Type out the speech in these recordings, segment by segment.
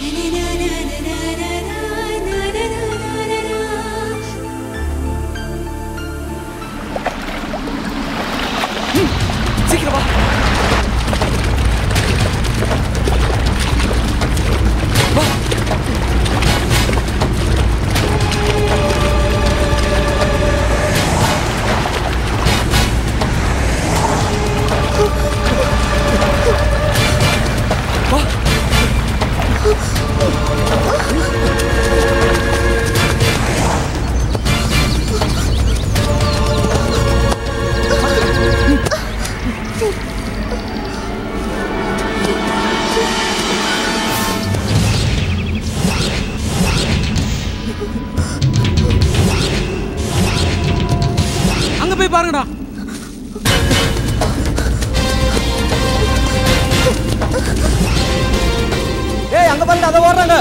சீக்கிரம் வா வா வா அங்க போய் பாருங்கடா ஏய் அங்க பாருங்க அதை ஓடுறாங்க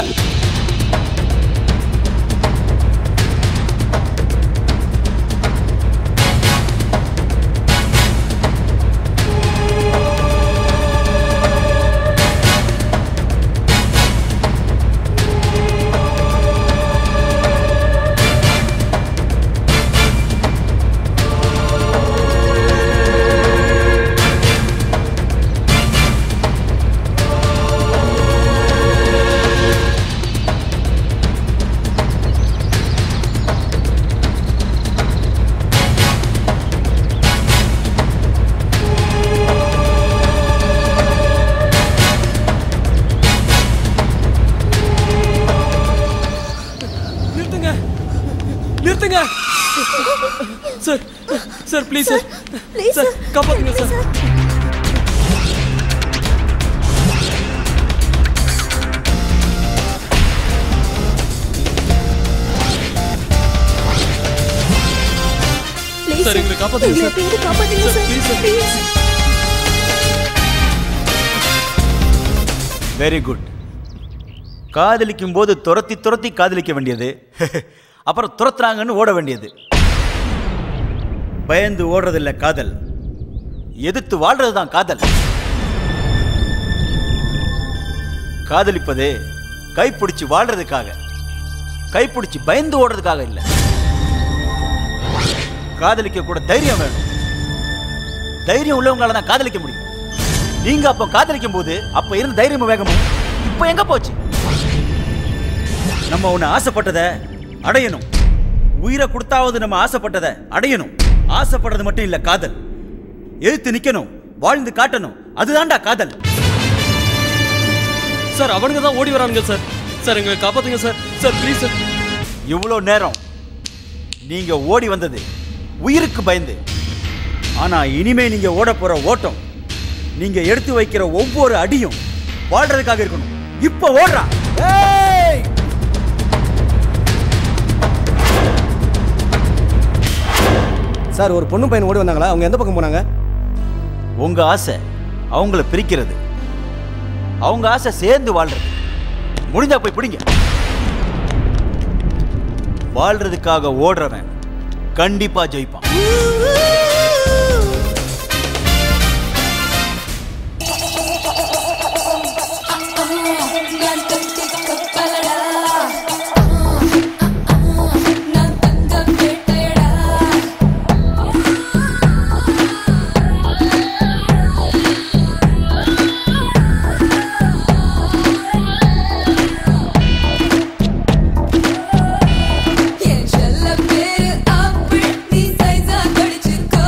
நிறுத்துங்க நிறுத்துங்க sir sir please sir please, sir sir. காப்பாத்துங்க சார் Please, சார் sir. எங்களை காப்பாத்துங்க எங்களை சார் எப்படியாவது காப்பாத்துங்க sir sir please sir Please. Very good காதலிக்கும் போது துரத்தி துரத்தி காதலிக்க வேண்டியது அப்புறம் துரத்துறாங்கன்னு ஓட வேண்டியது பயந்து ஓடுறதில்ல காதல் எதிர்த்து வாழ்றது தான் காதல் காதலிப்பது கைப்பிடிச்சு வாழ்றதுக்காக கைப்பிடிச்சு பயந்து ஓடுறதுக்காக இல்லை காதலிக்க கூட தைரியம் வேணும் தைரியம் உள்ளவங்களால தான் காதலிக்க முடியும் நீங்க அப்போ காதலிக்கும் போது அப்ப இருந்த தைரியமும் வேகமும் இப்ப எங்க போச்சு நம்ம ஒண்ணு ஆசைப்பட்டதை அடையணும் உயிரை கொடுத்தாவது நம்ம ஆசைப்பட்டதை அடையணும் ஆசைப்படுறது மட்டும் இல்ல காதல் எழுத்து நிக்கணும் வாழ்ந்து காட்டணும் அதுதான்டா காதல் சார் அவனுங்க தான் ஓடி வரானுங்க சார் சார் எங்களை காப்பாத்துங்க சார் சார் ப்ளீஸ் சார் இவ்வளோ நேரம் நீங்க ஓடி வந்தது உயிருக்கு பயந்து ஆனா இனிமே நீங்க ஓட போற ஓட்டம் நீங்க எடுத்து வைக்கிற ஒவ்வொரு அடியும் வாழ்றதுக்காக இருக்கணும் இப்ப ஓடுறா ஏய் சார் ஒரு பொண்ணு பையன் ஓடி வந்தாங்களா அவங்க எந்த பக்கம் போனாங்க உங்க ஆசை அவங்கள பிரிக்கிறது அவங்க ஆசை சேர்ந்து வாழ்றது முடிஞ்சா போய் பிடிங்க வாழ்றதுக்காக ஓடுறவன் கண்டிப்பா ஜெயிப்பான் என் செல்ல பேரு ஆப்பிள் நீ சைஸா கடிச்சு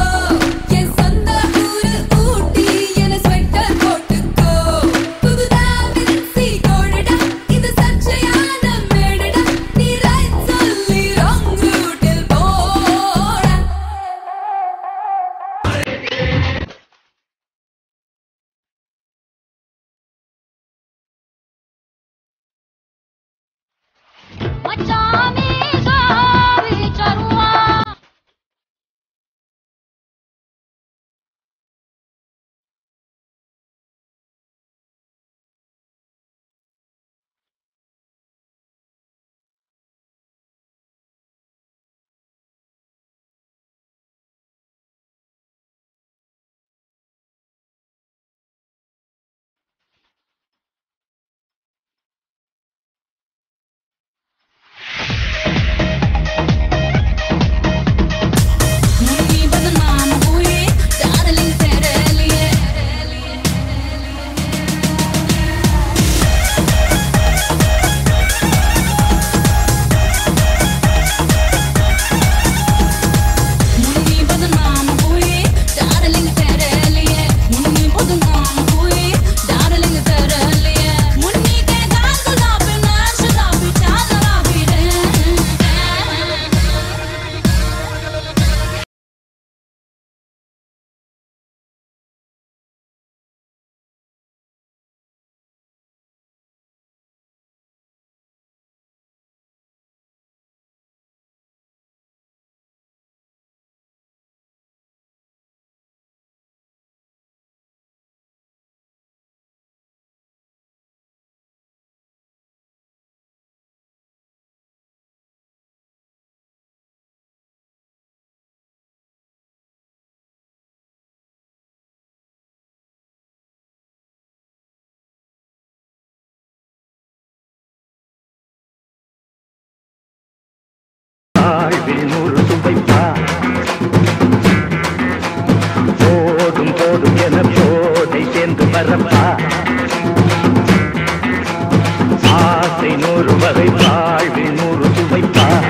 ஆசை நூறு வகை வாழ்வில் நூறு சுவைப்பார்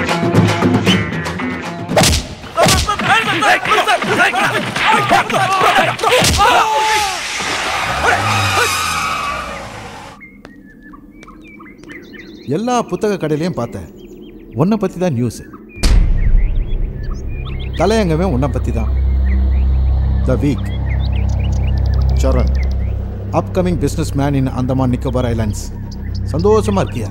எல்லா புத்தக கடையிலையும் பார்த்தேன் உன்னை பற்றி தான் நியூஸு தலையங்கமே உன்னை பற்றி தான் the week Saran upcoming business man in Andaman Nicobar islands சந்தோஷமா இருக்கியா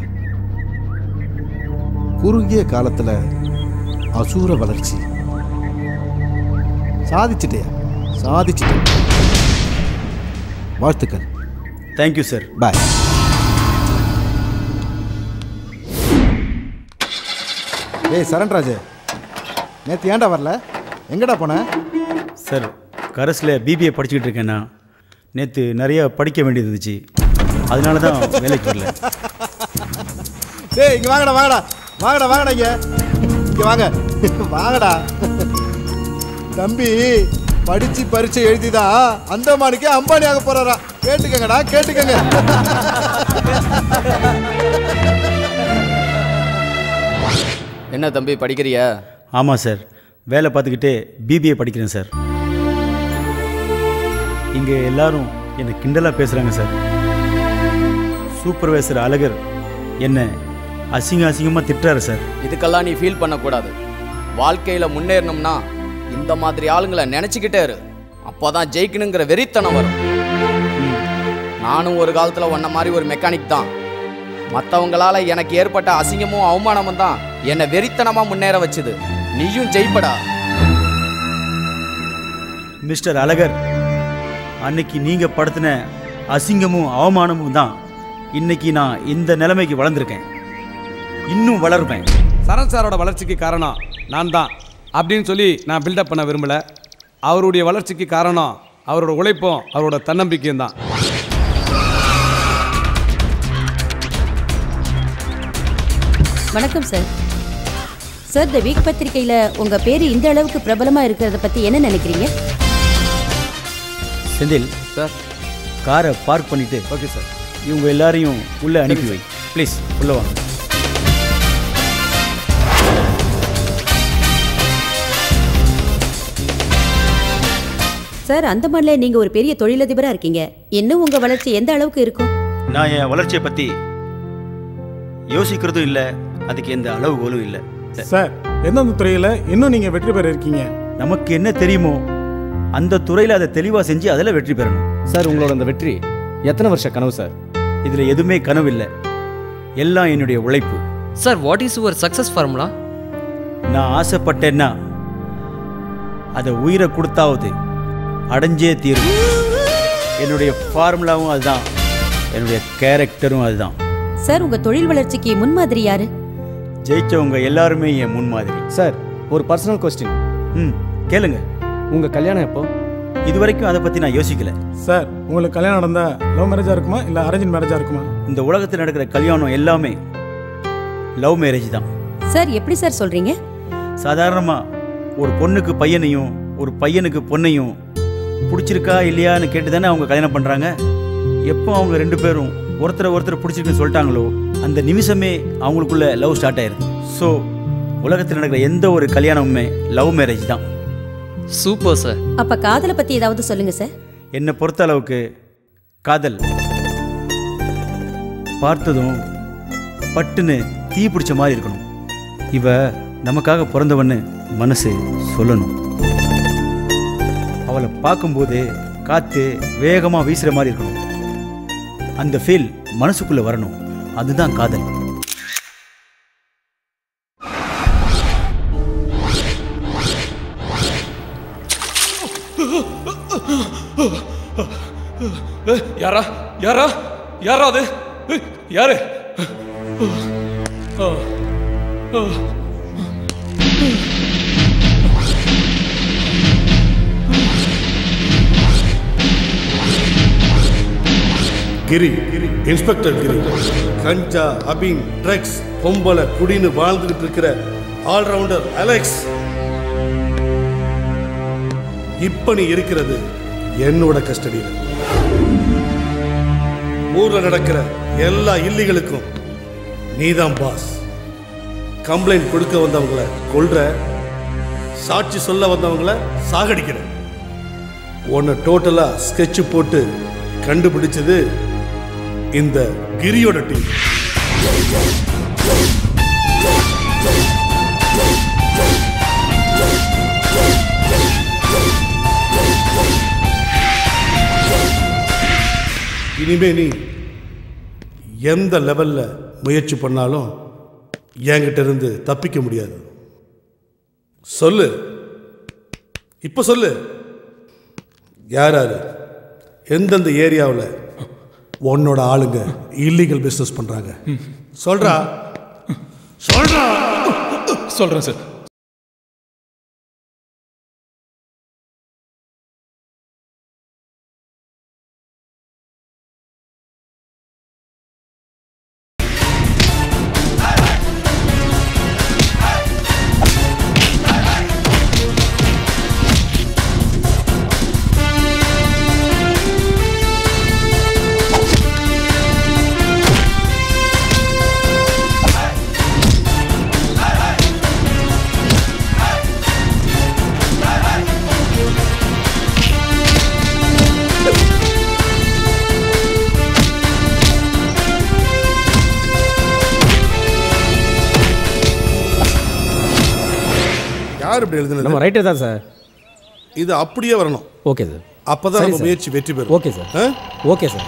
குறுகிய காலத்தில் அசூர வளர்ச்சி சாதிச்சிட்டியா சாதிச்சிட்டேன் வாழ்த்துக்கள் தேங்க்யூ சார் பாய் ஏய் சரண்ராஜ் நேற்று ஏன்டா வரல எங்கடா போன சார் கரஸில் பிபிஏ படிச்சுக்கிட்டு இருக்கேன்னா நேற்று நிறைய படிக்க வேண்டியது இருந்துச்சு அதனால தான் வேலைக்கு வரல டேய் இங்கே வாங்கடா வாங்கடா வாங்கடா வாங்கடா இங்கே இங்கே வாங்க வாங்கடா தம்பி படிச்சு பரீட்சை எழுதிதான் அந்தமானுக்கே அம்பானி ஆக போறாரா கேட்டுக்கங்கடா கேட்டுக்கங்க என்ன தம்பி படிக்கிறியா ஆமாம் சார் வேலை பார்த்துக்கிட்டே பிபிஏ படிக்கிறேன் சார் இங்கே எல்லாரும் என்னை கிண்டலாக பேசுகிறாங்க சார் சூப்பர்வைசர் அழகர் என்ன அசிங்க அசிங்கமாக திட்டுறாரு சார் இதுக்கெல்லாம் நீ ஃபீல் பண்ணக்கூடாது வாழ்க்கையில் முன்னேறணும்னா இந்த மாதிரி ஆளுங்களை நினச்சிக்கிட்டே இரு அப்போதான் ஜெயிக்கணுங்கிற வெறித்தனம் வரும் நானும் ஒரு காலத்தில் உன்ன மாதிரி ஒரு மெக்கானிக் தான் மற்றவங்களால எனக்கு ஏற்பட்ட அசிங்கமும் அவமானமும் தான் என்னை வெறித்தனமாக முன்னேற வச்சுது நீயும் ஜெயிப்படா மிஸ்டர் அழகர் அன்னைக்கு நீங்கள் படுத்தின அசிங்கமும் அவமானமும் தான் இன்னைக்கு நான் இந்த நிலைமைக்கு வளர்ந்துருக்கேன் இன்னும் வளருவேன் சரண் சாரோட வளர்ச்சிக்கு காரணம் நான் தான் அப்படின்னு சொல்லி நான் பில்டப் பண்ண விரும்பல அவருடைய வளர்ச்சிக்கு காரணம் அவரோட உழைப்பும் அவரோட தன்னம்பிக்கையும் தான் வணக்கம் சார் சார் த வீக் பத்திரிக்கையில் உங்கள் பேர் இந்த அளவுக்கு பிரபலமாக இருக்கிறத பற்றி என்ன நினைக்கிறீங்க செந்தில் சார் காரை பார்க் பண்ணிட்டு ஓகே சார் இவங்க எல்லாரையும் உள்ளே அனுப்பி வை ப்ளீஸ் உள்ளே வாங்க சார் அந்தமான்ல நீங்கள் ஒரு பெரிய தொழிலதிபராக இருக்கீங்க இன்னும் உங்கள் வளர்ச்சி எந்த அளவுக்கு இருக்கும் நான் என் வளர்ச்சியை பற்றி யோசிக்கிறதும் இல்லை அதுக்கு எந்த அளவுகோலும் இல்லை சார் எந்தெந்த துறையில் இன்னும் நீங்கள் வெற்றி பெற இருக்கீங்க நமக்கு என்ன தெரியுமோ அந்த துறையில் அதை தெளிவாக செஞ்சு அதில் வெற்றி பெறணும் சார் உங்களோட அந்த வெற்றி எத்தனை வருஷ கனவு சார் இதில் எதுவுமே கனவு இல்லை எல்லாம் என்னுடைய உழைப்பு sir what is your success formula நான் ஆசைப்பட்டேன்னா அதை உயிரை கொடுத்தாவது அடைஞ்சே தீரும் என்னுடைய ஃபார்முலாவும் அதுதான் என்னுடைய கேரக்டரும் அதுதான் சார் உங்கள் தொழில் வளர்ச்சிக்கு முன்மாதிரி யாரு ஜெயிச்சவங்க எல்லாருமே என் முன்மாதிரி சார் ஒரு பர்சனல் கொஸ்டின் ம் கேளுங்க உங்கள் கல்யாணம் எப்போ இது வரைக்கும் அதை பற்றி நான் யோசிக்கல சார் உங்களுக்கு கல்யாணம் நடந்தால் லவ் மேரேஜாக இருக்குமா இல்லை அரேஞ்ச் மேரேஜாக இருக்குமா இந்த உலகத்தில் நடக்கிற கல்யாணம் எல்லாமே லவ் மேரேஜ் தான் சார் எப்படி சார் சொல்கிறீங்க சாதாரணமாக ஒரு பொண்ணுக்கு பையனையும் ஒரு பையனுக்கு பொண்ணையும் பிடிச்சிருக்கா இல்லையான்னு கேட்டு தானே அவங்க கல்யாணம் பண்ணுறாங்க எப்போ அவங்க ரெண்டு பேரும் ஒருத்தரை ஒருத்தர் பிடிச்சிருக்குன்னு சொல்லிட்டாங்களோ அந்த நிமிஷமே அவங்களுக்குள்ள லவ் ஸ்டார்ட் ஆயிருது ஸோ உலகத்தில் நடக்கிற எந்த ஒரு கல்யாணமுமே லவ் மேரேஜ் தான் சூப்பர் சார் அப்போ காதலை பற்றி ஏதாவது சொல்லுங்கள் சார் என்னை பொறுத்த அளவுக்கு காதல் பார்த்ததும் பட்டுன்னு தீ பிடிச்ச மாதிரி இருக்கணும் இவ நமக்காக பிறந்தவன்னு மனசு சொல்லணும் அவளை பார்க்கும்போது காத்து வேகமா வீசுற மாதிரி இருக்கணும் அந்த ஃபீல் மனசுக்குள்ள வரணும் அதுதான் காதல் யாரா யாரா யாரா அது ஏய், யாரு கிரி இன்ஸ்பெக்டர் கிரி கஞ்சா அபின் ட்ரக்ஸ் பொம்பளை குடின்னு வாழ்ந்துகிட்டு இருக்கிற ஆல்ரவுண்டர் அலெக்ஸ் இப்ப நீ இருக்கிறது என்னோட கஸ்டடியில் ஊர்ல நடக்கிற எல்லா இல்லிகளுக்கும் நீதான் பாஸ் கம்ப்ளைண்ட் கொடுக்க வந்தவங்கள கொல்ற சாட்சி சொல்ல வந்தவங்கள சாகடிக்கிற உன்னை டோட்டலா ஸ்கெட்ச் போட்டு கண்டுபிடிச்சது இந்த கிரியோட டீம் இனிமே நீ எந்த லெவல்ல முயற்சி பண்ணாலும் என்கிட்ட இருந்து தப்பிக்க முடியாது சொல்லு இப்ப சொல்லு யார் யாரு எந்தெந்த ஏரியாவில் உன்னோட ஆளுங்க இல்லீகல் பிஸ்னஸ் பண்றாங்க சொல்றா சொல்றா சொல்கிறேன் சார் யார் இப்படி எழுதுனது நம்ம ரைட்டர் தான் சார் இது அப்படியே வரணும் ஓகே சார் அப்பதான் சரி நம்ம சார். முயற்சி வெற்றி பெறும் ஓகே சார் ஆ? ஓகே சார்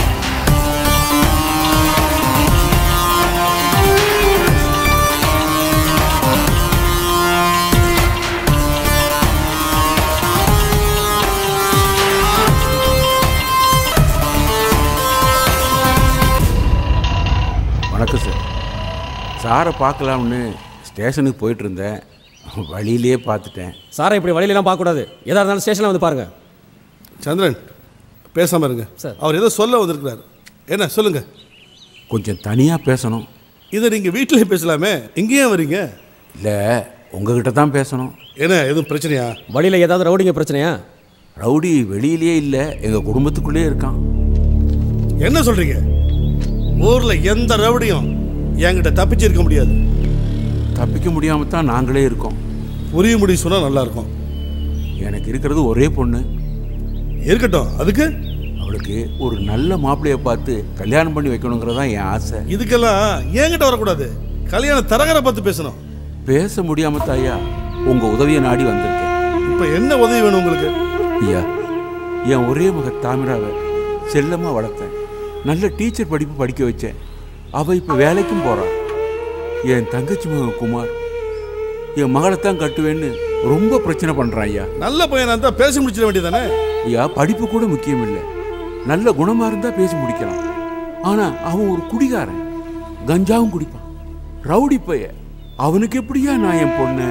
வணக்கம் சார் சாரை பார்க்கலாம்னு ஸ்டேஷனுக்கு போயிட்டு இருந்தேன் வழியிலேயே பார்த்துட்டேன் சாரை இப்படி வழியிலலாம் பார்க்கக்கூடாது எதாக இருந்தாலும் ஸ்டேஷனில் வந்து பாருங்கள் சந்திரன் பேசாம இருங்க சார். அவர் ஏதோ சொல்ல வந்திருக்கிறார் என்ன சொல்லுங்க கொஞ்சம் தனியாக பேசணும் இதை நீங்க வீட்டிலேயே பேசலாமே இங்கேயே வரீங்க இல்லை உங்ககிட்ட தான் பேசணும் என்ன எதுவும் பிரச்சனையா வழியில் ஏதாவது ரவுடிங்க பிரச்சனையா ரவுடி வெளியிலேயே இல்லை எங்கள் குடும்பத்துக்குள்ளேயே இருக்கான் என்ன சொல்றீங்க ஊர்ல எந்த ரவுடியும் என்கிட்ட தப்பிச்சு இருக்க முடியாது தப்பிக்க முடியாமல் தான் நாங்களே இருக்கோம் புரிய முடியும் சொன்னா நல்லா இருக்கும் எனக்கு இருக்கிறது ஒரே பொண்ணு இருக்கட்டும் அதுக்கு அவளுக்கு ஒரு நல்ல மாப்பிள்ளையை பார்த்து கல்யாணம் பண்ணி வைக்கணுங்கிறது தான் என் ஆசை இதுக்கெல்லாம் என்கிட்ட வரக்கூடாது கல்யாண தரகரை பார்த்து பேசணும் பேச முடியாம தாயா உங்கள் உதவியை நாடி வந்திருக்கேன் இப்ப என்ன உதவி வேணும் உங்களுக்கு ஐயா என் ஒரே மக தாமிராவை செல்லமாக வளர்த்தேன் நல்ல டீச்சர் படிப்பு படிக்க வச்சேன் அவள் இப்போ வேலைக்கும் போகிறாள் என் தங்கச்சி மகன் குமார் என் மகளைத்தான் கட்டுவேன்னு ரொம்ப பிரச்சனை பண்ணுறான் ஐயா நல்ல பையனா இருந்தா பேசி முடிச்சிட வேண்டியதானே ஐயா படிப்பு கூட முக்கியம் இல்லை நல்ல குணமாக இருந்தால் பேசி முடிக்கலாம் ஆனால் அவன் ஒரு குடிகாரன் கஞ்சாவும் குடிப்பான் ரவுடி பைய அவனுக்கு எப்படியா நான் என் பொண்ணு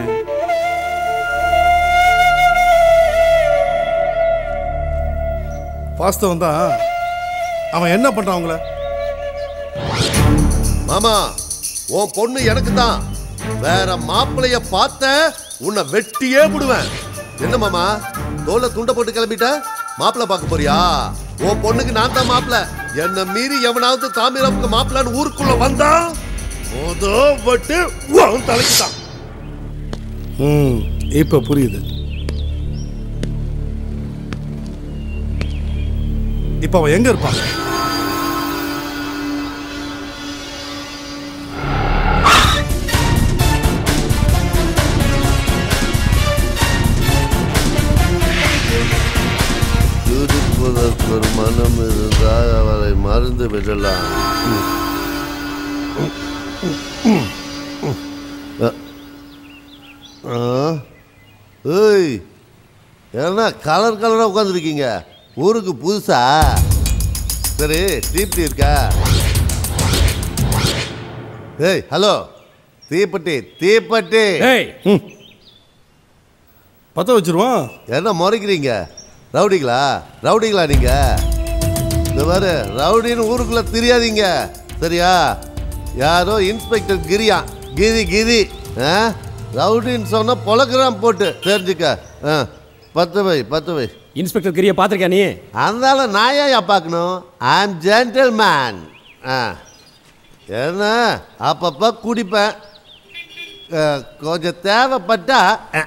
வாஸ்தவம் தான் அவன் என்ன பண்றான் அவங்கள மாமா உன் பொண்ணு எனக்கு தான் வேற மாப்பிளைய பார்த்த உன்னை வெட்டியே விடுவேன் என்ன மாமா தோல்ல துண்டை போட்டு கிளம்பிட்ட மாப்பிள்ளை பார்க்க போறியா உன் பொண்ணுக்கு நான் தான் மாப்பிள்ள என்ன மீறி எவனாவது தாமிரவுக்கு மாப்பிள்ளன்னு ஊருக்குள்ள வந்தா மொதோ வட்டு உன் தலைக்கு தான் ம் இப்போ புரியுது இப்போ அவன் எங்க இருப்பான் துடிப்பதற்கு ஒரு மனம் இருந்தால் அவரை மறந்து விடலாம் அ- ஆ? ஏய் என்ன கலர் கலராக உட்காந்துருக்கீங்க ஊருக்கு புதுசா சரி தீப்தி இருக்கா ஏய் ஹலோ தீப்பெட்டி தீப்பெட்டி ஏய் பத்த வச்சிருவான் என்ன முறைக்கிறீங்க ரவுடிங்களா ரவுடிங்களா நீங்க இந்த மாதிரி ரவுடின்னு ஊருக்குள்ள தெரியாதீங்க சரியா யாரோ இன்ஸ்பெக்டர் கிரியா கிரி கிரி ஆ ரவுடின்னு சொன்னா பொழக்கிறான் போட்டு தெரிஞ்சுக்க ஆ பத்து வை பத்து வை இன்ஸ்பெக்டர் கிரியை பார்த்துருக்கியா நீ அதனால நான் ஏன் பார்க்கணும் ஐ ஆம் ஜென்டில்மேன் ஆ என்ன அப்பப்போ குடிப்பேன் அஹ், கொஞ்சம் தேவைப்பட்டா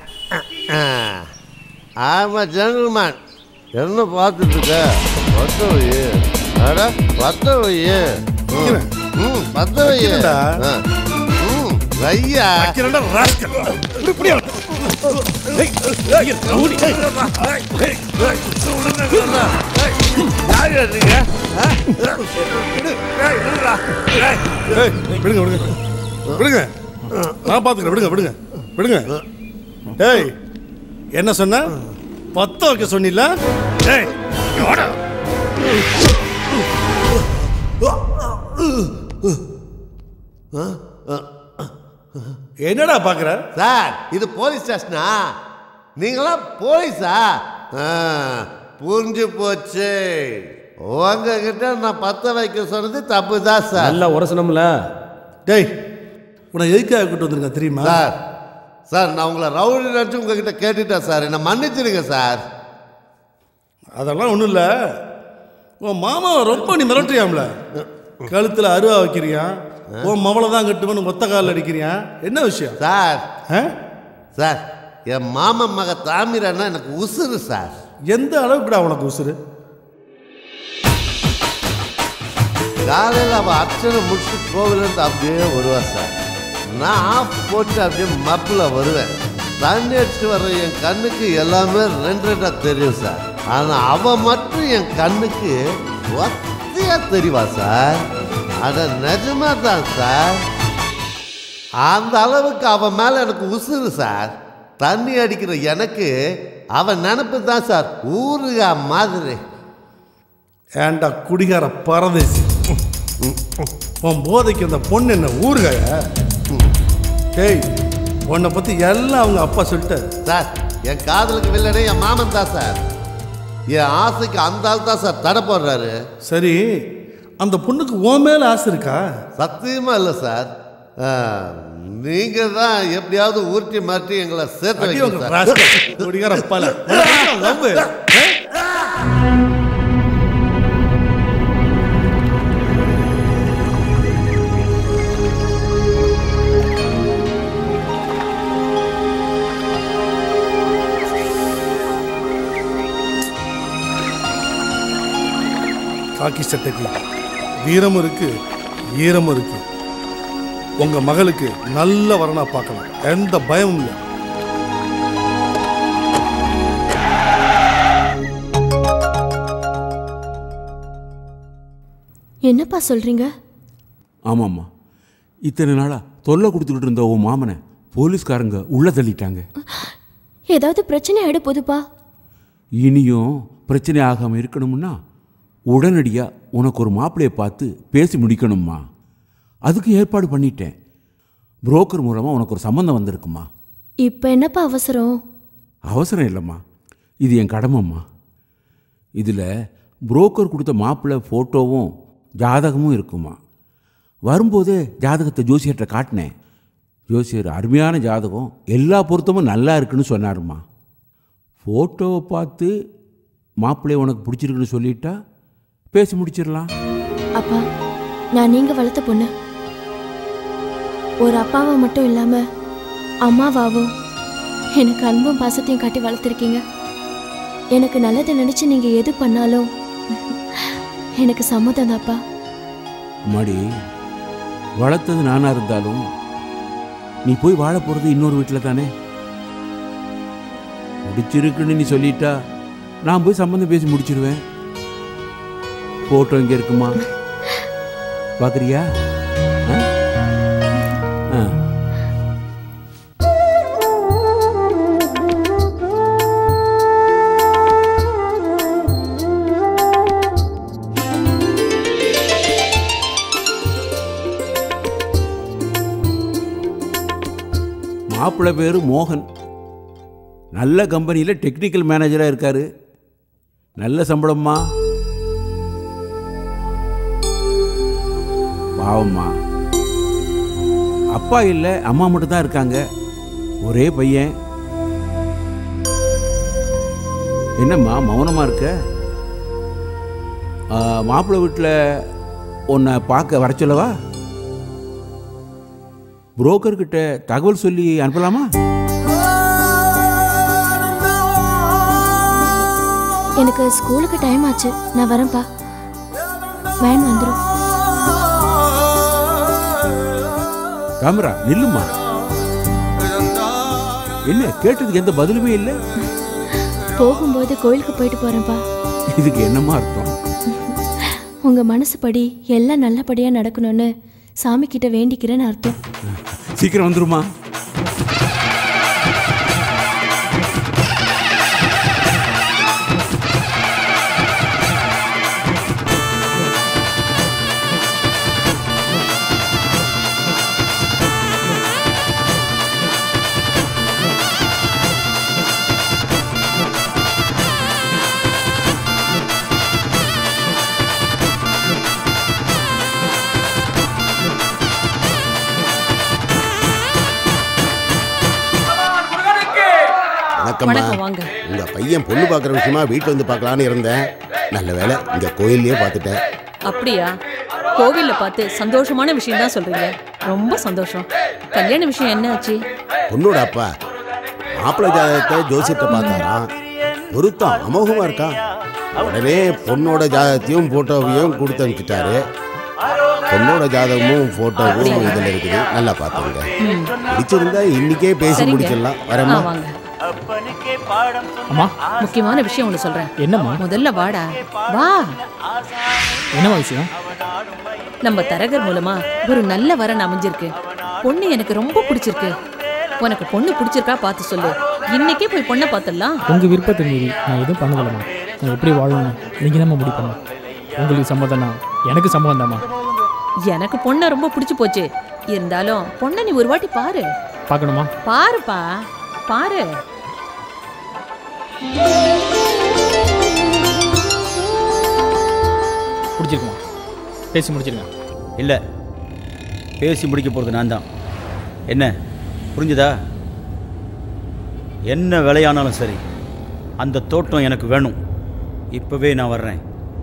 ஆமா ஜென்டில்மேன் என்ன பார்த்துட்டு இருக்க பத்த வை அட பத்த வை ம், ம் பத்த வை வைக்கிறேன்டா. ஆ. ம் வையா வைக்கிறேன்டா, rascal. இப்படி, இப்படியா? ஏய், ஏய், ரவுடி. ஏய், ஏய், யாரு நீங்க? ஆ? ஏய், விடுடா. ஏய், ஏய், விடுங்க விடுங்க விடுங்க நான் பார்த்துக்கிறேன் விடுங்க விடுங்க விடுங்க ஏய் என்ன சொன்ன பத்த வைக்க சொன்னில ஏய் வாடா. என்னடா பாக்குற சார் இது போலீஸ் ஸ்டேஷனா நீங்களாம் போலீஸா ஆ, புரிஞ்சு போச்சு உங்ககிட்ட நான் பத்த வைக்க சொன்னது தப்பு தான் சார் நல்லா உரசனம்ல டேய் உன்னை எதுக்காக கூட்டு வந்திருக்கேன் தெரியுமா சார் சார் நான் உங்களை ரவுடி நினச்சி உங்ககிட்ட கேட்டுட்டேன் சார் என்னை மன்னிச்சிடுங்க சார் அதெல்லாம் ஒன்றும் இல்லை உன் மாமாவை ரொம்ப நீ மிரட்டுறியாம்ல கழுத்தில் அருவா வைக்கிறியா உன் மவளை தான் கட்டுவேன்னு ஒத்த காலில் அடிக்கிறியா என்ன விஷயம் சார் ஆ? சார் என் மாமன் மக தாமிரன்னா எனக்கு உசுறு சார் எந்த அளவுக்குடா உனக்கு உசுறு காலையில் அவள் அர்ச்சனை முடிச்சுட்டு கோவிலேருந்து அப்படியே வருவா சார் நான் ஆஃப் போட்டு அப்படியே மப்பில் வருவேன் தண்ணி அடிச்சுட்டு வர்ற என் கண்ணுக்கு எல்லாமே ரெண்டு ரெண்டாக தெரியும் சார் ஆனால் அவள் மட்டும் என் கண்ணுக்கு ஒத்தையாக தெரிவா சார் அட நிஜமா தான் சார் அந்த அளவுக்கு அவன் மேலே எனக்கு உசுறு சார் தண்ணி அடிக்கிற எனக்கு அவன் நினப்பு தான் சார் ஊருகா மாதிரி ஏன்டா குடிகார பரதேசி உன் போதைக்கு அந்த பொண்ணு என்ன ஊறுகாய டேய் உன்னை பற்றி எல்லாம் அவங்க அப்பா சொல்லிட்டு சார் என் காதலுக்கு வில்லனே என் மாமன் தான் சார் என் ஆசைக்கு அந்த ஆள் தான் சார் தடை போடுறாரு சரி அந்த பொண்ணுக்கு உன் மேலே ஆசை இருக்கா சத்தியமா இல்லை சார் ஆ, நீங்க தான் எப்படியாவது உருட்டி மாற்றி எங்களை சேர்த்து அடி வைக்கணும் உங்க சார். rascal. குடிகார பல லவ் காக்கி சட்டைக்கு வீரமும் இருக்கு ஈரமும் இருக்கு உங்க மகளுக்கு நல்ல வரனா பார்க்கலாம் எந்த பயமும் இல்லை என்னப்பா சொல்றீங்க ஆமாம்மா இத்தனை நாளாக தொல்லை கொடுத்துக்கிட்டு இருந்த உன் மாமனை போலீஸ்காரங்க உள்ள தள்ளிட்டாங்க ஏதாவது பிரச்சனை ஆயிட போதுப்பா இனியும் பிரச்சனை ஆகாமல் இருக்கணும்னா உடனடியாக உனக்கு ஒரு மாப்பிள்ளையை பார்த்து பேசி முடிக்கணும்மா அதுக்கு ஏற்பாடு பண்ணிட்டேன் புரோக்கர் மூலமாக உனக்கு ஒரு சம்மந்தம் வந்திருக்குமா இப்ப என்னப்பா அவசரம் அவசரம் இல்லைம்மா இது என் கடமைம்மா இதில் புரோக்கர் கொடுத்த மாப்பிள்ளை ஃபோட்டோவும் ஜாதகமும் இருக்குமா வரும்போதே ஜாதகத்தை ஜோசியர்கிட்ட காட்டினேன் ஜோசியர் அருமையான ஜாதகம் எல்லா பொருத்தமும் நல்லா இருக்குன்னு சொன்னாருமா ஃபோட்டோவை பார்த்து மாப்பிள்ளைய உனக்கு பிடிச்சிருக்குன்னு சொல்லிட்டா பேசி முடிச்சிடலாம் அப்பா நான் நீங்க வளர்த்த பொண்ணு ஒரு அப்பாவா மட்டும் இல்லாம அம்மாவாவும் எனக்கு அன்பும் பாசத்தையும் காட்டி வளர்த்துருக்கீங்க எனக்கு நல்லதை நினைச்சு நீங்க எது பண்ணாலும் எனக்கு சம்மதம் தான்ப்பா மடி வளர்த்தது நானாக இருந்தாலும் நீ போய் வாழ போகிறது இன்னொரு வீட்டில் தானே பிடிச்சிருக்குன்னு நீ சொல்லிட்டா நான் போய் சம்மந்தம் பேசி முடிச்சிருவேன் ஃபோட்டோ இங்கே இருக்குமா பார்க்குறியா ஆ? ஆ மாப்பிள்ளை பேர் மோகன் நல்ல கம்பெனியில் டெக்னிக்கல் மேனேஜராக இருக்கார் நல்ல சம்பளம்மா பாவம்மா அப்பா இல்லை அம்மா மட்டும் தான் இருக்காங்க ஒரே பையன் என்னம்மா மௌனமாக இருக்க ஆ, மாப்பிள்ளை வீட்டில் உன்னை பார்க்க வர சொல்லவா புரோக்கர் கிட்ட தகவல் சொல்லி அனுப்பலாமா எனக்கு ஸ்கூலுக்கு டைம் ஆச்சு நான் வரேன்ப்பா வேன் வந்துடும் தாமரா நில்லுமா என்ன கேட்டதுக்கு எந்த பதிலுமே இல்லை போகும்போது கோயிலுக்கு போயிட்டு போறேன்ப்பா இதுக்கு என்னமா அர்த்தம் உங்க மனசுப்படி எல்லாம் நல்லபடியா நடக்கணும்னு சாமி கிட்ட வேண்டிக்கிறேன்னு அர்த்தம் சீக்கிரம் வந்துருமா வணக்கம்மா வணக்கம், வாங்க. உங்க பையன் பொண்ணு பார்க்குற விஷயமா வீட்டில் வந்து பார்க்கலான்னு இருந்தேன் நல்ல வேலை இங்க கோயில்லயே பார்த்துட்டேன் அப்படியா கோவில்ல பார்த்து சந்தோஷமான விஷயம் தான் சொல்றீங்க ரொம்ப சந்தோஷம் கல்யாண விஷயம் என்ன ஆச்சு பொண்ணோட அப்பா மாப்பிள்ளை ஜாதகத்தை ஜோசியத்தை பார்த்தாராம் பொருத்தம் அமோகமா இருக்கான் உடனே பொண்ணோட ஜாதகத்தையும் போட்டோவையும் கொடுத்து அனுப்பிச்சிட்டாரு பொண்ணோட ஜாதகமும் போட்டோவும் இதில் இருக்குது நல்லா பார்த்துங்க ம். பிடிச்சிருந்தா இன்னைக்கே பேசி சரிங்க. முடிச்சிடலாம் ஆ, வரேம்மா வாங்க அம்மா முக்கியமான விஷயம் ஒன்று சொல்றேன் என்னம்மா முதல்ல வாடா வா என்னம்மா விஷயம் நம்ம தரகர் மூலமா ஒரு நல்ல வரன் அமைஞ்சிருக்கு பொண்ணு எனக்கு ரொம்ப பிடிச்சிருக்கு உனக்கு பொண்ணு பிடிச்சிருக்கா பார்த்து சொல்லு இன்னைக்கே போய் பொண்ணை பார்த்துடலாம் உங்கள் விருப்பத்தை மீறி நான் எதுவும் பண்ணதில்லம்மா நான் எப்படி வாழணும் நீங்கள் தான் முடிவு பண்ணணும் உங்களுக்கு சம்மதம்னா எனக்கு சம்மதம் தாம்மா எனக்கு பொண்ணை ரொம்ப பிடிச்சு போச்சு இருந்தாலும் பொண்ணை நீ ஒரு வாட்டி பாரு பார்க்கணுமா பாருப்பா பாரு பிடிச்சிருக்குமா பேசி முடிச்சிருங்க இல்லை பேசி முடிக்க போகிறது நான் தான் என்ன புரிஞ்சுதா என்ன விலையானாலும் சரி அந்த தோட்டம் எனக்கு வேணும் இப்போவே நான் வர்றேன்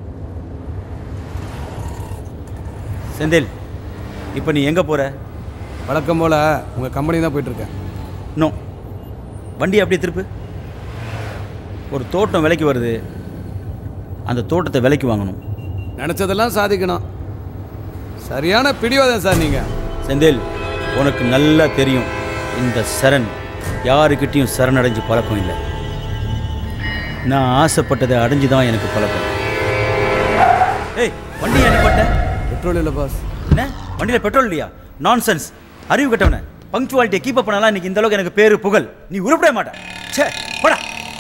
செந்தில் இப்போ நீ எங்கே போகிற வழக்கம் போல் உங்கள் கம்பெனி தான் போயிட்டுருக்கேன் நோ வண்டி அப்படியே திருப்பு ஒரு தோட்டம் விலைக்கு வருது அந்த தோட்டத்தை விலைக்கு வாங்கணும் நினச்சதெல்லாம் சாதிக்கணும் சரியான பிடிவாதம் சார் நீங்கள் செந்தில் உனக்கு நல்லா தெரியும் இந்த சரண் யாருக்கிட்டேயும் சரணடைஞ்சு பழக்கம் இல்லை நான் ஆசைப்பட்டதை அடைஞ்சு தான் எனக்கு பழக்கம் ஏய் வண்டி என்ன பட்ட பெட்ரோல் இல்லை பாஸ் என்ன வண்டியில் பெட்ரோல் இல்லையா நான்சென்ஸ் அறிவு கட்டவன பங்க்சுவாலிட்டியை கீப் அப் பண்ணலாம் இன்னைக்கு இந்த அளவுக்கு எனக்கு பேரு புகழ் நீ உருப்பட மாட்ட ச்சே போடா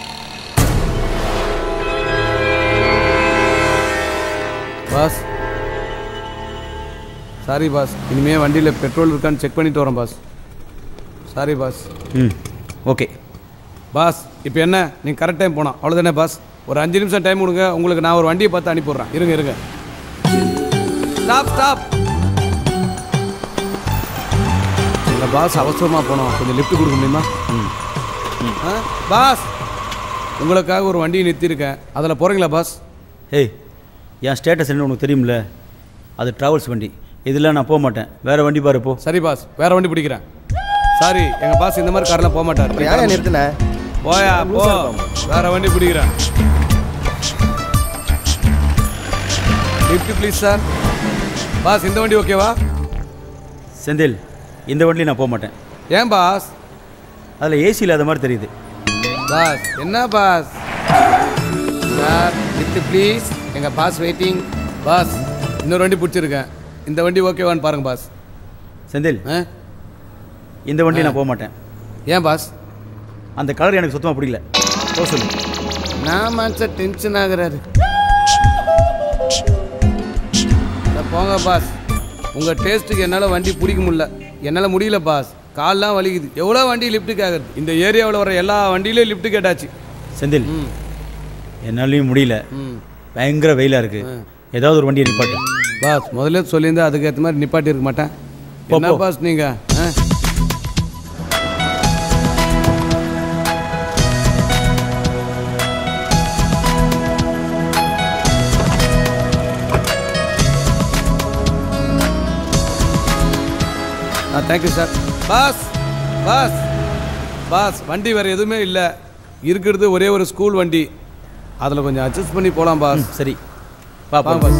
பாஸ் சாரி பாஸ் இனிமே வண்டியில் பெட்ரோல் இருக்கான்னு செக் பண்ணிட்டு வரேன் பாஸ் சாரி பாஸ் ம் ஓகே பாஸ் இப்போ என்ன நீங்கள் கரெக்ட் டைம் போனோம் அவ்வளோதானே பாஸ் ஒரு அஞ்சு நிமிஷம் டைம் கொடுங்க உங்களுக்கு நான் ஒரு வண்டியை பார்த்து அனுப்பிடுறேன் இருங்க இருங்க ஸ்டாப் ஸ்டாப் எங்கள் பாஸ் அவசரமாக போனோம் கொஞ்சம் லிஃப்ட் கொடுக்க முடியுமா ம் ஆ பாஸ் உங்களுக்காக ஒரு வண்டியை நிறுத்தியிருக்கேன் அதில் போகிறீங்களா பாஸ் ஏய் என் ஸ்டேட்டஸ் என்ன உனக்கு தெரியும்ல அது ட்ராவல்ஸ் வண்டி இதில் நான் போக மாட்டேன் வேற வண்டி பாரு போ சரி பாஸ் வேற வண்டி பிடிக்கிறேன் சாரி எங்கள் பாஸ் இந்த மாதிரி கார்லாம் போக மாட்டார் அப்புறம் யாரை நிறுத்தின? போயா போ லூசா இருப்பான். வேற வண்டி பிடிக்கிறேன் லிஃப்ட் ப்ளீஸ் சார் பாஸ் இந்த வண்டி ஓகேவா செந்தில் இந்த வண்டியில் நான் போக மாட்டேன் ஏன் பாஸ் அதில் ஏசி இல்லாத மாதிரி தெரியுது பாஸ் என்ன பாஸ் சார் லிஃப்ட் ப்ளீஸ் எங்கள் பாஸ் வெயிட்டிங் பாஸ் இன்னொரு வண்டி பிடிச்சிருக்கேன் இந்த வண்டி ஓகேவான்னு பாருங்க பாஸ் செந்தில் இந்த வண்டி நான் போக மாட்டேன் ஏன் பாஸ் அந்த கலர் எனக்கு சுத்தமாக பிடிக்கல போக சொல்லு நான் மனுஷன் டென்ஷன் ஆகுறாரு அட போங்க பாஸ் உங்கள் டேஸ்ட்டுக்கு என்னால் வண்டி பிடிக்க முடியல என்னால் முடியல பாஸ் கால்லாம் வலிக்குது எவ்வளோ வண்டி லிஃப்ட்டு கேட்குறது இந்த ஏரியாவில் வர எல்லா வண்டியிலையும் லிஃப்ட் கேட்டாச்சு செந்தில் என்னாலையும் முடியல ம். பயங்கர வெயிலாக இருக்கு ஏதாவது ஒரு வண்டியை நிப்பாட்டு பாஸ் முதல்ல சொல்லியிருந்தா அதுக்கேற்ற மாதிரி நிப்பாட்டி இருக்க மாட்டேன் போ, என்ன போ. பாஸ் நீங்கள் ஆ ஆ thank you sir boss boss boss வண்டி வேறு எதுவுமே இல்லை இருக்கிறது ஒரே ஒரு ஸ்கூல் வண்டி அதில் கொஞ்சம் அட்ஜஸ்ட் பண்ணி போகலாம் பாஸ் சரி வா பாஸ்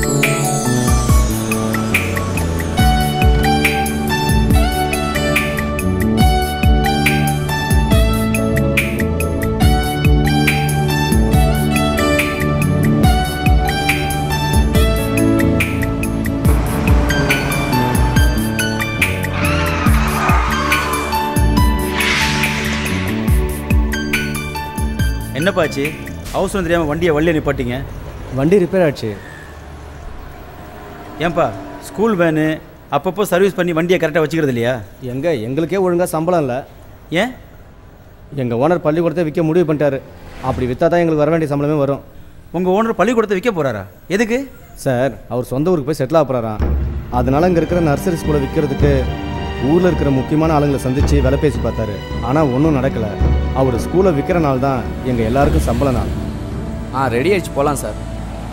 என்னப்பா ஆச்சு அவசரம் தெரியாமல் வண்டியை வழியை நிப்பாட்டிங்க வண்டி ரிப்பேர் ஆச்சு ஏன்பா ஸ்கூல் வேனு அப்பப்போ சர்வீஸ் பண்ணி வண்டியை கரெக்டாக வச்சுக்கிறது இல்லையா எங்க எங்களுக்கே ஒழுங்காக சம்பளம் இல்லை ஏன் எங்கள் ஓனர் பள்ளிக்கூடத்தை விற்க முடிவு பண்ணிட்டாரு அப்படி விற்றா தான் எங்களுக்கு வர வேண்டிய சம்பளமே வரும் உங்கள் ஓனர் பள்ளிக்கூடத்தை விற்க போகிறாரா எதுக்கு சார் அவர் சொந்த ஊருக்கு போய் செட்டில் ஆக போகிறாராம் அதனால இங்கே இருக்கிற நர்சரி ஸ்கூலை விற்கிறதுக்கு ஊரில் இருக்கிற முக்கியமான ஆளுங்களை சந்தித்து விலை பேசி பார்த்தாரு ஆனால் ஒன்றும் நடக்கலை அவர் ஸ்கூலை விற்கிற நாள் தான் எங்கள் எல்லாருக்கும் சம்பள நாள் ஆ ரெடி ஆயிடுச்சு போகலாம் சார்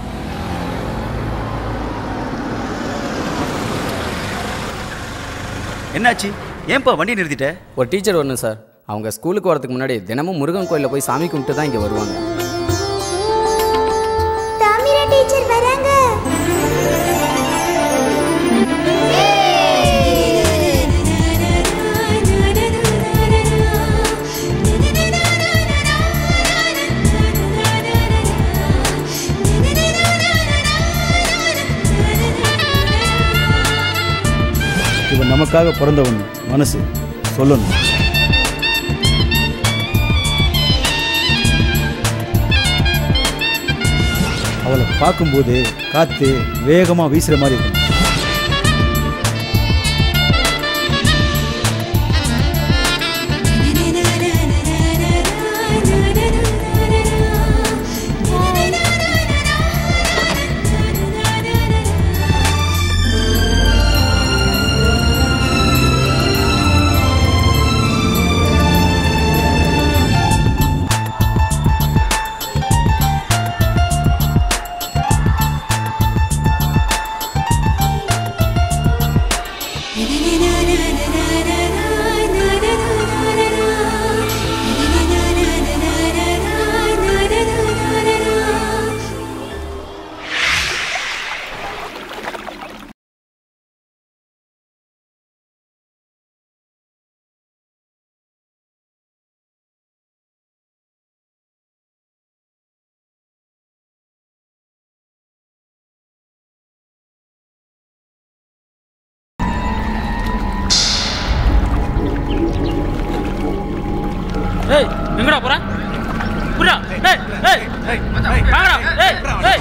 என்னாச்சு ஏன்பா வண்டி நிறுத்திட்ட ஒரு டீச்சர் வரணும் சார் அவங்க ஸ்கூலுக்கு வரதுக்கு முன்னாடி தினமும் முருகன் கோயிலில் போய் சாமி கும்பிட்டு தான் இங்கே வருவாங்க தாமிரா டீச்சர் வராங்க இவன் நமக்காக பிறந்தவன் மனசு சொல்லணும் அவளை பார்க்கும்போது காற்று வேகமாக வீசுகிற மாதிரி இருக்கும் ஏய் எங்கடா போற புறா ஏய் ஏய் ஏய் வாங்கடா ஏய் ஏய்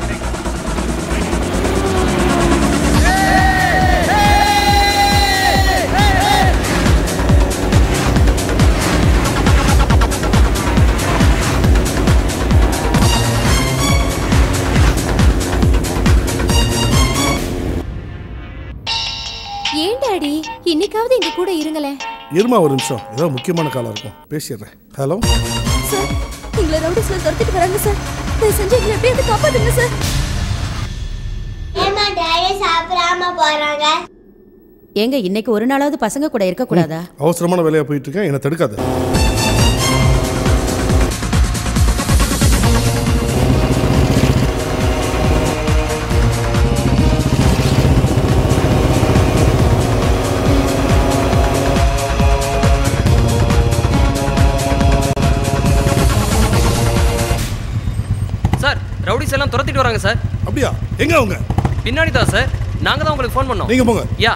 ஏன் டாடி இன்னைக்காவது எங்க கூட இருங்களேன் இருமா ஒரு நிமிஷம் ஏதோ முக்கியமான காலம் இருக்கும் பேசிடுறேன் ஹலோ சார் எங்களை ரவுடிஸ்ல துரத்திட்டு வராங்க சார் தயவு செஞ்சு எங்களை எப்படியாவது காப்பாத்துங்க சார் ஏமா டாடி சாப்பிடாம போறாங்க ஏங்க இன்னைக்கு ஒரு நாளாவது பசங்க கூட இருக்கக்கூடாதா அவசரமான வேலையா போயிட்டு இருக்கேன் என்னை தடுக்காத சார் ரவுடிஸ் எல்லாம் துரத்திட்டு வராங்க சார் அப்படியா எங்க அவங்க பின்னாடி தான் சார் நாங்க தான் உங்களுக்கு ஃபோன் பண்ணோம் நீங்க போங்க யா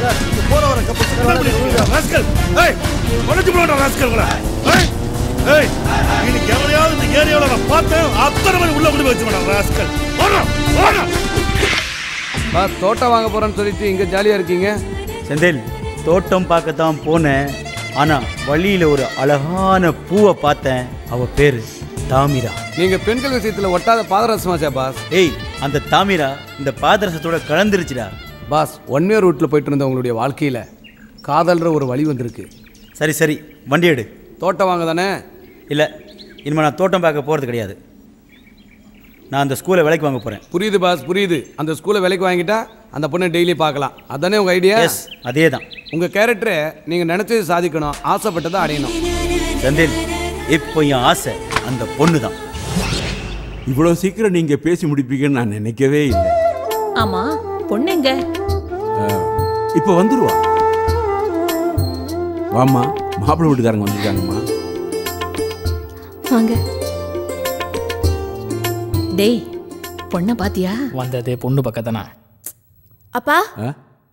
போற வர கப்பு என்ன பண்ணிட்டு ராஸ்கல் ஏய் உடைச்சு போடா ராஸ்கல் ஏய் ஏய் இன்னைக்கு எவனையாவது இந்த ஏரியாவில் நான் பார்த்தேன் அத்தனை பேர் உள்ள கொண்டு போய் வச்சு மேடம் ராஸ்கல் போடா போடா பாஸ் தோட்டம் வாங்க போறேன்னு சொல்லிட்டு இங்க ஜாலியா இருக்கீங்க செந்தில் தோட்டம் பார்க்கத்தான் போனேன் ஆனா வழியில ஒரு அழகான பூவை பார்த்தேன் அவ பேரு தாமிரா நீங்க பெண்கள் விஷயத்துல ஒட்டாத பாதரசமாச்சா பாஸ் ஏய் அந்த தாமிரா இந்த பாதரசத்தோட கலந்துருச்சுடா பாஸ் ஒன் வே ரூட்ல போயிட்டு இருந்த உங்களுடைய வாழ்க்கையில காதல்ற ஒரு வழி வந்திருக்கு சரி சரி வண்டி எடு தோட்டம் வாங்க தானே இல்லை இனிமேல் நான் தோட்டம் பார்க்க போகிறது கிடையாது நான் அந்த ஸ்கூலை விலைக்கு வாங்க போகிறேன் புரியுது பாஸ் புரியுது அந்த ஸ்கூலை விலைக்கு வாங்கிட்டா அந்த பொண்ணை டெய்லி பார்க்கலாம் அதானே உங்க ஐடியா எஸ் அதே தான் உங்க கேரக்டரை நீங்க நினைச்சது சாதிக்கணும் ஆசைப்பட்டதை அடையணும் செந்தில் இப்போ என் ஆசை அந்த பொண்ணு தான் இவ்வளோ சீக்கிரம் நீங்கள் பேசி முடிப்பீங்கன்னு நான் நினைக்கவே இல்லை ஆமா பொண்ணுங்க இப்போ வந்துருவா வாம்மா மாப்பிள்ளை வீட்டுக்காரங்க வந்திருக்காங்கம்மா வாங்க டேய் பொண்ணை பாத்தியா வந்ததே பொண்ணு பக்கத்தானே அப்பா ஆ?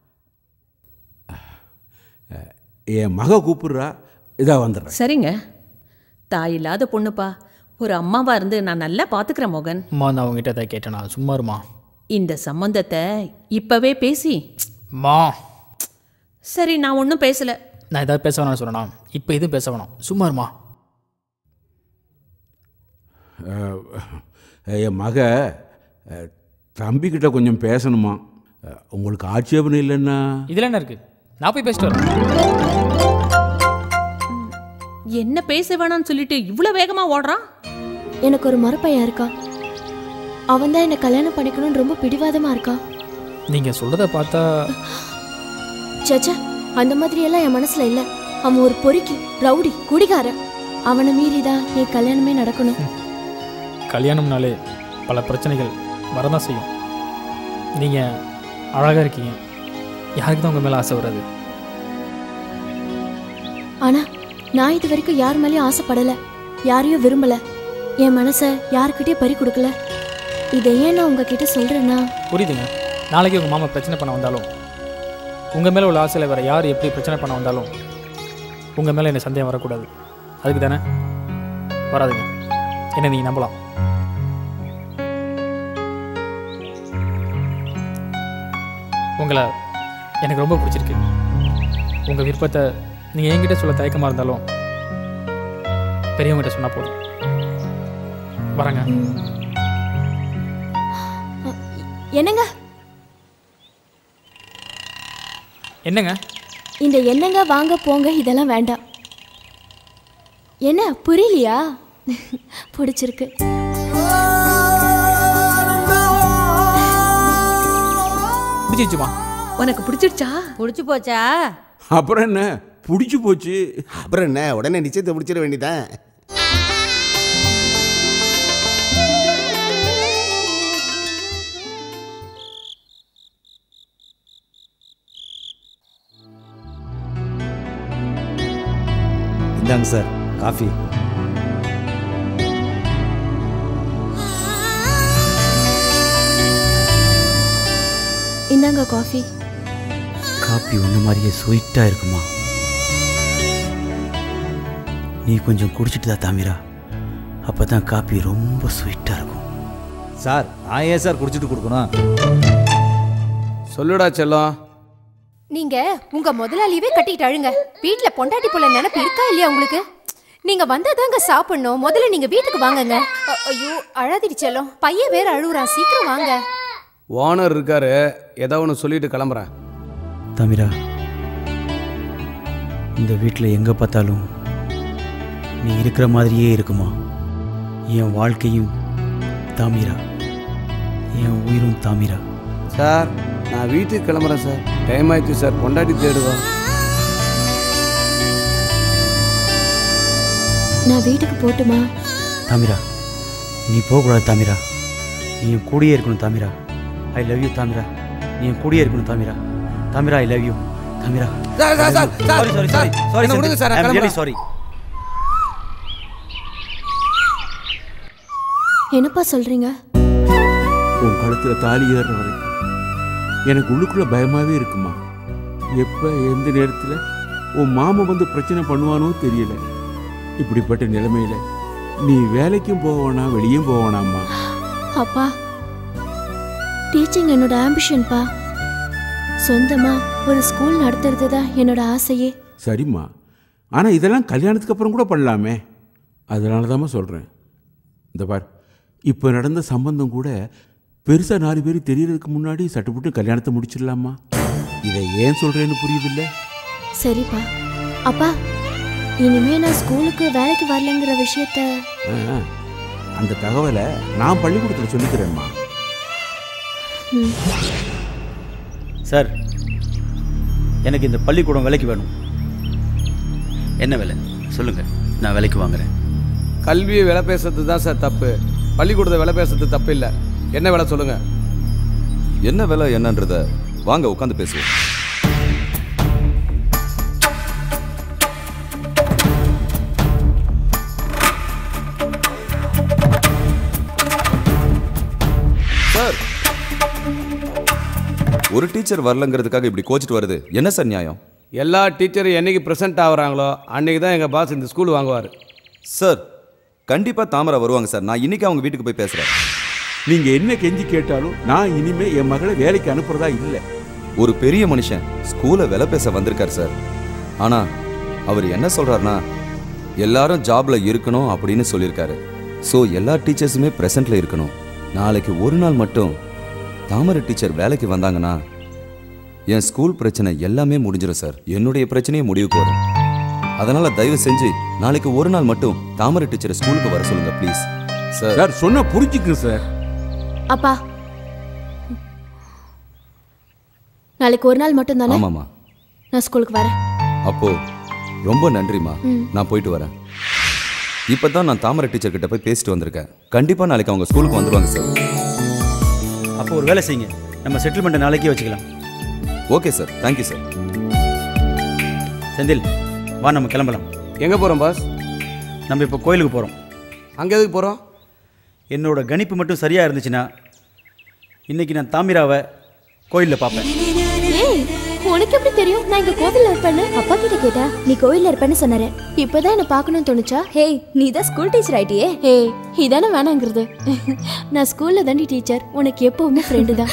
என் மக கூப்பிடுறா இதா வந்துடுறேன் சரிங்க தாய் இல்லாத பொண்ணுப்பா ஒரு அம்மாவா இருந்து நான் நல்லா பாத்துக்கிறேன் மோகன் அம்மா நான் அவங்ககிட்ட அதை கேட்டேனா சும்மா இருமா இந்த சம்பந்தத்தை இப்பவே பேசி மா சரி நான் ஒன்றும் பேசல நான் ஏதாவது பேச வேணாம்னு சொன்னேனா இப்போ எதுவும் பேச வேணாம் சும்மா இருமா அஹ், என் மக அஹ், தம்பிக்கிட்ட கொஞ்சம் பேசணுமா அஹ், உங்களுக்கு ஆட்சேபணம் இல்லைன்னா இதில் என்ன இருக்கு நான் போய் பேசிட்டு வரேன் என்ன பேச வேணாம்னு சொல்லிட்டு இவ்வளோ வேகமா ஓடுறான் எனக்கு ஒரு மறுப்பையன் இருக்கான் அவன் தான் என்னை கல்யாணம் பண்ணிக்கணும்னு ரொம்ப பிடிவாதமா இருக்கான் நீங்கள் சொல்கிறத பார்த்தா சச்சா அந்த மாதிரி எல்லாம் என் மனசுல இல்ல அவன் ஒரு பொறுக்கி ரவுடி குடிகாரன் அவனை மீறி தான் என் கல்யாணமே நடக்கணும் கல்யாணம்னாலே பல பிரச்சனைகள் வரதான் செய்யும் நீங்கள் அழகாக இருக்கீங்க யாருக்கு தான் உங்கள் மேலே ஆசை வராது ஆனா நான் இது வரைக்கும் யார் மேலயும் ஆசைப்படல யாரையும் விரும்பல என் மனசை யாருக்கிட்டயும் பறி கொடுக்கல இதை ஏன் நான் உங்ககிட்ட சொல்றேன்னா புரியுதுங்க நாளைக்கு உங்கள் மாமா பிரச்சனை பண்ண வந்தாலும் உங்கள் மேலே உள்ள ஆசையில் வேறு யார் எப்படி பிரச்சனை பண்ண வந்தாலும் உங்கள் மேலே என்ன சந்தேகம் வரக்கூடாது அதுக்கு தானே வராதுங்க என்ன நீங்கள் நம்பலாம் உங்களை எனக்கு ரொம்ப பிடிச்சிருக்கு உங்கள் விருப்பத்தை நீங்கள் என்கிட்ட சொல்ல தயக்கமாக இருந்தாலும் பெரியவங்ககிட்ட சொன்னால் போதும் வரேங்க என்னங்க என்னங்க இந்த என்னங்க வாங்க போங்க இதெல்லாம் வேண்டாம் என்ன புரியலையா பிடிச்சிருக்கு பிடிச்சிச்சுமா உனக்கு பிடிச்சிருச்சா பிடிச்சி போச்சா அப்புறம் என்ன பிடிச்சி போச்சு அப்புறம் என்ன உடனே நிச்சயத்தை முடிச்சிட வேண்டியதான் இந்தாங்க சார் காஃபி இந்தாங்க காஃபி காப்பி ஒன்று மாதிரியே ஸ்வீட்டாக இருக்குமா நீ கொஞ்சம் குடிச்சிட்டு தான் தாமிரா அப்போ தான் காப்பி ரொம்ப ஸ்வீட்டாக இருக்கும் சார் நான் ஏன் சார் குடிச்சிட்டு கொடுக்கணும் சொல்லுடா செல்லம் நீங்க உங்க முதலாளியவே கட்டிட்டு அழுங்க வீட்ல பொண்டாட்டி போல நினைப்பு இருக்கா இல்லையா உங்களுக்கு நீங்க வந்தாதாங்க சாப்பிடணும் முதல்ல நீங்க வீட்டுக்கு வாங்கங்க அ- ஐயோ அழாதிரி செல்லம் பையன் வேற அழுகுறான் சீக்கிரம் வாங்க ஓனர் இருக்காரு ஏதோ ஒன்று சொல்லிட்டு கிளம்புறேன் தாமிரா இந்த வீட்டில் எங்கே பார்த்தாலும் நீ இருக்கிற மாதிரியே இருக்குமா என் வாழ்க்கையும் தாமிரா என் உயிரும் தாமிரா சார் நான் வீட்டுக்கு கிளம்புறேன் சார் டைம் ஆயிடுச்சு சார் பொண்டாட்டி தேடுவா நான் வீட்டுக்கு போட்டுமா தாமிரா நீ போகக்கூடாது தாமிரா நீ என் கூடயே இருக்கணும் Thamira I love you Thamira நீ என் கூடயே இருக்கணும் Thamira Thamira I love you Thamira sir, sir, sir, sir, sorry sorry sir, sorry sorry என்னை விடுங்க சார், நான் கிளம்புறேன். சாரி என்னப்பா சொல்றீங்க உன் கழுத்தில் தாலி ஏறுற வரைக்கும் எனக்கு உள்ளுக்குள்ள பயமாவே இருக்குமா எப்போ எந்த நேரத்தில் உன் மாமா வந்து பிரச்சனை பண்ணுவானோ தெரியல இப்படிப்பட்ட நிலைமையில நீ வேலைக்கும் போவானா வெளியும் போவானாம்மா அப்பா டீச்சிங் என்னோட ஆம்பிஷன்ப்பா சொந்தமா ஒரு ஸ்கூல் நடத்துறது தான் என்னோட ஆசையே சரிம்மா ஆனால் இதெல்லாம் கல்யாணத்துக்கு அப்புறம் கூட பண்ணலாமே அதனால தாம்மா சொல்கிறேன் இந்த பார் இப்போ நடந்த சம்பந்தம் கூட பெருசாக நாலு பேர் தெரியறதுக்கு முன்னாடி சட்டுப்புட்டு கல்யாணத்தை முடிச்சிடலாமா இதை ஏன் சொல்கிறேன்னு புரியுதில்ல சரிப்பா அப்பா இனிமே நான் ஸ்கூலுக்கு வேலைக்கு வரலங்கிற விஷயத்த ஆ, அந்த தகவலை நான் பள்ளிக்கூடத்தில் சொல்லிக்கிறேம்மா ம், சார் எனக்கு இந்த பள்ளிக்கூடம் விலைக்கு வேணும் என்ன விலை சொல்லுங்க நான் விலைக்கு வாங்குறேன் கல்வியை விலை பேசுறது தான் சார் தப்பு பள்ளிக்கூடத்தை விலை பேசுறது தப்பு இல்லை என்ன விலை சொல்லுங்க என்ன விலை என்னன்றத வாங்க உட்காந்து பேசுவோம் சார் ஒரு டீச்சர் வரலங்கிறதுக்காக இப்படி கோச்சிட்டு வருது என்ன சார் நியாயம் எல்லா டீச்சரும் என்னைக்கு ப்ரெசென்ட் ஆகுறாங்களோ அன்னைக்கு தான் எங்கள் பாஸ் இந்த ஸ்கூல் வாங்குவார் சார் கண்டிப்பாக தாமரை வருவாங்க சார் நான் இன்னைக்கு அவங்க வீட்டுக்கு போய் பேசுகிறேன் நீங்கள் என்ன கெஞ்சி கேட்டாலும் நான் இனிமே என் மகளை வேலைக்கு அனுப்புறதா இல்லை ஒரு பெரிய மனுஷன் ஸ்கூலை விலை பேச வந்திருக்கார் சார் ஆனால் அவர் என்ன சொல்கிறாருன்னா எல்லாரும் ஜாப்ல இருக்கணும் அப்படின்னு சொல்லியிருக்காரு ஸோ எல்லா டீச்சர்ஸுமே ப்ரெசண்ட்ல இருக்கணும் நாளைக்கு ஒரு நாள் மட்டும் தாமரை டீச்சர் வேலைக்கு வந்தாங்கன்னா என் ஸ்கூல் பிரச்சனை எல்லாமே முடிஞ்சிடும் சார் என்னுடைய பிரச்சனையே முடிவுக்கு வரும் அதனால தயவு செஞ்சு நாளைக்கு ஒரு நாள் மட்டும் தாமரை டீச்சரை ஸ்கூலுக்கு வர சொல்லுங்க ப்ளீஸ் சார் சார் சொன்னா புரிஞ்சுக்கு சார் அப்பா நாளைக்கு ஒரு நாள் மட்டும் தானே ஆமாம்மா நான் ஸ்கூலுக்கு வரேன் அப்போ ரொம்ப நன்றிம்மா ம். நான் போயிட்டு வரேன் இப்போ தான் நான் தாமரை டீச்சர் கிட்ட போய் பேசிட்டு வந்திருக்கேன் கண்டிப்பாக நாளைக்கு அவங்க ஸ்கூலுக்கு வந்துருவாங்க சார் அப்போ ஒரு வேலை செய்யுங்க நம்ம செட்டில்மெண்ட்டை நாளைக்கே வச்சுக்கலாம் okay sir thank you sir Senthil வா நம்ம கிளம்பலாம் எங்கே போகிறோம் பாஸ் நம்ம இப்போ கோயிலுக்கு போகிறோம் அங்கே எதுக்கு போகிறோம் என்னோட கணிப்பு மட்டும் சரியாக இருந்துச்சுன்னா இன்னைக்கு நான் தாமிராவை கோயிலில் பார்ப்பேன் ஏய் உனக்கு எப்படி தெரியும் நான் இங்க கோவில்ல இருப்பேன்னு அப்பா கிட்ட கேட்டா நீ கோவில்ல இருப்பேன்னு சொன்னாரு இப்பதான் என்ன பார்க்கணும்னு தோணுச்சா ஹேய் நீ தான் ஸ்கூல் டீச்சர் ஆயிட்டியே ஏய் இதானே வேணாங்கிறது நான் ஸ்கூல்ல தாண்டி டீச்சர் உனக்கு எப்பவுமே ஃப்ரெண்டு தான்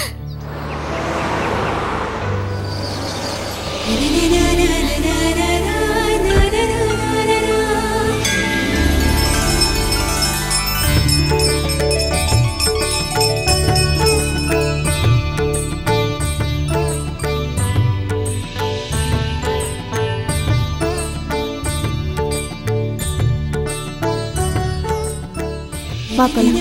பார்க்கலாம்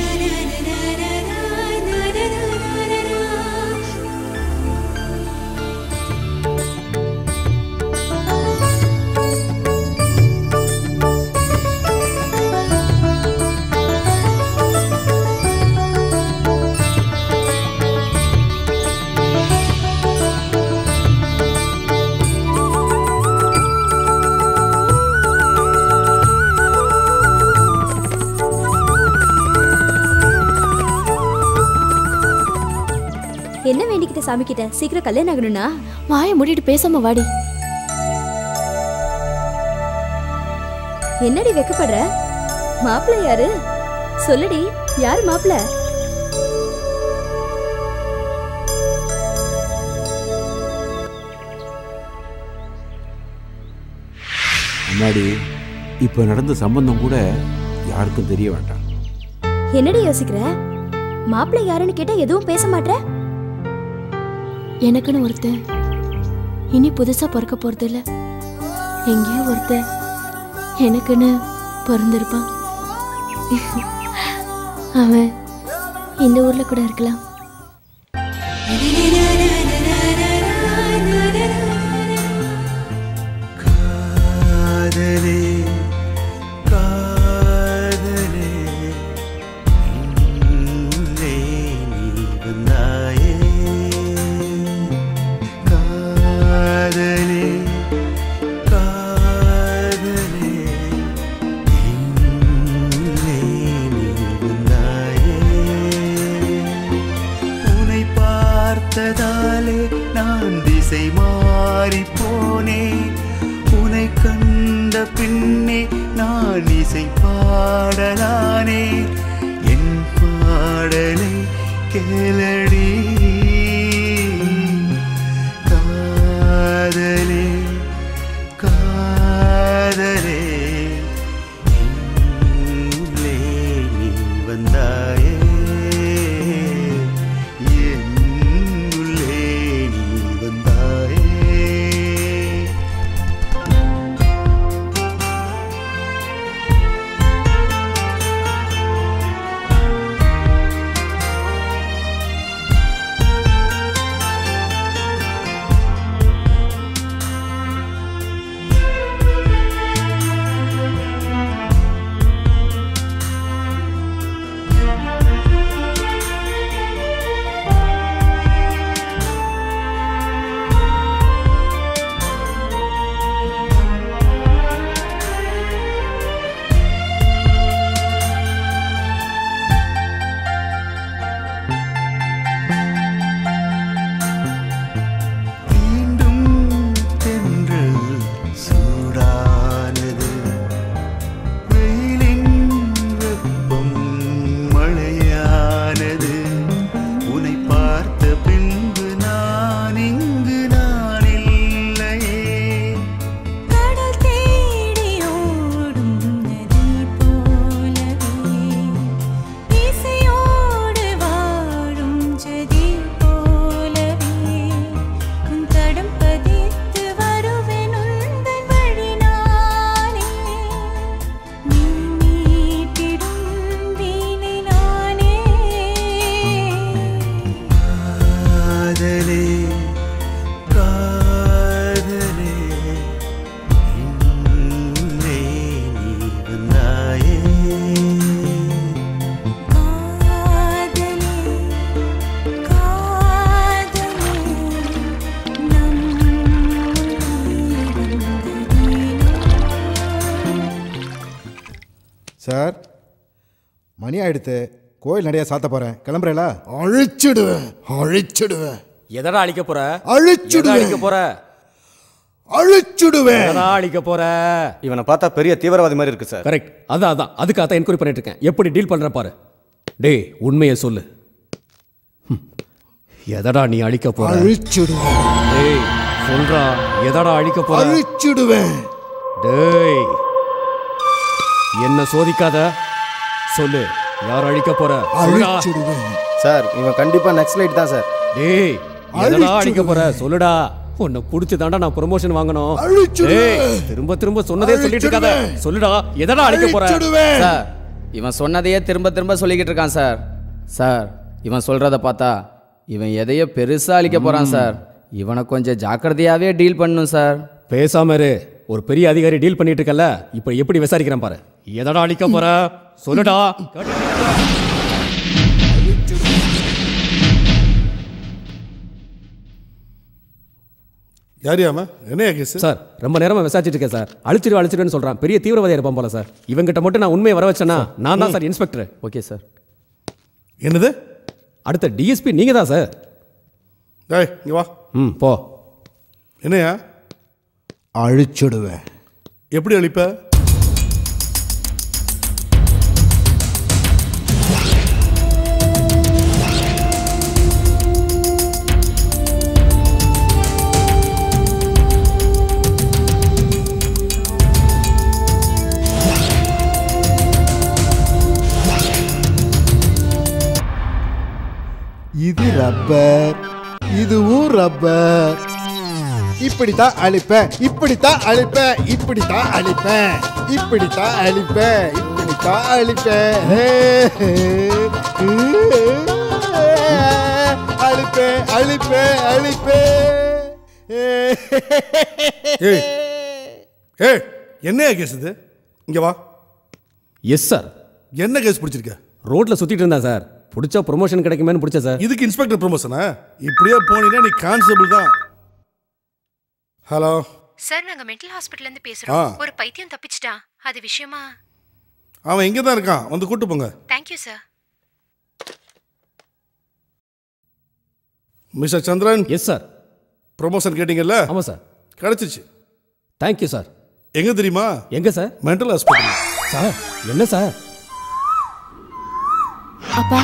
என்ன வேண்டிக்கிட்ட சாமி கிட்ட சீக்கிரம் கல்யாணம் ஆகணும்னா வாயை மூடிட்டு பேசாம வாடி என்னடி வெக்கப்படுற மாப்பிள்ளை யாரு சொல்லுடி யார் மாப்பிள்ளை முன்னாடி இப்போ நடந்த சம்பந்தம் கூட யாருக்கும் தெரிய வேண்டாம் என்னடி யோசிக்கிற மாப்பிள்ளை யாருன்னு கேட்டா எதுவும் பேச மாட்ற எனக்குன்னு ஒருத்தன் இனி புதுசா பிறக்க போறது இல்ல எங்கேயோ ஒருத்தன் எனக்குன்னு பிறந்திருப்பான் அவன் இந்த ஊர்ல கூட இருக்கலாம் காதலே காதலே உள்ளே நீ வந்தாயே காதலே காதலே உள்ளே நீ வந்தாயே உன்னை பார்த்ததாலே போனே உனை கண்ட பின்னே நான் இசை பாடலானே என் பாடலை கேளடி காதலே காதலே உள்ளே நீ வந்தாயே என் உள்ளே நீ வந்தாயே மீண்டும் தென்றல் சூடானது வெயிலின் வெப்பம் மழையானது உன்னை பார்த்த பின்பு நான் இங்கு நான் இல்லையே கடல் தேடி ஓடும் நதி போலவே இசையோடு வாழும் ஜதி போலவே உன் தடம் பதித்து வருவேன் உந்தன் வழி நானே நீ மீட்டிடும் வீணை நானே காதலே காதலே உள்ளே நீ வந்தாயே காதலே காதலே நம் சார் மணி ஆயிடுத்து கோயில் நிறைய சாத்த போறேன் கிளம்புறேல அழிச்சிடுவேன் அழிச்சிடுவேன் எதடா அழிக்க போற அழிச்சிடுவேன். எதை அழிக்க போற அழிச்சிடுவேன் எதடா அழிக்க போற இவனை பார்த்தா பெரிய தீவிரவாதி மாதிரி இருக்கு சார் கரெக்ட் அதான் அதான் அதுக்காக தான் என்கொயரி பண்ணிட்டு இருக்கேன் எப்படி டீல் பண்ற பாரு டேய் உண்மையை சொல்லு ஹம். எதடா நீ அழிக்க போற அழிச்சிடுவேன் டேய் சொல்றா எதடா அழிக்க போற அழிச்சிடுவேன் டேய் என்ன சோதிக்காத சொல்லு யார் அழிக்க போற சொல்லுடா. சார் இவன் கண்டிப்பா நக்ஸலைட் தான் சார் டேய் எதடா அழிக்க போற சொல்லுடா உன்னை புடிச்சு தாண்டா நான் ப்ரொமோஷன் வாங்கணும் அழிச்சிடுவேன். டேய் திரும்ப திரும்ப சொன்னதே சொல்லிட்டு இருக்காத சொல்லுடா எதடா அழிக்க போற சார் இவன் சொன்னதையே திரும்ப திரும்ப சொல்லிக்கிட்டு இருக்கான் சார் சார் இவன் சொல்றத பார்த்தா இவன் எதையோ பெருசா அழிக்க போறான் சார் இவனை கொஞ்சம் ஜாக்கிரதையாவே டீல் பண்ணணும் சார் பேசாம இரு ஒரு பெரிய அதிகாரி டீல் பண்ணிட்டு இருக்கல இப்போ எப்படி விசாரிக்கிறான் பாரு எதடா அழிக்க போற சொல்லுடா யார் யாம என்னையா கேஸ் சார் ரொம்ப நேரமா விசாரிச்சிட்டு இருக்கேன் சார் அழிச்சிடு அழிச்சிடுன்னு சொல்றான் பெரிய தீவிரவாதியா இருப்பான் போல சார் இவங்கிட்ட மட்டும் நான் உண்மையை வர வச்சேன்னா நான் தான் சார் இன்ஸ்பெக்டர் ஓகே சார் என்னது அடுத்த டிஎஸ்பி நீங்க தான் சார் டேய் இங்க வா ம் போ என்னையா அழிச்சிடுவேன் எப்படி அழிப்ப இது ரப்பர் இதுவும் ரப்பர் இப்படித்தான் அழிப்பேன் இப்படித்தான் அழிப்பேன் இப்படித்தான் அழிப்பேன் இப்படித்தான் அழிப்பேன் இப்படித்தான் அழிப்பேன் ஹே, ஹே, ஹே. அழிப்பேன் அழிப்பேன் அழிப்பேன் ஏய் ஏய் என்னையா கேஸ் இது இங்க வா எஸ் சார் என்ன கேஸ் பிடிச்சிருக்க ரோட்ல சுத்திட்டு இருந்தா சார் பிடிச்சா ப்ரொமோஷன் கிடைக்குமேனு பிடிச்ச சார் இதுக்கு இன்ஸ்பெக்டர் ப்ரொமோஷனா இப்படியே போனீங்கன்னா நீ கான்ஸ்டபிள் தான் ஹலோ சார் நாங்க மென்டல் ஹாஸ்பிட்டல்ல இருந்து ஆ. பேசுறோம் ஒரு பைத்தியம் தப்பிச்சிட்டான் அது விஷயமா அவன் இங்கே தான் இருக்கான் வந்து கூட்டு போங்க thank you sir mister Chandran yes sir promotion கேட்டிங்கல்ல ஆமாம் சார் கிடச்சிச்சு தேங்க்யூ சார் எங்க தெரியுமா எங்க சார் மென்டல் ஹாஸ்பிட்டல் சார் என்ன சார் அப்பா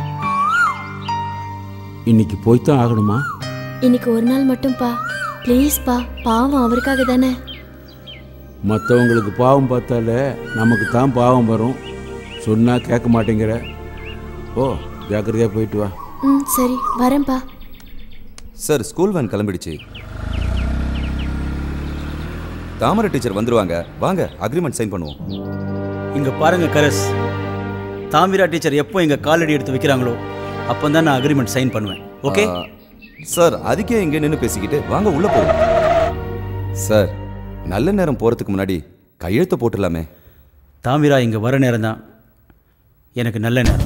இன்னைக்கு போய்த்தான் ஆகணுமா இன்னைக்கு ஒரு நாள் மட்டும்ப்பா ப்ளீஸ்ப்பா பாவம் அவருக்காக தானே மற்றவங்களுக்கு பாவம் பார்த்தாலே நமக்கு தான் பாவம் வரும் சொன்னா கேட்க மாட்டேங்கிற ஓ ஜாக்கிரதையாக போயிட்டு வா ம் சரி வரேன்ப்பா சார் ஸ்கூல் வேன் கிளம்பிடுச்சு தாமரை டீச்சர் வந்துருவாங்க வாங்க அக்ரிமெண்ட் சைன் பண்ணுவோம் இங்க பாருங்க கரஸ் தாமிரா டீச்சர் எப்போ எங்க காலடி எடுத்து வைக்கிறாங்களோ அப்போ தான் நான் அக்ரிமெண்ட் சைன் பண்ணுவேன் ஓகே ஆ, சார் அதுக்கே இங்கே நின்று பேசிக்கிட்டு வாங்க உள்ள போவோம் சார் நல்ல நேரம் போறதுக்கு முன்னாடி கையெழுத்து போட்டுடலாமே தாமிரா இங்க வர நேரம் தான் எனக்கு நல்ல நேரம்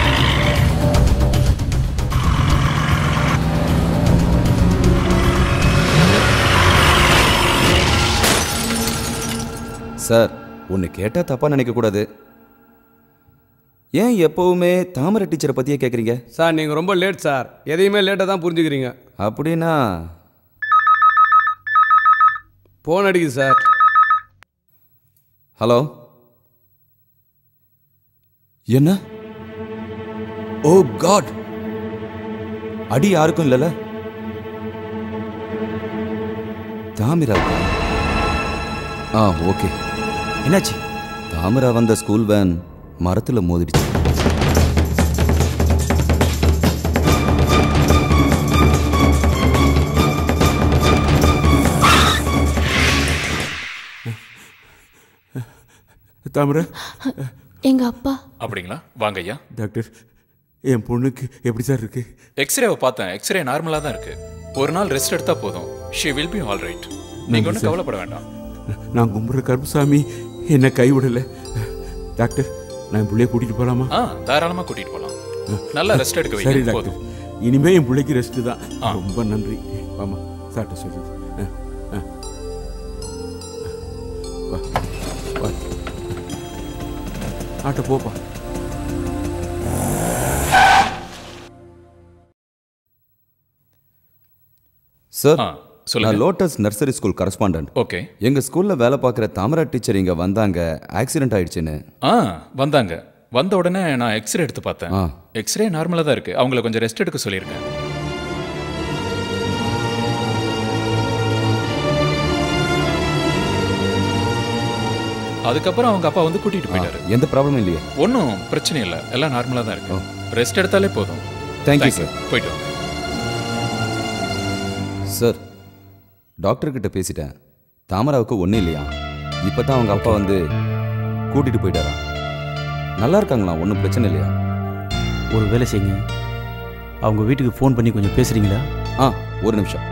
சார் ஒன்று கேட்டால் தப்பாக நினைக்கக்கூடாது ஏன் எப்பவுமே தாமரை டீச்சரை பற்றியே கேட்குறீங்க சார் நீங்கள் ரொம்ப லேட் சார் எதையுமே லேட்டாக தான் புரிஞ்சுக்கிறீங்க அப்படின்னா ஃபோன் அடிக்குது சார் ஹலோ என்ன ஓ காட் அடி யாருக்கும் இல்லைல்ல தாமிரா ஆ ஓகே என்னாச்சு தாமிரா வந்த ஸ்கூல் வேன் மரத்துல மோதிடுச்சு தாமரை எங்க அப்பா அப்படிங்களா வாங்க ஐயா டாக்டர் என் பொண்ணுக்கு எப்படி சார் இருக்கு எக்ஸ்ரேவை பார்த்தேன் எக்ஸ்ரே நார்மலாக தான் இருக்கு ஒரு நாள் ரெஸ்ட் எடுத்தா போதும் she will be all right நீங்க ஒன்றும் sir. கவலைப்பட வேண்டாம் நான் கும்புற கருப்புசாமி என்னை கைவிடலை டாக்டர் நான் என் பிள்ளைய கூட்டிட்டு போலாமா ஆ தாராளமா கூட்டிட்டு போலாம் நல்லா ரெஸ்ட் எடுக்க சரி வைங்க டாக்டர் போதும் இனிமே என் பிள்ளைக்கு ரெஸ்ட் தான் ரொம்ப நன்றி வாமா சாப்பிட்ட சொல்லு ஆ, ஆ. வா வா ஆட்ட போப்பா சார் ஆ, சொல்லுங்க. நான் lotus nursery school correspondent okay எங்க ஸ்கூல்ல வேலை பார்க்குற தாமரா டீச்சர் இங்க வந்தாங்க ஆக்சிடென்ட் ஆயிடுச்சுன்னு ஆ வந்தாங்க வந்த உடனே நான் எக்ஸ்ரே எடுத்து பார்த்தேன் ஆ. எக்ஸ்ரே நார்மலாக தான் இருக்கு அவங்கள கொஞ்சம் ரெஸ்ட் எடுக்க சொல்லியிருக்கேன் அதுக்கப்புறம் அவங்க அப்பா வந்து கூட்டிட்டு போயிட்டாரு எந்த ப்ராப்ளமும் இல்லையே ஒன்றும் பிரச்சனை இல்லை எல்லாம் நார்மலாக தான் இருக்கு ரெஸ்ட் எடுத்தாலே போதும் Thank you, Thank you. sir. போயிட்டு வாங்க சார் டாக்டர் கிட்ட பேசிட்டேன் தாமராவுக்கு ஒன்றும் இல்லையா இப்போ தான் அவங்க அப்பா வந்து கூட்டிட்டு போயிட்டாரா நல்லா இருக்காங்களா ஒன்றும் பிரச்சனை இல்லையா ஒரு வேலை செய்யுங்க அவங்க வீட்டுக்கு ஃபோன் பண்ணி கொஞ்சம் பேசுறீங்களா ஆ ஒரு நிமிஷம்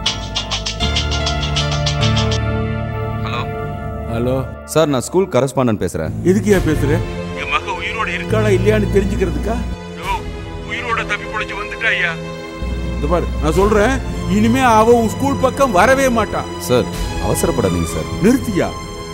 ஹலோ ஹலோ சார் நான் ஸ்கூல் கரஸ்பாண்டன்ட் பேசுகிறேன் எதுக்கு ஏன் பேசுற என் மக உயிரோட இருக்காளா இல்லையான்னு தெரிஞ்சுக்கிறதுக்கா உயிரோட தப்பி பிடிச்சு வந்துட்டா ஐயா இந்த பாரு நான் சொல்றேன் இனிமே அவ உன் ஸ்கூல் பக்கம் வரவே மாட்டான் சார் அவசரப்படாதீங்க சார் நிறுத்தியா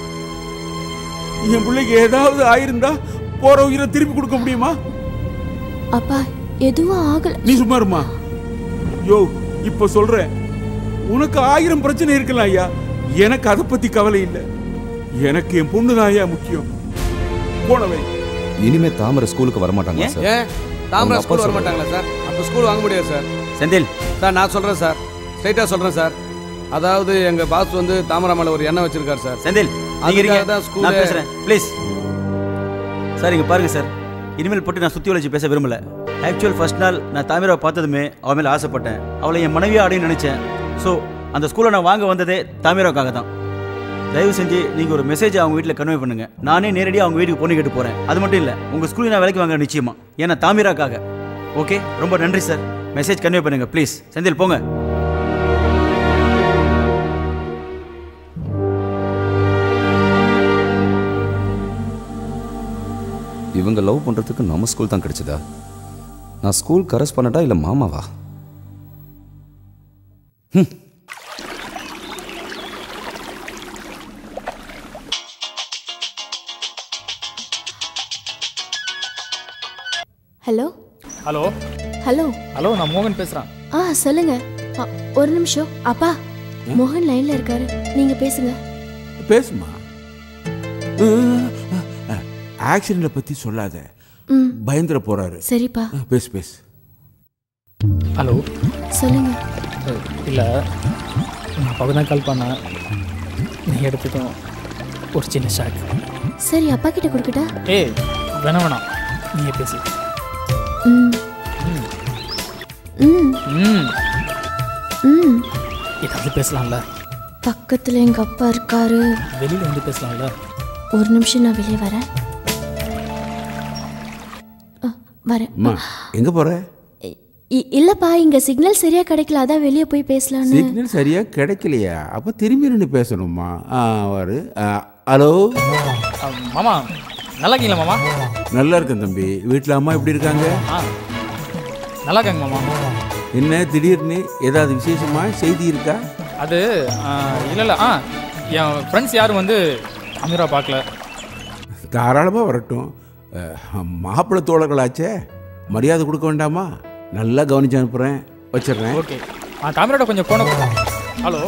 என் பிள்ளைக்கு ஏதாவது ஆயிருந்தா போற உயிரை திருப்பி கொடுக்க முடியுமா அப்பா எதுவும் ஆகல நீ சும்மா இருமா யோ இப்ப சொல்றேன் உனக்கு ஆயிரம் பிரச்சனை இருக்கலாம் ஐயா எனக்கு அதை பத்தி கவலை இல்லை எனக்கு என் பொண்ணு தான் ஐயா முக்கியம் போனவை இனிமே தாமரை ஸ்கூலுக்கு வரமாட்டாங்களா சார் ஏன் தாமரா அவங்க அப்பா ஸ்கூல் வர சொல்றாரு. மாட்டாங்களா சார் அப்போ ஸ்கூல் வாங்க முடியாது சார் செந்தில் சார் நான் சொல்கிறேன் சார் ஸ்ட்ரைட்டாக சொல்கிறேன் சார் அதாவது எங்கள் பாஸ் வந்து தாமரா மேலே ஒரு எண்ணம் வச்சிருக்காரு சார் செந்தில் நீங்க இருங்க அதுக்காக தான் ஸ்கூல் நான் பேசுறேன் ப்ளீஸ் சார் இங்க பாருங்க சார் இனிமேல் போட்டு நான் சுத்தி வளைச்சு பேச விரும்பல ஆக்சுவல் ஃபர்ஸ்ட் நாள் நான் தாமிராவை பார்த்ததுமே அவ மேல ஆசைப்பட்டேன் அவளை என் மனைவியா அடையும் நினைச்சேன் ஸோ அந்த ஸ்கூலை நான் வாங்க வந்ததே தாமிராவுக்காக தான் தயவு செஞ்சு நீங்க ஒரு மெசேஜ் அவங்க வீட்டில் கன்வே பண்ணுங்க நானே நேரடியாக அவங்க வீட்டுக்கு பொண்ணு கேட்டு போறேன் அது மட்டும் இல்லை உங்க ஸ்கூலில் நான் வேலைக்கு வாங்க நிச்சயமா ஏன்னா தாமிராக்காக ஓகே ரொம்ப நன்றி சார் மெசேஜ் கன்வே பண்ணுங்க ப்ளீஸ் செந்தில் போங்க இவங்க லவ் பண்றதுக்கு நம்ம ஸ்கூல் தான் கிடைச்சதா நான் ஸ்கூல் கரஸ்பாண்டா இல்லை மாமாவா ஹம். ஹலோ ஹலோ ஹலோ ஹலோ நான் மோகன் பேசுகிறேன் ஆ சொல்லுங்க அ, ஒரு நிமிஷம் அப்பா மோகன் லைன்ல இருக்காரு நீங்க பேசுங்க பேசுமா ஆக்சிடென்ட்டை பற்றி சொல்லாத ம். பயந்துட போறாரு சரிப்பா ஆ, பேசு பேசு ஹலோ சொல்லுங்க இல்லை நான் அப்போ தான் கால் பண்ணேன் நீ எடுத்துட்டோம் ஒரு சின்ன ஷாக் சரி அப்பா கிட்ட கொடுக்கட்டா ஏய் வேணாம் வேணாம் நீயே பேசு ம் ம் ம் ம் ஏதாவது பேசலாம்ல பக்கத்துல எங்க அப்பா இருக்காரு வெளியில் வந்து பேசலாம்ல ஒரு நிமிஷம் நான் வெளியே வரேன் அ, வரேன் அம்மா எங்கே போற இ- இல்லப்பா இங்க சிக்னல் சரியா கிடைக்கல அதான் வெளியே போய் பேசலான்னு சிக்னல் சரியா கிடைக்கலையா அப்போ திரும்பி நின்று பேசணுமா ஆ வரு ஹலோ மாமா நல்லா இருக்கீங்களா மாமா நல்லா இருக்கேன் தம்பி வீட்டில் அம்மா எப்படி இருக்காங்க ஆ நல்லா இருக்காங்க மாமா என்ன திடீர்னு ஏதாவது விசேஷமா செய்தி இருக்கா அது இல்லை இல்லை ஆ என் ஃப்ரெண்ட்ஸ் யாரும் வந்து அமீரா பார்க்கல தாராளமாக வரட்டும் அஹ், மாப்பிள்ளை தோழர்களாச்சே மரியாதை கொடுக்க வேண்டாமா நல்லா கவனிச்சு அனுப்புகிறேன் வச்சிடுறேன் ஓகே ஆ தாமிரோட கொஞ்சம் போன ஹலோ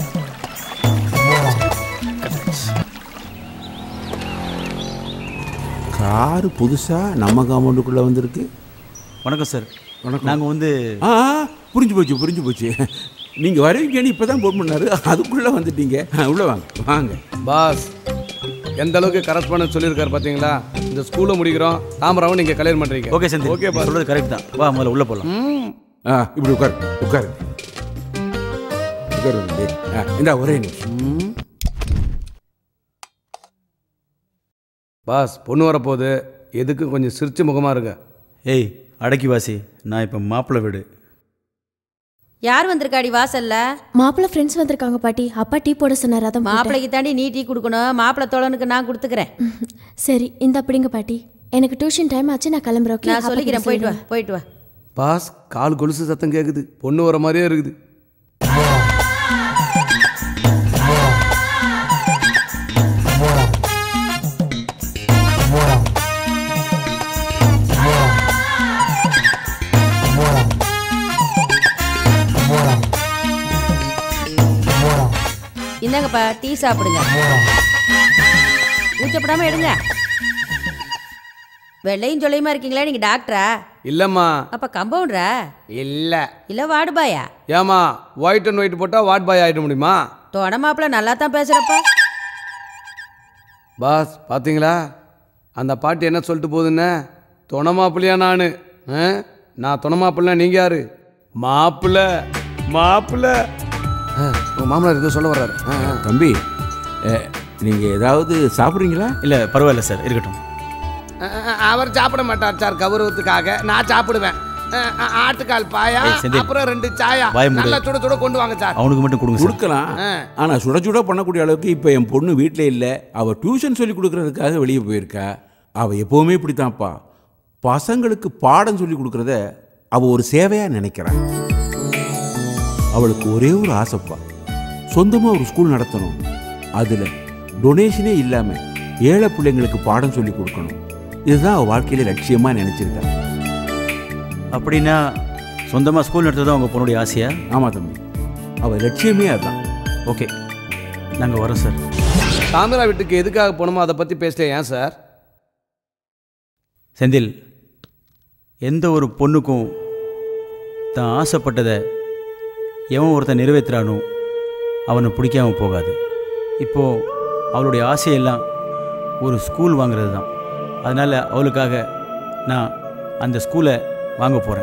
காரு புதுசாக நம்ம காம்பவுண்டுக்குள்ளே வந்திருக்கு வணக்கம் சார் வணக்கம் நாங்கள் வந்து ஆ ஆ, புரிஞ்சு போச்சு புரிஞ்சு போச்சு நீங்கள் வருவீங்கன்னு இப்போ தான் ஃபோன் பண்ணாரு அதுக்குள்ளே வந்துட்டீங்க ஆ, உள்ள வாங்க வாங்க பாஸ் எந்த அளவுக்கு கரெக்ட் பண்ண சொல்லியிருக்காரு பார்த்தீங்களா இந்த ஸ்கூலை முடிக்கிறோம் தாமராவும் நீங்கள் கல்யாணம் பண்ணுறீங்க okay Senthil okay okay boss சொல்கிறது கரெக்ட் தான் வா முதல்ல உள்ளே போகலாம் ஆ இப்படி உட்காரு உட்காரு உட்காரு தம்பி. ஆ, இந்தா ஒரே நிமிஷம் பாஸ் பொண்ணு வரப்போகுது எதுக்கு கொஞ்சம் சிரிச்ச முகமாக இருங்க ஏய் அடக்கி வாசி நான் இப்போ மாப்பிள்ளை வீடு யார் வந்திருக்காடி வாசல்ல மாப்பிள்ளை ஃப்ரெண்ட்ஸ் வந்திருக்காங்க பாட்டி அப்பா டீ போட சொன்னார் அதான் போட்டேன். மாப்பிள்ளைக்கு தாண்டி நீ டீ கொடுக்கணும் மாப்பிள்ளை தோழனுக்கு நான் கொடுத்துக்கிறேன் சரி இந்த அப்படிங்க பாட்டி எனக்கு டியூஷன் டைம் ஆச்சு நான் கிளம்புறேன் okay? நான் அப்பா சொல்லிக்கிறேன் கிட்ட போயிட்டு வா சொல்லிடுங்க. போயிட்டு வா பாஸ் கால் கொலுசு சத்தம் கேட்குது பொண்ணு வர மாதிரியே இருக்குது இந்தாங்கப்பா டீ சாப்பிடுங்க ஊச்சப்படாம எடுங்க வெள்ளையும் சொல்லையுமா இருக்கீங்களா நீங்க டாக்டரா இல்லைம்மா அப்ப கம்பவுண்டரா இல்லை இல்ல வார்டு பாயா ஏமா ஒயிட் அண்ட் ஒயிட் போட்டால் வாட் பாய் ஆகிட முடியுமா தொட மாப்பிள்ள நல்லா தான் பேசுறப்பா பாஸ் பார்த்தீங்களா அந்த பாட்டு என்ன சொல்லிட்டு போகுதுன்னு துணை மாப்பிள்ளையா நான் நான் துணை மாப்பிள்ளை நீங்கள் யாரு மாப்பிள்ளை மாப்பிள்ளை உங்கள் மாமனார் எதுவும் சொல்ல வர்றாரு ஆ, ஆ. தம்பி நீங்கள் ஏதாவது சாப்பிட்றீங்களா இல்லை பரவாயில்ல சார் இருக்கட்டும் அவர் சாப்பிட மாட்டார் சார் கௌரவத்துக்காக நான் சாப்பிடுவேன் அஹ், அஹ், ஆட்டுக்கால் பாயா ஏய், செந்தில். அப்புறம் ரெண்டு சாயா வாய மூடு. நல்லா சுட சுட கொண்டு வாங்க சார் அவனுக்கு மட்டும் கொடுங்க சார் கொடுக்கலாம் ஆ. ஆனால் சுட சுட பண்ணக்கூடிய அளவுக்கு இப்போ என் பொண்ணு வீட்டில் இல்லை அவள் டியூஷன் சொல்லி கொடுக்கறதுக்காக வெளியே போயிருக்கா அவள் எப்போவுமே இப்படித்தான்ப்பா பசங்களுக்கு பாடம் சொல்லி கொடுக்கறத அவள் ஒரு சேவையாக நினைக்கிறான் அவளுக்கு ஒரே ஒரு ஆசைப்பா சொந்தமாக ஒரு ஸ்கூல் நடத்தணும் அதில் டொனேஷனே இல்லாமல் ஏழை பிள்ளைங்களுக்கு பாடம் சொல்லி கொடுக்கணும் இதுதான் அவள் வாழ்க்கையில் லட்சியமாக நினச்சிருக்கா அப்படின்னா சொந்தமாக ஸ்கூல் நடத்துறது உங்கள் பொண்ணுடைய ஆசையா ஆமாம் தம்பி அவள் லட்சியமே அதுதான் ஓகே நாங்கள் வரோம் சார் தாமிரா வீட்டுக்கு எதுக்காக போகணுமோ அதை பற்றி பேசல ஏன் சார் செந்தில் எந்த ஒரு பொண்ணுக்கும் தான் ஆசைப்பட்டதை எவன் ஒருத்தன் நிறைவேற்றுறானோ அவனை பிடிக்காம போகாது இப்போது அவளுடைய ஆசையெல்லாம் ஒரு ஸ்கூல் வாங்குறது தான் அதனால் அவளுக்காக நான் அந்த ஸ்கூலை வாங்க போகிறேன்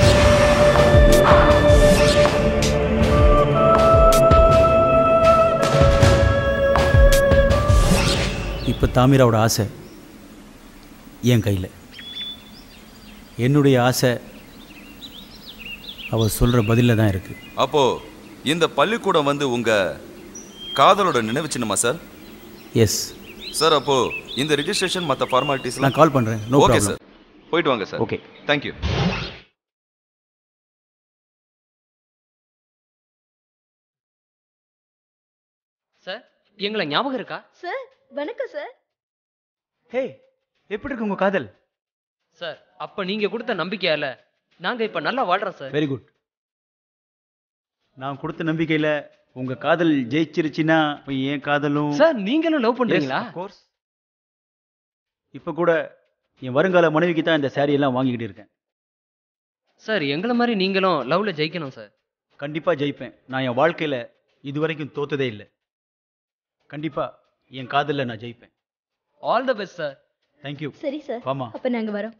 இப்போ தாமிராவோட ஆசை என் கையில் என்னுடைய ஆசை அவள் சொல்கிற பதிலில் தான் இருக்குது அப்போ இந்த பள்ளிக்கூடம் வந்து உங்க காதலோட நினைவு சின்னமா சார் எஸ் சார் அப்போ இந்த ரெஜிஸ்ட்ரேஷன் மற்ற ஃபார்மாலிட்டிஸ் நான் கால் பண்றேன். No okay problem. சார் போயிட்டு வாங்க சார் Okay. தேங்க்யூ சார் எங்களை ஞாபகம் இருக்கா சார் வணக்கம் சார் ஹே எப்படி இருக்கு உங்கள் காதல் சார் அப்ப நீங்க கொடுத்த நம்பிக்கையால நாங்க இப்ப நல்லா வாழ்றோம் சார் வெரி குட் நான் கொடுத்த நம்பிக்கையில் உங்க காதல் ஜெயிச்சிருச்சுன்னா இப்ப என் காதலும் சார் நீங்களும் லவ் பண்றீங்களா கோர்ஸ் இப்ப கூட என் வருங்கால மனைவிக்கு தான் இந்த saree எல்லாம் வாங்கிக்கிட்டு இருக்கேன் சார் எங்களை மாதிரி நீங்களும் லவ்ல ஜெயிக்கணும் சார் கண்டிப்பா ஜெயிப்பேன் நான் என் வாழ்க்கையில இதுவரைக்கும் தோத்ததே இல்லை கண்டிப்பா என் காதல்ல நான் ஜெயிப்பேன் all the best sir thank you சரி சார் வாமா அப்ப நாங்க வரோம்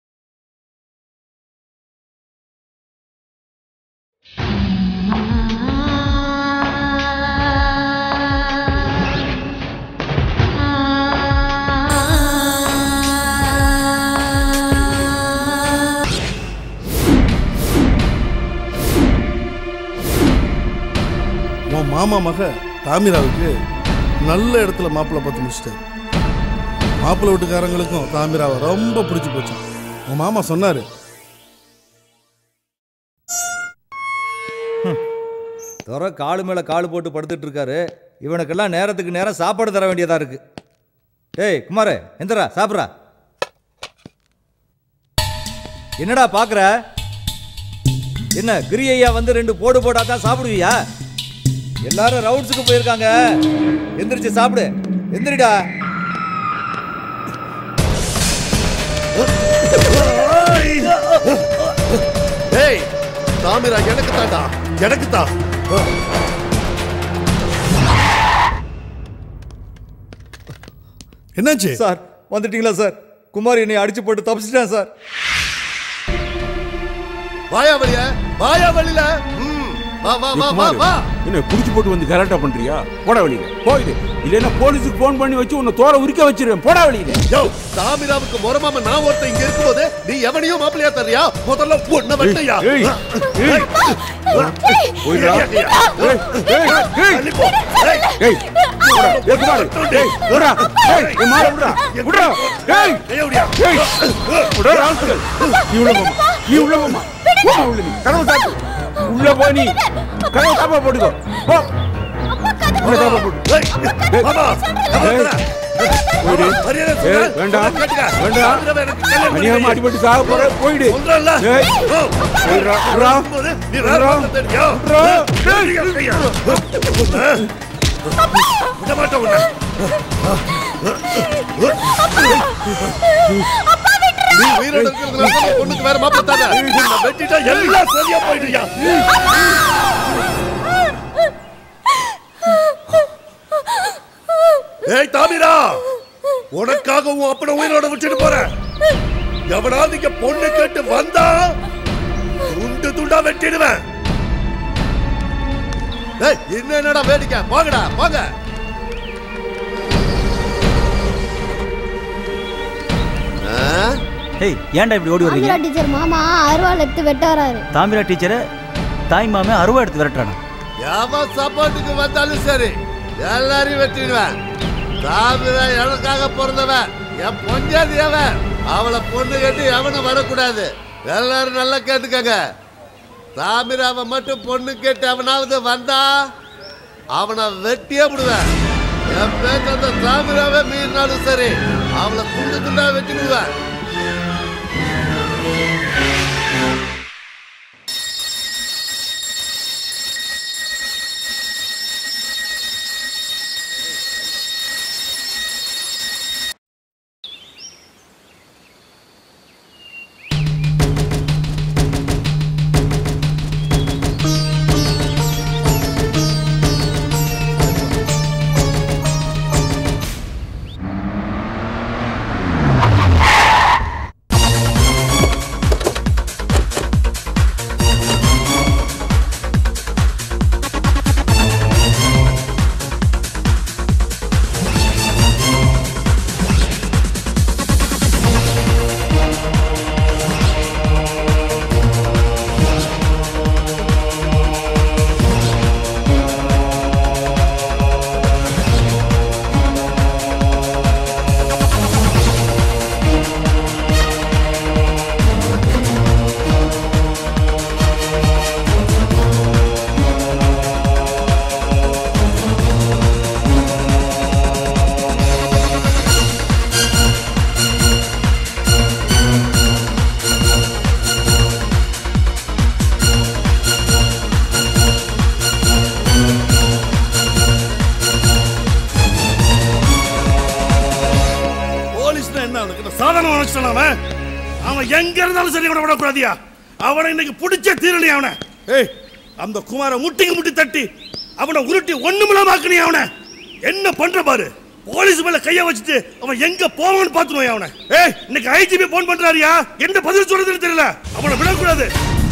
உன் மாமா மக தாமிராவுக்கு நல்ல இடத்துல மாப்பிள்ளை பார்த்து முடிச்சிட்டாரு மாப்பிள்ளை வீட்டுக்காரங்களுக்கும் தாமிராவை ரொம்ப பிடிச்சி போச்சான் உன் மாமா சொன்னாரு துறை காலு மேலே காலு போட்டு படுத்துட்டு இருக்காரு இவனுக்கெல்லாம் நேரத்துக்கு நேரம் சாப்பாடு தர வேண்டியதா இருக்கு டேய் குமார் எந்திரா சாப்பிட்றா என்னடா பார்க்குற என்ன கிரி ஐயா வந்து ரெண்டு போடு போடா தான் சாப்பிடுவியா எல்லாரும் ரவுண்ட்ஸுக்கு போயிருக்காங்க எந்திரிச்சு சாப்பிடு எந்திரிடா டேய் தாமிரா எனக்கு தாண்டா எனக்கு தான் என்னாச்சு சார் வந்துட்டீங்களா சார் குமார் என்னை அடிச்சு போட்டு தப்பிச்சிட்டான் சார் வாயா வழிய வாயா வழியில வா வா வா வா வா என்ன குடிச்சு போட்டு வந்து கலாட்டா பண்றியா போடா வெளியில போயிடு இல்லைன்னா போலீஸுக்கு ஃபோன் பண்ணி வச்சு உன்னை தோலை உரிக்க வச்சிருவேன் போடா வெளியில யோ தாமிராவுக்கு முறமாம நான் ஒருத்தன் இங்க இருக்கும்போது நீ எவனையும் மாப்பிளையா தர்றியா முதல்ல பொண்ண வெட்டையா ஏய், ஏய். போயிடுடா. ஏய், ஏய், ஏய். ஏய், போடா. ஏய், குமாரு. ஏய், போடா. ஏய், என் மாலை விடுடா. விடுடா. ஏய், ஏய். விடுடா, ராஸ்கல். நீ உள்ள போம்மா. நீ உள்ள போம்மா. போம்மா உள்ள நீ. கதவை சாத்து. உள்ள போ நீ. கதவை தாப்பா போட்டுக்கோ. போ. உள்ள தாப்பா போட்டு. ஏய், ஏய். போயிடு. ஏய், வேண்டாம் வேண்டாம் அநியாயமா அடிபட்டு சாக போற போயிடு ஏய், போயிடுறா, விட்றா. விட்றா. விட்றா. விட மாட்டேன் உன்னை. நீ உயிரோட இருக்கிறதுனால தான் உன் பொண்ணுக்கு வேற மாப்பிள்ளை தானே உன்னை வெட்டிட்டா எல்லாம் சரியா போயிடுயா ஏய் தாமிரா உனக்காக உன் அப்பனை உயிரோட விட்டுட்டு போறேன் எவனாவது இங்க பொண்ணு கேட்டு வந்தா துண்டு துண்டா வெட்டிடுவேன் ஏய் இன்னும் என்னடா வேடிக்கை போங்கடா போங்க ஏய் ஏன்டா இப்படி ஓடி தாமிரா வர்றீங்க டீச்சர் மாமா அருவாள் எடுத்து வெட்ட வராரு தாமிரா டீச்சரை தாய் மாமே அருவா எடுத்து விரட்டுறானா எவன் சப்போர்ட்டுக்கு வந்தாலும் சரி எல்லாரையும் வெட்டிடுவேன் தாமிரா எனக்காக பிறந்தவன் என் பொஞ்சாதி அவன் அவளை பொண்ணு கட்டி எவனும் வரக்கூடாது எல்லாரும் நல்லா கேட்டுக்கங்க தாமிராவை மட்டும் பொண்ணு கேட்டு அவனாவது வந்தா அவனை வெட்டியே விடுவேன் என் பேச்சு அந்த தாமிராவே மீறினாலும் சரி அவளை துண்டு துண்டா வெட்டி விடுவேன் சாதாரண நினைச்சிட்டான் அவன் அவன் எங்க இருந்தாலும் சரி அவனை விடக்கூடாதியா அவனை இன்னைக்கு பிடிச்ச தீரணி அவனை ஏய் அந்த குமார முட்டிக்கு முட்டி தட்டி அவனை உருட்டி ஒண்ணுமில்லாம அவனை என்ன பண்ற பாரு போலீஸ் மேல கைய வச்சுட்டு அவன் எங்க போவான்னு பாத்துருவான் அவனை ஏய் இன்னைக்கு ஐஜிபி போன் பண்றாருயா என்ன பதில் சொல்றதுன்னு தெரியல அவனை விடக்கூடாது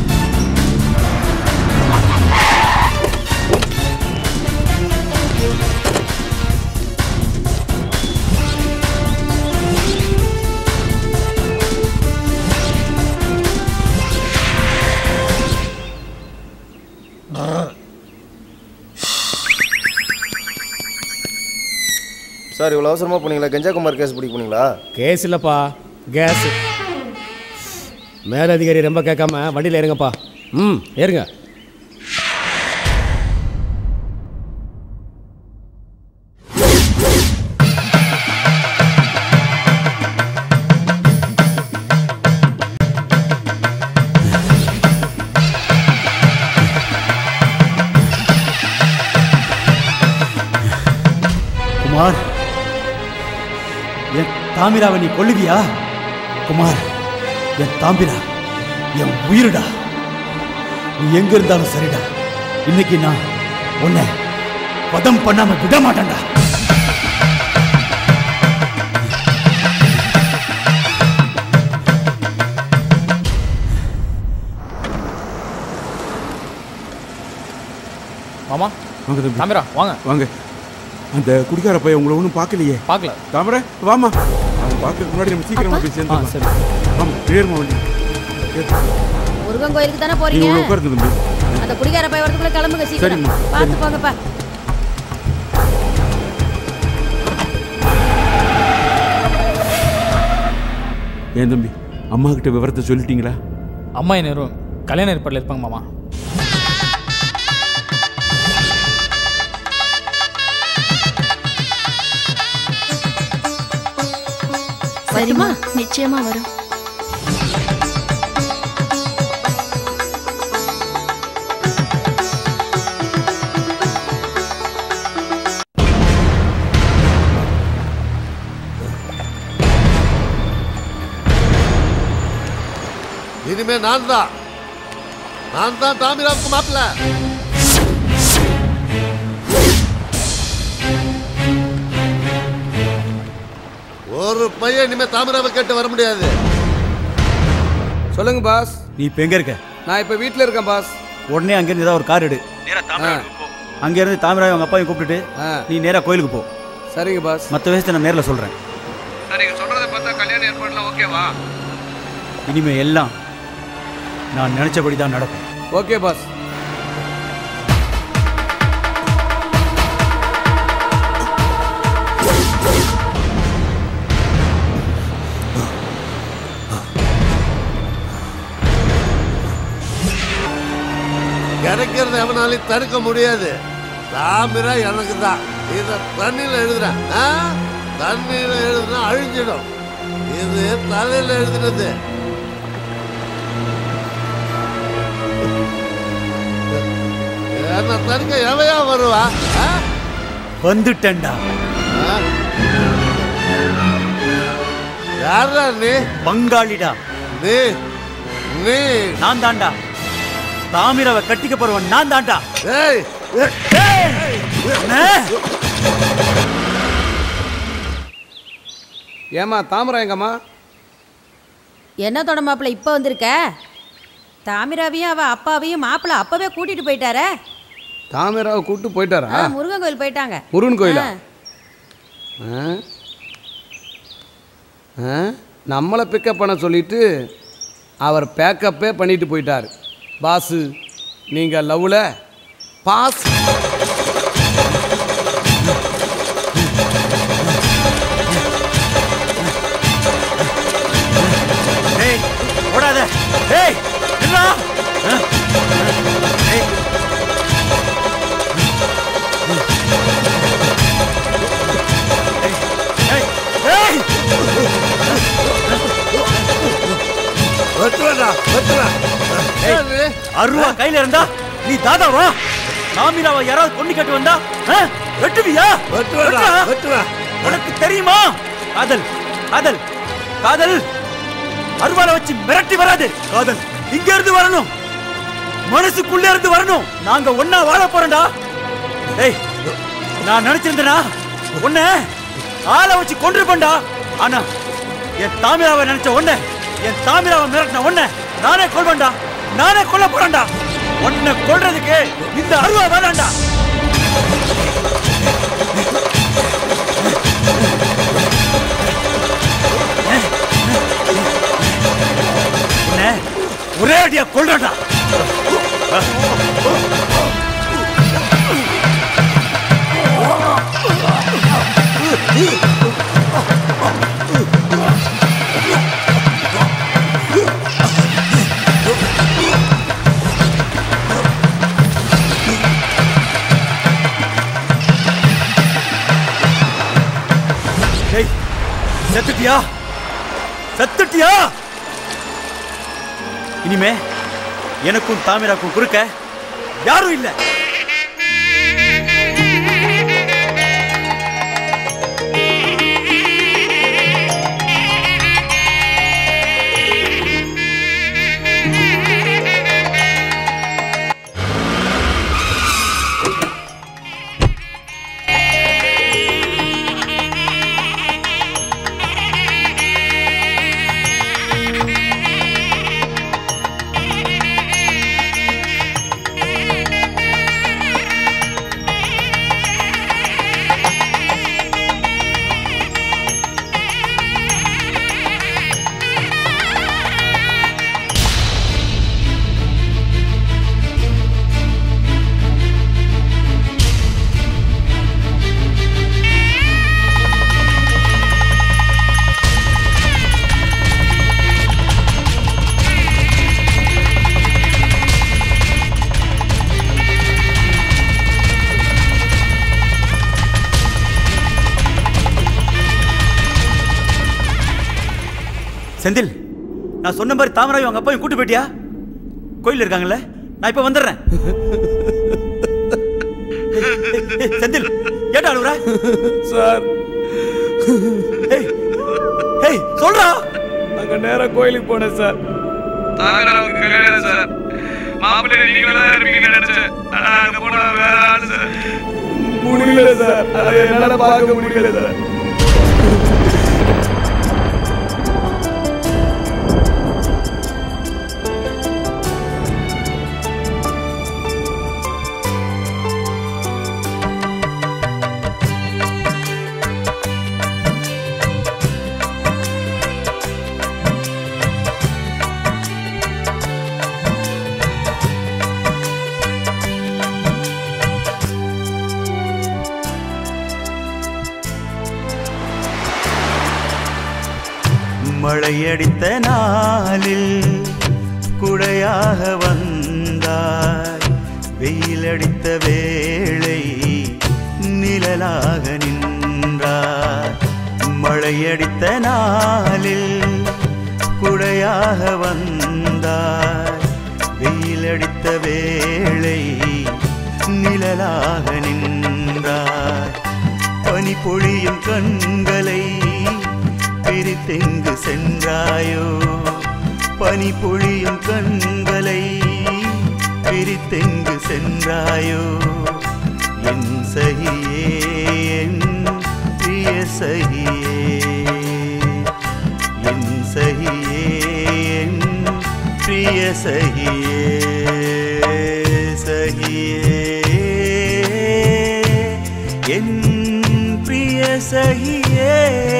சார் இவ்வளோ அவசரமாக போனீங்களா கஞ்சாகுமார் கேஸ் பிடிக்க போனீங்களா கேஸ் இல்லைப்பா கேஸ் மேலதிகாரி ரொம்ப கேட்காம வண்டியில் ஏறுங்கப்பா ம் ஏறுங்க குமார் என் தாமிராவை நீ கொல்லுவியா குமார் என் தாம்பிரா என் உயிருடா நீ எங்க இருந்தாலும் சரிடா இன்னைக்கு நான் உன்னை வதம் பண்ணாம விட மாட்டேன்டா மாமா வாங்க தம்பி தாமிரா வாங்க வாங்க அந்த குடிக்கார பையன் உங்களை ஒன்றும் பார்க்கலையே பார்க்கல தாமரை வாமா அவன் பார்க்கறதுக்கு முன்னாடி நம்ம சீக்கிரமா போய் சேர்ந்து சரி ஆமா ஏறுமா வண்டி ஏறு. முருகன் கோயிலுக்கு தானே நீங்க போறீங்க உள்ள உட்காருங்க தம்பி அந்த குடிகார பைய வரதுக்குள்ள கிளம்புங்க சீக்கிரம் சரிம்மா, பார்த்து சரி. போங்கப்பா ஏன் தம்பி அம்மா கிட்ட விவரத்தை சொல்லிட்டீங்களா அம்மா என்ன கல்யாண ஏற்பாட்டில் இருப்பாங்க மாமா சரிம்மா நிச்சயமா வரும் இனிமே நான் தான் நான் தான் தாமிராவுக்கு மாப்பிள்ள ஒரு பையன் இனிமே தாமிராவை கேட்டு வர முடியாது சொல்லுங்க பாஸ் நீ இப்போ எங்க இருக்க நான் இப்போ வீட்டில் இருக்கேன் பாஸ் உடனே அங்கேருந்து ஏதாவது ஒரு கார் எடு அங்கேருந்து தாமிராவை அவங்க அப்பாவையும் கூப்பிட்டுட்டு நீ நேராக கோயிலுக்கு போ சரிங்க பாஸ் மற்ற விஷயத்தை நான் நேரில் சொல்கிறேன் சரிங்க சொல்றதை பார்த்தா கல்யாண ஏற்பாடுலாம் ஓகேவா இனிமே எல்லாம் நான் நினைச்சபடி தான் நடக்கும் ஓகே பாஸ் கிடைக்கிறத எவனாலையும் தடுக்க முடியாது தாமிரா எனக்கு தான் இத தண்ணியில எழுதுறேன் ஆ? தண்ணியில எழுதுனா அழிஞ்சிடும் இது தலையில எழுதுனது என்ன தடுக்க எவையா வருவா ஆ? வந்துட்டேன்டா ஆ? யாரா நீ பங்காளிடா நீ நீ நான் தான்டா தாமிராவை கட்டிக்க போறவன் நான் தான்டா ஏய் ஏமா தாமரை எங்கம்மா என்ன தொட மாப்பிள்ள இப்போ வந்திருக்க தாமிராவையும் அவ அப்பாவையும் மாப்பிள்ள அப்பவே கூட்டிட்டு போயிட்டாரே தாமிராவை கூட்டு போயிட்டாரா ஆ, முருகன் கோயில் போயிட்டாங்க முருகன் கோயிலா ஆ. ஆ? ஆ? நம்மளை பிக்கப் பண்ண சொல்லிட்டு அவர் பேக்கப்பே பண்ணிட்டு போயிட்டார் பாஸு நீங்கள் லவ்வில் பாஸ் ஏய் ஓடாத ஏய் நில்லா ஏய் ஏய் ஏய் வெட்டுவேடா வெட்டுவேன் ஏய், அருவா கையில இருந்தா நீ தாதாவா சாமிராவை யாராவது கொண்டு கட்டு வந்தா ஆ? வெட்டுவியா வெட்டுவேடா வெட்டுவா? வெட்டுவேன் உனக்கு தெரியுமா காதல் காதல் காதல் அருவாளை வச்சு மிரட்டி வராது காதல் இங்க இருந்து வரணும் மனசுக்குள்ள இருந்து வரணும் நாங்க ஒன்னா வாழ போறோம்டா டேய் நான் நினைச்சிருந்தேனா உன்ன ஆளை வச்சு கொண்டிருப்பேன்டா ஆனா என் தாமிராவை நினைச்ச உன்ன என் தாமிராவை மிரட்டின உன்ன நானே கொல்வேன்டா நானே கொல்ல போறேன்டா உன்னை கொல்றதுக்கு இந்த அருவா வேணாம்டா உன்னை ஒரே அடியா கொல்றேன்டா டேய் செத்துட்டியா செத்துட்டியா இனிமே எனக்கும் தாமிராக்கும் குறுக்க யாரும் இல்ல செந்தில் நான் சொன்ன மாதிரி தாமராயும் அவங்க அப்பாவையும் கூட்டு போயிட்டியா கோயில் இருக்காங்கல்ல நான் இப்ப வந்துடுறேன் ஏய், ஏய், செந்தில் ஏட்டா அழுவுற சார் ஏய் ஏய் சொல்றா அங்க நேரா கோயிலுக்கு போனேன் சார் தாமிராவுக்கு கல்யாணம் சார் மாப்பிள்ளை நீங்களா தான் இருப்பீங்கன்னு நினைச்சேன் ஆனா அங்க போனா வேற ஆளு சார் முடியல சார் அதை என்னால பார்க்க முடியல சார் மழையடித்த நாளில் குடையாக வந்தாய் வெயிலடித்த வேளை நிழலாக நின்றாய் மழையடித்த நாளில் குடையாக வந்தாய் வெயிலடித்த வேளை நிழலாக நின்றாய் பனி பொழியும் கண்களை பிரித்தெங்கு சென்றாயோ பனி பொழியும் கண்களை பிரித்தெங்கு சென்றாயோ என் சகியே என் பிரிய சகியே என் சகியே என் பிரிய சகியே சகியே என் பிரிய சகியே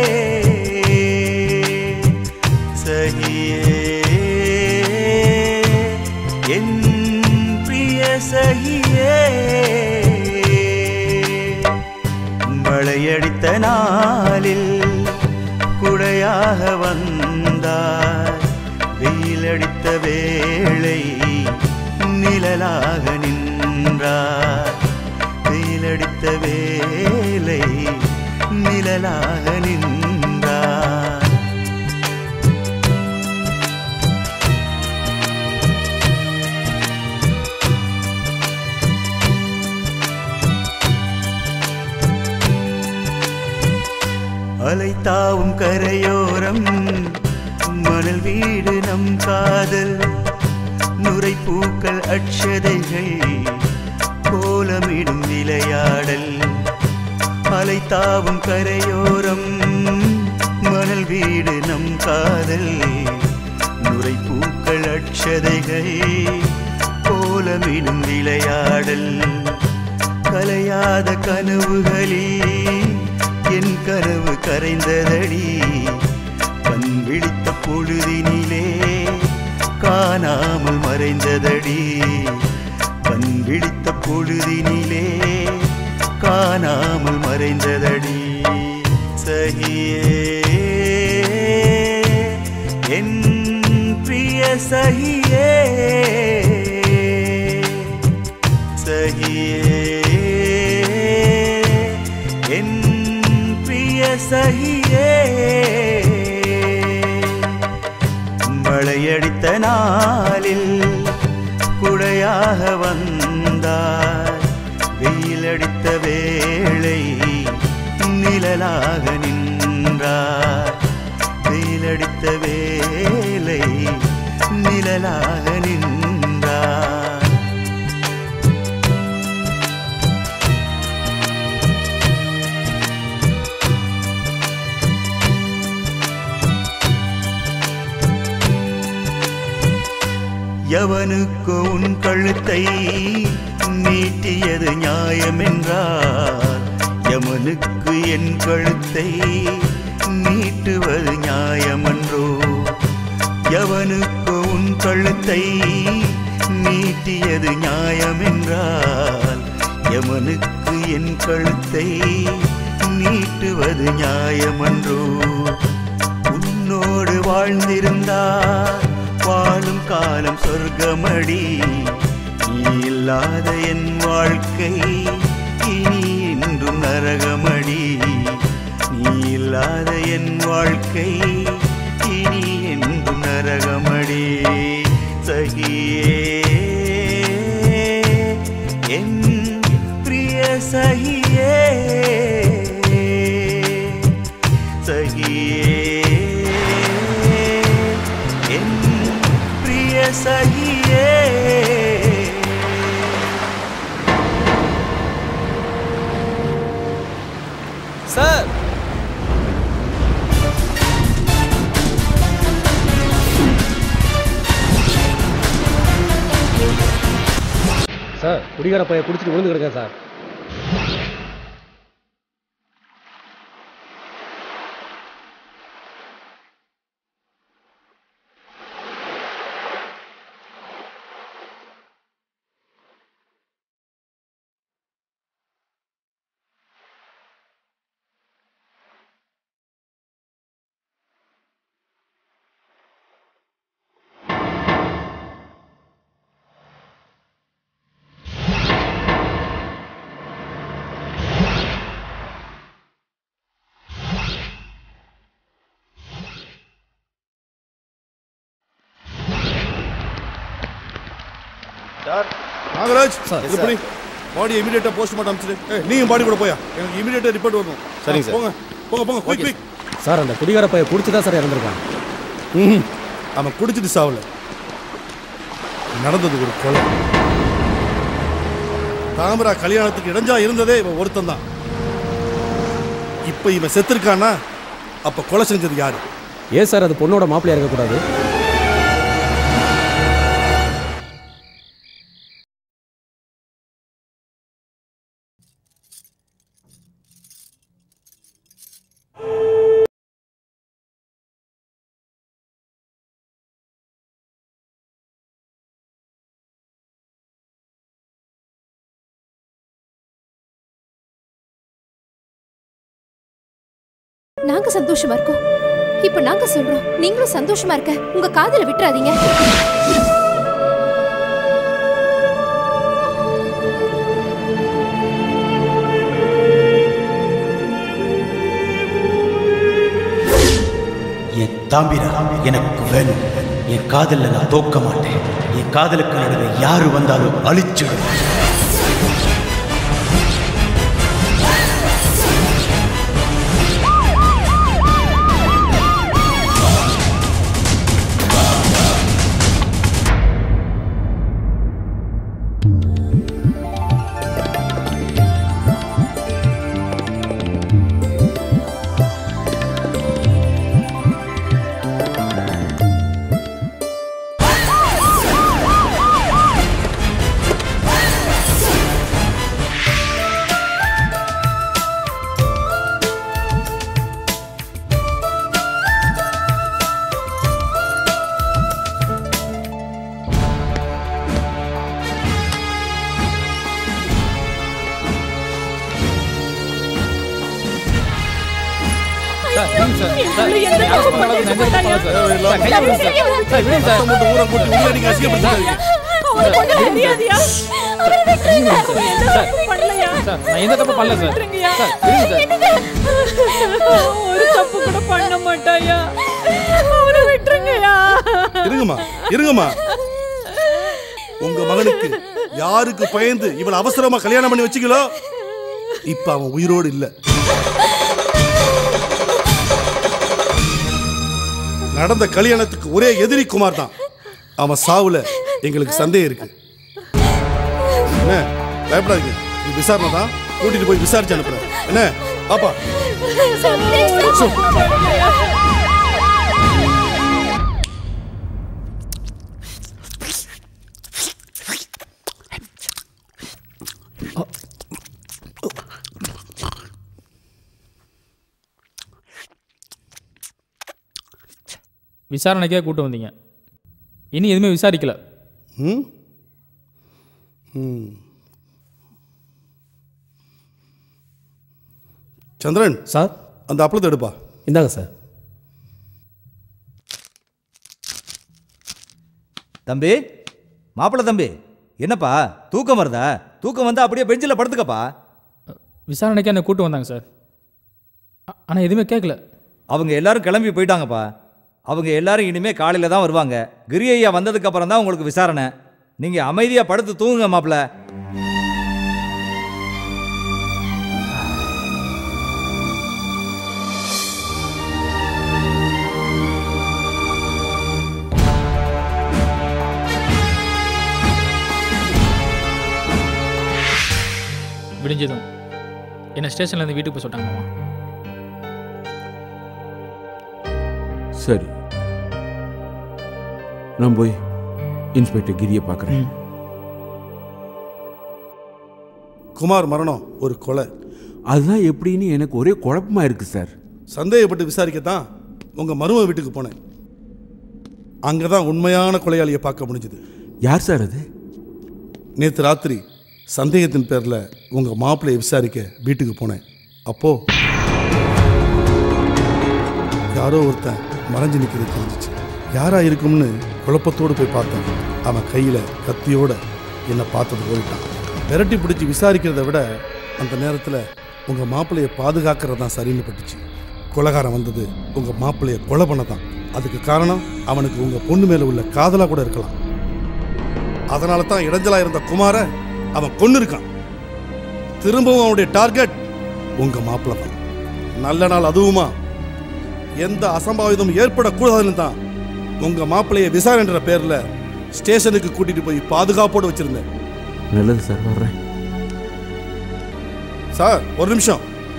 சகியே என் பிரிய சகியே மழையடித்த நாளில் குடையாக வந்தாய் வெயிலடித்த வேளை நிழலாக நின்றாய் வெயிலடித்த வேலை நிழலாக நின்றாய் அலைத்தாவும் கரையோரம் மணல் வீடு நம் காதல் நுரை பூக்கள் அட்சதைகள் கோலமிடும் விளையாடல் அலை தாவும் கரையோரம் மணல் வீடு நம் காதல் நுரை பூக்கள் அட்சதைகள் கோலமிடும் விளையாடல் கலையாத கனவுகளில் என் கனவு கரைந்ததடி கண் விழித்த பொழுதினிலே காணாமல் மறைந்ததடி கண் விழித்த பொழுதினிலே காணாமல் மறைந்ததடி சகியே என் பிரிய சகியே சகியே என் பிரிய சகியே மழையடித்த நாளில் குடையாக வந்தார் வெயிலடித்த வேளை நிழலாக நின்றார் வெயிலடித்த வேளை நிழலாக நின்றார் எவனுக்கு உன் கழுத்தை நீட்டியது நியாயமென்றார் எவனுக்கு என் கழுத்தை நீட்டுவது நியாயமன்றோ எவனுக்கு உன் கழுத்தை நீட்டியது நியாயமென்றால் எவனுக்கு என் கழுத்தை நீட்டுவது நியாயமன்றோ உன்னோடு வாழ்ந்திருந்தார் வாழும் காலம் சொர்க்கமடி நீ இல்லாத என் வாழ்க்கை இனி என்றும் நரகமடி நீ இல்லாத என் வாழ்க்கை இனி என்றும் நரகமடி சகியே என் பிரிய சகியே சகியே என் பிரிய சகியே சார் சார் குடிகார பைய குடிச்சிட்டு விழுந்து கிடக்கேன் சார் நாகராஜ் சார், இது சார். பண்ணி பாடி இமிடியேட்டா போஸ்ட் மார்ட்டம் அனுப்பிச்சிடு ஏய் நீயும் பாடி கூட போயா எனக்கு இமிடியேட்டா ரிப்போர்ட் வரணும் சரிங்க சார். போங்க போங்க போங்க குயிக் ஓகே குயிக் சார் அந்த குடிகார பைய குடிச்சு தான் சார் இறந்துருக்கான் ம் அவன் குடிச்சிட்டு சாவல நடந்தது ஒரு கொலை தாமரா கல்யாணத்துக்கு இடைஞ்சா இருந்ததே இவன் ஒருத்தன் தான் இப்போ இவன் செத்துருக்கானா அப்ப கொலை செஞ்சது யாரு ஏன் சார் அது பொண்ணோட மாப்பிள்ளையா இருக்கக்கூடாது நாங்க சந்தோஷமா இருக்கோம் இப்ப நாங்க சொல்றோம் நீங்களும் சந்தோஷமா இருக்க உங்க காதல விட்டுறாதீங்க என் தாம்பிரா எனக்கு வேணும் என் காதல்ல நான் தோக்க மாட்டேன் என் காதலுக்கு நடுவே யாரு வந்தாலும் அழிச்சிடும் நான் எந்த தப்பு பண்ணல சார் சார் இருங்க சார் ஒரு தப்பு கூட பண்ண மாட்டாயா அவரை விட்டுருங்கயா இருங்கம்மா இருங்கம்மா உங்க மகனுக்கு யாருக்கு பயந்து இவள அவசரமா கல்யாணம் பண்ணி வச்சீங்களோ இப்ப அவன் உயிரோடு இல்ல நடந்த கல்யாணத்துக்கு ஒரே எதிரி குமார் தான் அவன் சாவுல எங்களுக்கு சந்தேகம் இருக்கு என்ன பயப்படாதீங்க இது விசாரணை தான் கூட்டிட்டு போய் விசாரிச்சு அனுப்புறேன் என்ன பாப்பா விசாரணைக்கே கூட்டு வந்தீங்க இனி எதுவுமே விசாரிக்கல ம் ம் சந்திரன் சார் அந்த அப்பளத்தை எடுப்பா இந்தாங்க சார் தம்பி மாப்பிள்ளை தம்பி என்னப்பா தூக்கம் வருதா தூக்கம் வந்தா அப்படியே பெஞ்சில் படுத்துக்கப்பா விசாரணைக்கு என்னை கூட்டு வந்தாங்க சார் ஆனால் எதுவுமே கேட்கல அவங்க எல்லாரும் கிளம்பி போயிட்டாங்கப்பா அவங்க எல்லாரும் இனிமே காலையில தான் வருவாங்க கிரி ஐயா வந்ததுக்கு அப்புறம் தான் உங்களுக்கு விசாரணை நீங்க அமைதியா படுத்து தூங்குங்க மாப்பிள்ள விடிஞ்சதும் என்ன ஸ்டேஷன்லேருந்து வீட்டுக்கு போய் சொல்லிட்டாங்க மாமா சரி நான் போய் இன்ஸ்பெக்டர் கிரியை பார்க்குறேன் குமார் மரணம் ஒரு கொலை அதுதான் எப்படின்னு எனக்கு ஒரே குழப்பமா இருக்கு சார் சந்தேகப்பட்டு விசாரிக்கத்தான் உங்க மருமக வீட்டுக்கு போனேன் அங்கதான் உண்மையான கொலையாளியை பார்க்க முடிஞ்சது யார் சார் அது நேற்று ராத்திரி சந்தேகத்தின் பேர்ல உங்க மாப்பிள்ளையை விசாரிக்க வீட்டுக்கு போனேன் அப்போ யாரோ ஒருத்தன் மறைஞ்சு நிற்கிறது தெரிஞ்சிச்சு யாரா இருக்கும்னு குழப்பத்தோடு போய் பார்த்தேன் அவன் கையில கத்தியோட என்னை பார்த்தது போயிட்டான் விரட்டி பிடிச்சி விசாரிக்கிறத விட அந்த நேரத்தில் உங்க மாப்பிள்ளையை பாதுகாக்கிறது தான் சரின்னு பட்டுச்சு கொலகாரம் வந்தது உங்க மாப்பிள்ளையை கொலை பண்ண தான் அதுக்கு காரணம் அவனுக்கு உங்க பொண்ணு மேல உள்ள காதலா கூட இருக்கலாம் அதனால தான் இடைஞ்சலா இருந்த குமார அவன் கொன்னு இருக்கான் திரும்பவும் அவனுடைய டார்கெட் உங்க மாப்பிள்ளை தான் நல்ல நாள் அதுவுமா எந்த அசம்பாவிதம் ஏற்படக்கூடாதுன்னு தான் உங்க மாப்பிள்ளைய விசாரணைன்ற பேர்ல ஸ்டேஷனுக்கு கூட்டிட்டு போய் பாதுகாப்போடு வச்சிருந்தேன் நல்லது சார் வர்றேன் சார் ஒரு நிமிஷம்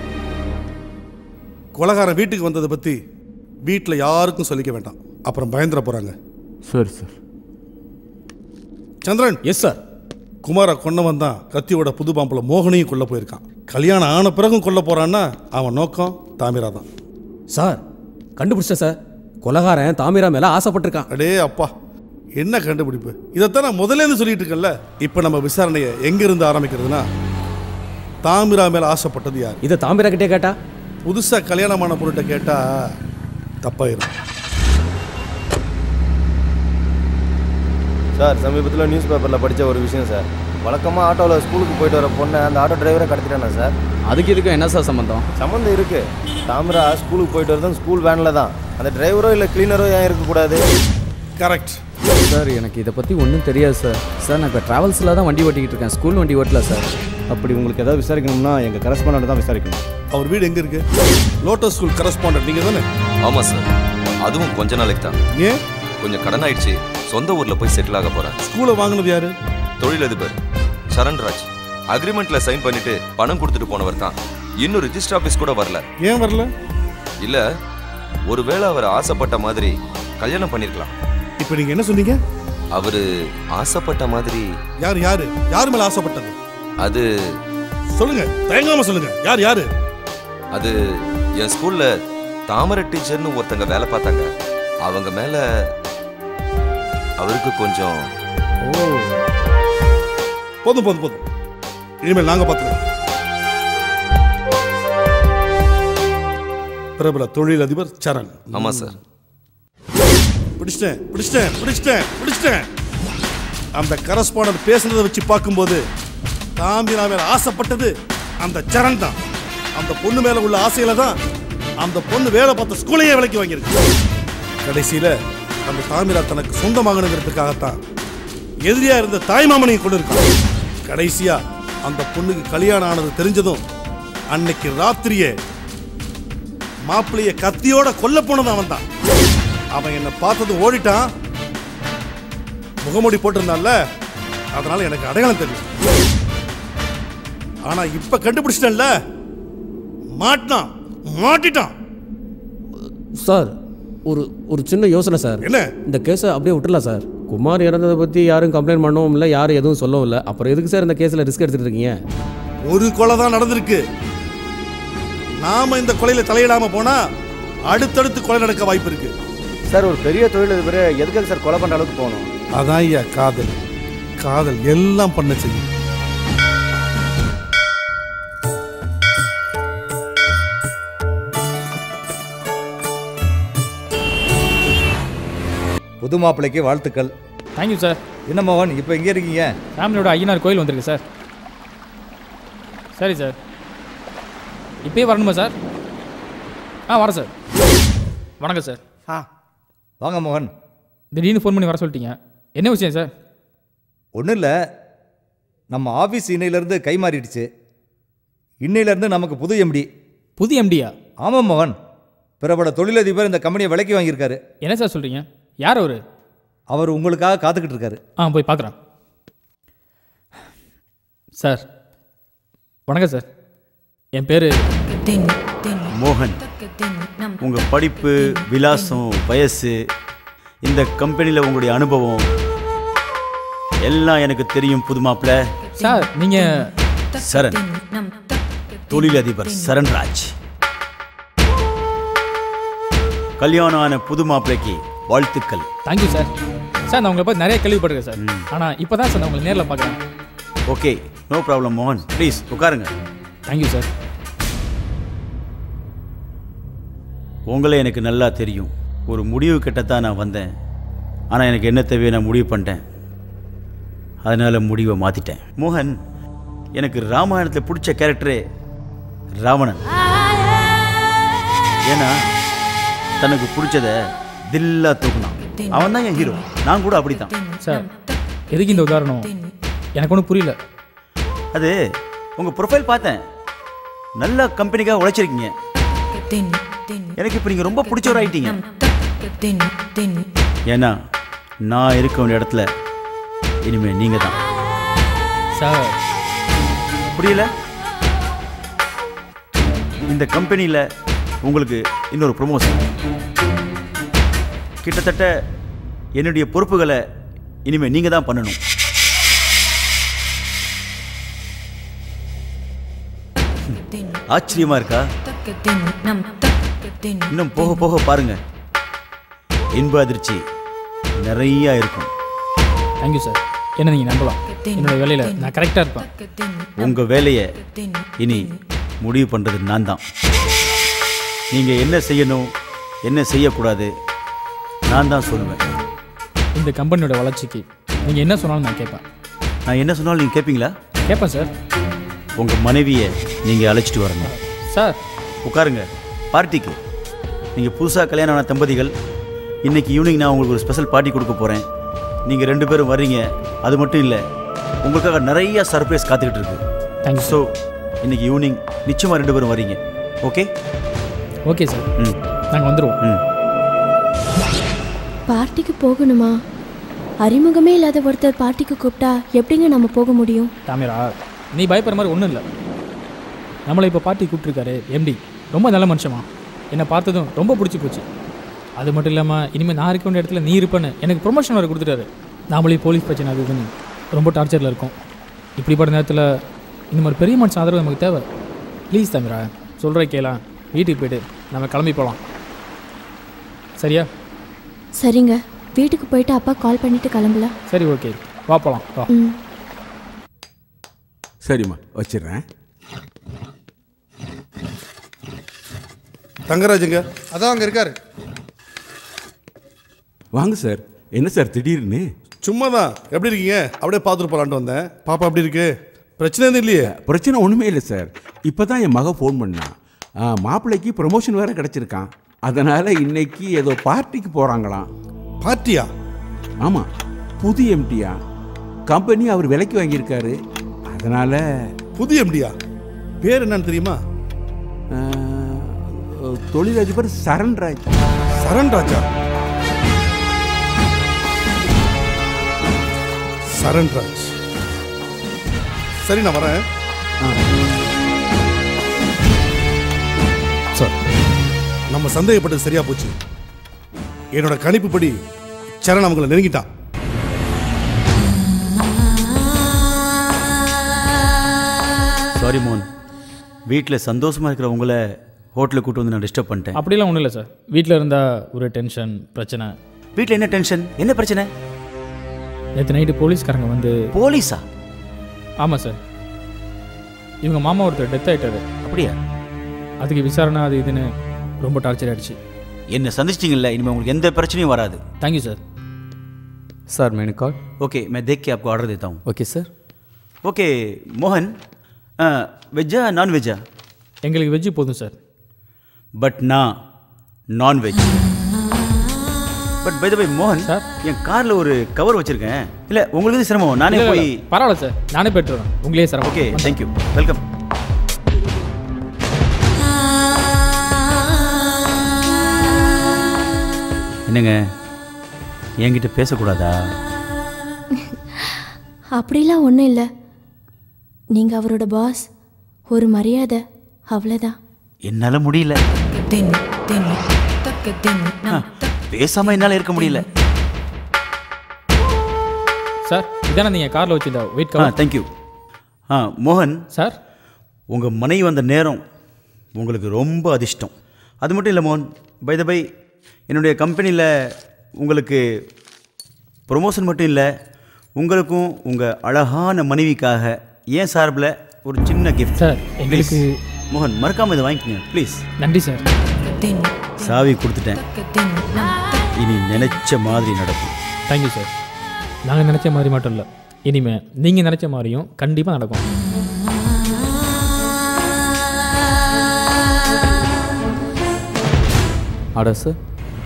கொலகாரன் வீட்டுக்கு வந்ததை பத்தி வீட்டில் யாருக்கும் சொல்லிக்க வேண்டாம் அப்புறம் பயந்துட போறாங்க சரி சார் சந்திரன் எஸ் சார் குமார கொன்னவன் தான் கத்தியோட புது பாம்புல மோகனையும் கொல்ல போயிருக்கான் கல்யாணம் ஆன பிறகும் கொல்ல போறான்னா அவன் நோக்கம் தாமிரா தான் சார் கண்டுபிடிச்ச சார் கொலகாரன் தாமிரா மேல ஆசைப்பட்டிருக்கான் அடே அப்பா என்ன கண்டுபிடிப்பு இதைத்தான் நான் முதல்ல இருந்து சொல்லிட்டு இருக்கேன்ல இப்போ நம்ம விசாரணையை எங்க இருந்து ஆரம்பிக்கிறதுனா தாமிரா மேல ஆசைப்பட்டது யார் இதை தாமிரா கிட்டே கேட்டா புதுசா கல்யாணமான பொருட்ட கேட்டா தப்பாயிரும் சார் சமீபத்தில் நியூஸ் பேப்பரில் படித்த ஒரு விஷயம் சார் வழக்கமாக ஆட்டோவில் ஸ்கூலுக்கு போயிட்டு வர பொண்ணை அந்த ஆட்டோ டிரைவரை கடத்திட்டானா சார் அதுக்கு இதுக்கும் என்ன சார் சம்மந்தம் சம்மந்தம் இருக்கு தாமிரா ஸ்கூலுக்கு போயிட்டு வரதும் ஸ்கூல் வேனில் தான் அந்த டிரைவரோ இல்லை கிளீனரோ ஏன் இருக்கக்கூடாது கரெக்ட் சார் எனக்கு இதை பற்றி ஒன்றும் தெரியாது சார் சார் நான் இப்போ ட்ராவல்ஸில் தான் வண்டி ஓட்டிக்கிட்டு இருக்கேன் ஸ்கூல் வண்டி ஓட்டல சார் அப்படி உங்களுக்கு ஏதாவது விசாரிக்கணும்னா எங்கள் கரஸ்பாண்ட் தான் விசாரிக்கணும் அவர் வீடு எங்க இருக்கு லோட்டஸ் ஸ்கூல் கரஸ்பாண்டன்ட் நீங்க தானே ஆமா சார் அதுவும் கொஞ்ச நாளைக்கு தான் ஏன் கொஞ்சம் கடன் ஆயிடுச்சு சொந்த ஊர்ல போய் செட்டில் ஆக போறேன் ஸ்கூலை வாங்கினது யாரு தொழிலதிபர் சரண்ராஜ் அக்ரிமெண்ட்ல சைன் பண்ணிட்டு பணம் கொடுத்துட்டு போனவர் தான் இன்னும் ரிஜிஸ்டர் ஆபீஸ் கூட வரல ஏன் வரல இல்ல ஒருவேளை அவர் ஆசைப்பட்ட மாதிரி கல்யாணம் பண்ணிருக்கலாம் இப்போ நீங்க என்ன சொன்னீங்க அவரு ஆசைப்பட்ட மாதிரி யார் யாரு யார் மேல ஆசைப்பட்டது அது சொல்லுங்க தயங்காம சொல்லுங்க யார் யாரு அது என் ஸ்கூல்ல தாமரை டீச்சர்னு ஒருத்தங்க வேலை பார்த்தாங்க அவங்க மேல அவருக்கு கொஞ்சம் போதும் போதும் போதும் இனிமேல் நாங்க பார்த்துக்கிறோம் பிரபல தொழிலதிபர் சரண் ஆமாம் சார் பிடிச்சிட்டேன் பிடிச்சிட்டேன் பிடிச்சிட்டேன் பிடிச்சிட்டேன் அந்த கரஸ்பாண்டன்ட் பேசுனதை வச்சு பார்க்கும்போது தாம்பிரா மேல ஆசைப்பட்டது அந்த சரண் தான் அந்த பொண்ணு மேல உள்ள ஆசையில தான் அந்த பொண்ணு வேலை பார்த்த ஸ்கூலையே விலைக்கு வாங்கியிருக்கு கடைசியில அந்த தாமிரா தனக்கு சொந்தமாகணுங்கிறதுக்காகத்தான் எதிரியா இருந்த தாய்மாமனையும் கொண்டு இருக்கான் கடைசியா அந்த பொண்ணுக்கு கல்யாணம் ஆனது தெரிஞ்சதும் அன்னைக்கு ராத்திரியே மாப்பிளைய கத்தியோட கொல்ல போனது அவன் தான் அவன் என்னை பார்த்தது ஓடிட்டான் முகமூடி போட்டிருந்தான்ல அதனால எனக்கு அடையாளம் தெரியும் ஆனா இப்ப கண்டுபிடிச்சிட்டேன்ல மாட்டினான் மாட்டிட்டான் சார் ஒரு ஒரு சின்ன யோசனை சார் என்ன இந்த கேஸை அப்படியே விட்டுறலாம் சார் குமார் இறந்ததை பற்றி யாரும் கம்ப்ளைண்ட் பண்ணவும் இல்லை யாரும் எதுவும் சொல்லவும் இல்லை அப்புறம் எதுக்கு சார் இந்த கேஸில் ரிஸ்க் எடுத்துட்டு இருக்கீங்க ஒரு கொலை தான் நடந்திருக்கு நாம இந்த கொலையில தலையிடாம போனா அடுத்தடுத்து கொலை நடக்க வாய்ப்பு இருக்கு சார் ஒரு பெரிய தொழிலதிபர் எதுக்கு சார் கொலை பண்ணுற அளவுக்கு போகணும் அதான் ஐயா காதல் காதல் எல்லாம் பண்ண செய்யும் புது மாப்பிள்ளைக்கு வாழ்த்துக்கள் தேங்க்யூ சார் என்ன மோகன் இப்போ எங்கே இருக்கீங்க ஃபேமிலியோட ஐயனார் கோயில் வந்திருக்கு சார் சரி சார் இப்பயே வரணுமா சார் ஆ வரேன் சார் வணக்கம் சார் ஆ வாங்க மோகன் திடீர்னு ஃபோன் பண்ணி வர சொல்லிட்டீங்க என்ன விஷயம் சார் ஒன்றும் இல்லை நம்ம ஆஃபீஸ் இன்னையிலேருந்து கை மாறிடுச்சு இன்னையிலேருந்து நமக்கு புது எம்டி புது எம்டியா ஆமாம் மோகன் பிரபல தொழிலதிபர் இந்த கம்பெனியை விலைக்கு வாங்கியிருக்காரு என்ன சார் சொல்கிறீங்க யார் அவர் அவர் உங்களுக்காக காத்துக்கிட்டு இருக்காரு ஆ போய் பார்க்குறேன் சார் வணக்கம் சார் என் பேர் மோகன் உங்க படிப்பு விலாசம் வயசு இந்த கம்பெனியில் உங்களுடைய அனுபவம் எல்லாம் எனக்கு தெரியும் புது மாப்பிள்ள சார் நீங்கள் சரண் தொழிலதிபர் சரண்ராஜ் கல்யாணம் ஆன புது மாப்பிள்ளைக்கு வாழ்த்துக்கள் தேங்க்யூ சார் சார் நான் உங்களை பற்றி நிறைய கேள்விப்பட்டிருக்கேன் சார் ஆனால் இப்போ தான் சார் நான் உங்களை நேரில் பார்க்குறேன் ஓகே நோ ப்ராப்ளம் மோகன் ப்ளீஸ் உட்காருங்க தேங்க்யூ சார் உங்களை எனக்கு நல்லா தெரியும் ஒரு முடிவு கிட்டத்தான் நான் வந்தேன் ஆனால் எனக்கு என்ன தேவையோ நான் முடிவு பண்ணிட்டேன் அதனால் முடிவை மாற்றிட்டேன் மோகன் எனக்கு ராமாயணத்தில் பிடிச்ச கேரக்டரே ராவணன் ஏன்னா தனக்கு பிடிச்சத தில்லா தூக்குனான் அவன் தான் என் ஹீரோ நான் கூட அப்படித்தான் சார் எதுக்கு இந்த உதாரணம் எனக்கு ஒன்றும் புரியல அது உங்கள் ப்ரொஃபைல் பார்த்தேன் நல்ல கம்பெனிக்காக உழைச்சிருக்கீங்க எனக்கு இப்போ நீங்கள் ரொம்ப பிடிச்சவர் ஆயிட்டீங்க ஏன்னா நான் இருக்க வேண்டிய இடத்துல இனிமே நீங்க தான் சார் புரியல இந்த கம்பெனியில் உங்களுக்கு இன்னொரு ப்ரொமோஷன் கிட்டத்தட்ட என்னுடைய பொறுப்புகளை இனிமே நீங்க தான் பண்ணணும் ஆச்சரியமா இருக்கா இன்னும் போக போக பாருங்க இன்ப அதிர்ச்சி நிறைய இருக்கும் தேங்க்யூ சார் என்ன நீங்கள் நம்பலாம் என்னோட வேலையில் நான் கரெக்டாக இருப்பேன் உங்க வேலையை இனி முடிவு பண்றது நான் தான் நீங்க என்ன செய்யணும் என்ன செய்யக்கூடாது நான் தான் சொல்லுவேன் இந்த கம்பெனியோட வளர்ச்சிக்கு நீங்கள் என்ன சொன்னாலும் நான் கேட்பேன் நான் என்ன சொன்னாலும் நீங்க கேட்பீங்களா கேட்பேன் சார் உங்க மனைவியை நீங்க அழைச்சிட்டு வரணும் சார் உட்காருங்க பார்ட்டிக்கு நீங்க புதுசா கல்யாணம் ஆன தம்பதிகள் இன்னைக்கு ஈவினிங் நான் உங்களுக்கு ஒரு ஸ்பெஷல் பார்ட்டி கொடுக்க போறேன் நீங்க ரெண்டு பேரும் வர்றீங்க அது மட்டும் இல்லை உங்களுக்காக நிறைய சர்ப்ரைஸ் காத்துக்கிட்டு இருக்கு தேங்க்யூ ஸோ இன்னைக்கு ஈவினிங் நிச்சயமா ரெண்டு பேரும் வரீங்க ஓகே ஓகே சார் ம் நாங்கள் வந்துடுவோம் ம் பார்ட்டிக்கு போகணுமா அறிமுகமே இல்லாத ஒருத்தர் பார்ட்டிக்கு கூப்பிட்டா எப்படிங்க நம்ம போக முடியும் தாமிரா நீ பயப்படுற மாதிரி ஒன்றும் இல்லை நம்மளை இப்போ பார்ட்டி கூப்பிட்ருக்காரு எம்டி ரொம்ப நல்ல மனுஷமா என்னை பார்த்ததும் ரொம்ப பிடிச்சி போச்சு அது மட்டும் இல்லாமல் இனிமேல் நான் இருக்க வேண்டிய இடத்துல நீ இருப்பேன்னு எனக்கு ப்ரொமோஷன் வர கொடுத்துட்டாரு நாமளே போலீஸ் பிரச்சனை அது இதுன்னு ரொம்ப டார்ச்சரில் இருக்கும் இப்படிப்பட்ட நேரத்தில் இந்த மாதிரி பெரிய மனுஷன் ஆதரவு நமக்கு தேவை ப்ளீஸ் தாமிரா சொல்கிற கேலாம் வீட்டுக்கு போயிட்டு நம்ம கிளம்பி போகலாம் சரியா சரிங்க வீட்டுக்கு போயிட்டு அப்பா கால் பண்ணிட்டு கிளம்பலாம் சரி ஓகே வா போகலாம் வா ம் சரிம்மா வச்சிடுறேன் தங்கராஜுங்க அதான் அங்கே இருக்காரு வாங்க சார் என்ன சார் திடீர்னு சும்மா தான் எப்படி இருக்கீங்க அப்படியே பார்த்துட்டு போலான்ட்டு வந்தேன் பாப்பா எப்படி இருக்கு பிரச்சனை எதுவும் இல்லையே பிரச்சனை ஒன்றுமே இல்லை சார் இப்போ தான் என் மக ஃபோன் பண்ணான் ஆ, மாப்பிள்ளைக்கு ப்ரமோஷன் வேறு கிடச்சிருக்கான் அதனால் இன்னைக்கு ஏதோ பார்ட்டிக்கு போகிறாங்களாம் பார்ட்டியா ஆமாம் புது எம்டியா கம்பெனி அவர் விலைக்கு வாங்கியிருக்காரு அதனால் புது எம்டியா பேர் என்னன்னு தெரியுமா தொழிலதிபர் சரண்ராஜ் சரண்ராஜா சரண்ராஜ் சரி நான் வரேன் சார் நம்ம சந்தேகப்பட்டது சரியா போச்சு என்னோட கணிப்புப்படி சரண் அவங்கள நெருங்கிட்டான் சாரி மோகன் வீட்டில் சந்தோஷமாக இருக்கிற உங்களை ஹோட்டலுக்கு கூட்டு வந்து நான் டிஸ்டர்ப் பண்ணிட்டேன் அப்படிலாம் ஒன்றும் இல்லை சார் வீட்டில் இருந்தால் ஒரு டென்ஷன் பிரச்சனை வீட்டில் என்ன டென்ஷன் என்ன பிரச்சனை நேற்று நைட்டு போலீஸ்காரங்க வந்து போலீஸா ஆமாம் சார் இவங்க மாமா ஒருத்தர் டெத் ஆயிட்டாரு அப்படியா அதுக்கு விசாரணை அது இதுன்னு ரொம்ப டார்ச்சர் ஆயிடுச்சு என்ன சந்திச்சிட்டிங்கல்ல இனிமேல் உங்களுக்கு எந்த பிரச்சனையும் வராது தேங்க்யூ சார் सर मैंने कॉल ओके मैं देख के आपको ऑर्डर देता हूँ ओके सर ஓகே மோகன் வெஜ்ஜா நான் வெஜ்ஜா எங்களுக்கு வெஜ்ஜு போதும் சார் பட் நான் non veg but bye the bye மோகன் சார் என் காரில் ஒரு கவர் வச்சுருக்கேன் இல்லை உங்களுக்கு இது சிரமம் நானே இல்ல, இல்ல, போய் பரவாயில்ல சார் நானே பெற்றுறேன் உங்களே சார் ஓகே தேங்க்யூ வெல்கம் என்னங்க என்கிட்ட பேசக்கூடாதா அப்படிலாம் ஒன்றும் இல்லை நீங்கள் அவரோட பாஸ் ஒரு மரியாதை அவ்வளோதான் என்னால முடியல ஆ, பேசாம என்னால இருக்க முடியல சார் இதானே நீங்கள் காரில் வச்சிருந்தா wait ah cover thank you ah மோகன் சார் உங்கள் மனைவி வந்த நேரம் உங்களுக்கு ரொம்ப அதிர்ஷ்டம் அது மட்டும் இல்லை மோகன் பை த பை என்னுடைய கம்பெனியில் உங்களுக்கு ப்ரொமோஷன் மட்டும் இல்லை உங்களுக்கும் உங்கள் அழகான மனைவிக்காக ஏன் சார்பில் ஒரு சின்ன கிஃப்ட் சார் எங்களுக்கு மோகன் மறக்காமல் இதை வாங்கிக்கோங்க ப்ளீஸ் நன்றி சார் சாவி கொடுத்துட்டேன் இனி நினைச்ச மாதிரி நடக்கும் தேங்க்யூ சார் நாங்கள் நினச்ச மாதிரி மட்டும் இல்லை இனிமே நீங்கள் நினச்ச மாதிரியும் கண்டிப்பாக நடக்கும் ஆர்டர் சார்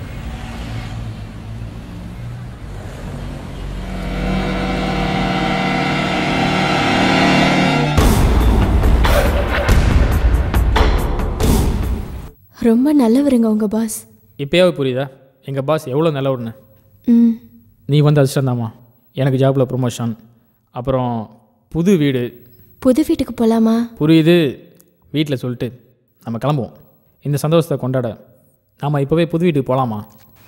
ரொம்ப நல்லவருங்க உங்கள் பாஸ் இப்போயாவது புரியுதா எங்கள் பாஸ் எவ்வளோ நல்லவர்னு ம் நீ வந்து அதிர்ஷ்டம்தாம்மா எனக்கு ஜாப்பில் ப்ரொமோஷன் அப்புறம் புது வீடு புது வீட்டுக்கு போகலாமா புரியுது வீட்டில் சொல்லிட்டு நம்ம கிளம்புவோம் இந்த சந்தோஷத்தை கொண்டாட நாம் இப்போவே புது வீட்டுக்கு போகலாமா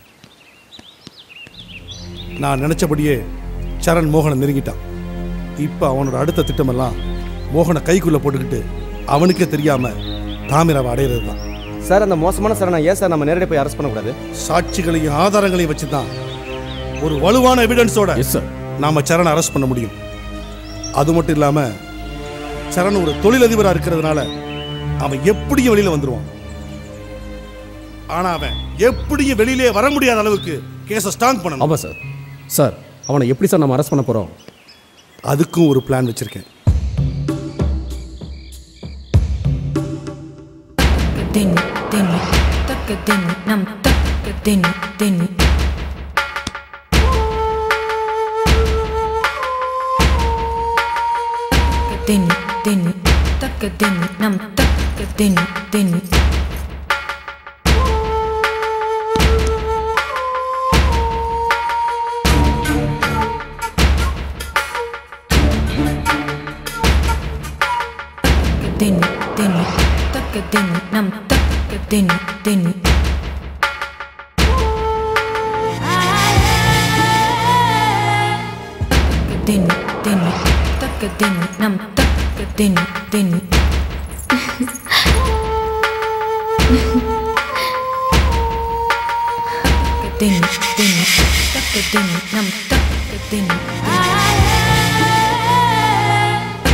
நான் நினைச்சபடியே சரண் மோகனை நெருங்கிட்டான் இப்போ அவனோட அடுத்த திட்டமெல்லாம் மோகனை கைக்குள்ள போட்டுக்கிட்டு அவனுக்கே தெரியாம தாமிராவை அடையிறது தான் சார் அந்த மோசமான சரணை ஏன் சார் நம்ம நேரடியாக போய் அரெஸ்ட் பண்ணக்கூடாது சாட்சிகளையும் ஆதாரங்களையும் வச்சு தான் ஒரு வலுவான எவிடன்ஸோட நாம சரணை அரெஸ்ட் பண்ண முடியும் அது மட்டும் இல்லாம சரண் ஒரு தொழிலதிபரா இருக்கிறதுனால அவன் எப்படியும் வெளியில வந்துருவான் ஆனா அவன் எப்படியும் வெளியிலே வர முடியாத அளவுக்கு கேஸை ஸ்ட்ராங் பண்ணணும் ஆமாம் சார் சார் அவனை எப்படி சார் நம்ம அரெஸ்ட் பண்ண போகிறோம் அதுக்கும் ஒரு பிளான் வச்சிருக்கேன் din din tak din nam tak din din din din tak din nam tak din din din din tak din nam tak din din din din tak din nam tak din din din din tak din nam tak din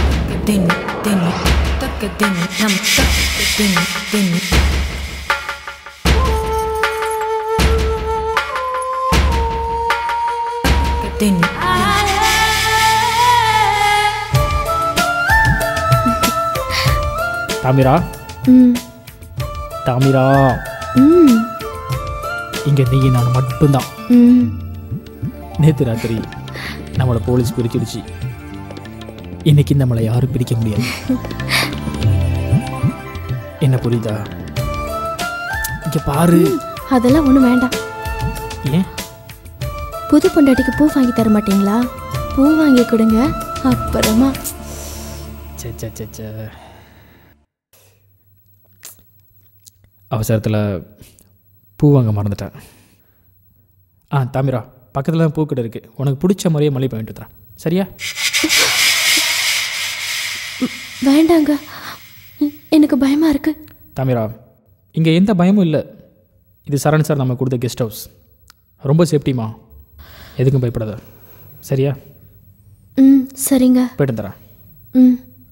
din din tak din nam tak din din தென்னு Thamira ம் தாமிரா ம் இங்கே நீ நான் மட்டும்தான் ம் நேற்று ராத்திரி நம்மளை போலீஸ் பிடிச்சிடுச்சு இன்னைக்கு நம்மளை யாரும் பிடிக்க முடியாது என்ன புரியுதா இங்கே பாரு அதெல்லாம் ஒன்றும் வேண்டாம் ஏன் புது பொண்டாட்டிக்கு பூ வாங்கி தர மாட்டீங்களா பூ வாங்கி கொடுங்க அப்புறமா சே சே சே சே அவசரத்தில் பூ வாங்க மறந்துட்டேன் ஆ தாமிரா பக்கத்தில் தான் பூக்கடை இருக்குது உனக்கு பிடிச்ச மாதிரியே மல்லிகை வாங்கிட்டு தரேன் சரியா வேண்டாங்க எ- எனக்கு பயமா இருக்கு தாமிரா இங்கே எந்த பயமும் இல்லை இது சரண் சார் நம்ம கொடுத்த கெஸ்ட் ஹவுஸ் ரொம்ப சேஃப்டிமா எதுக்கும் பயப்படாத சரியா ம் சரிங்க போயிட்டு தரேன் ம்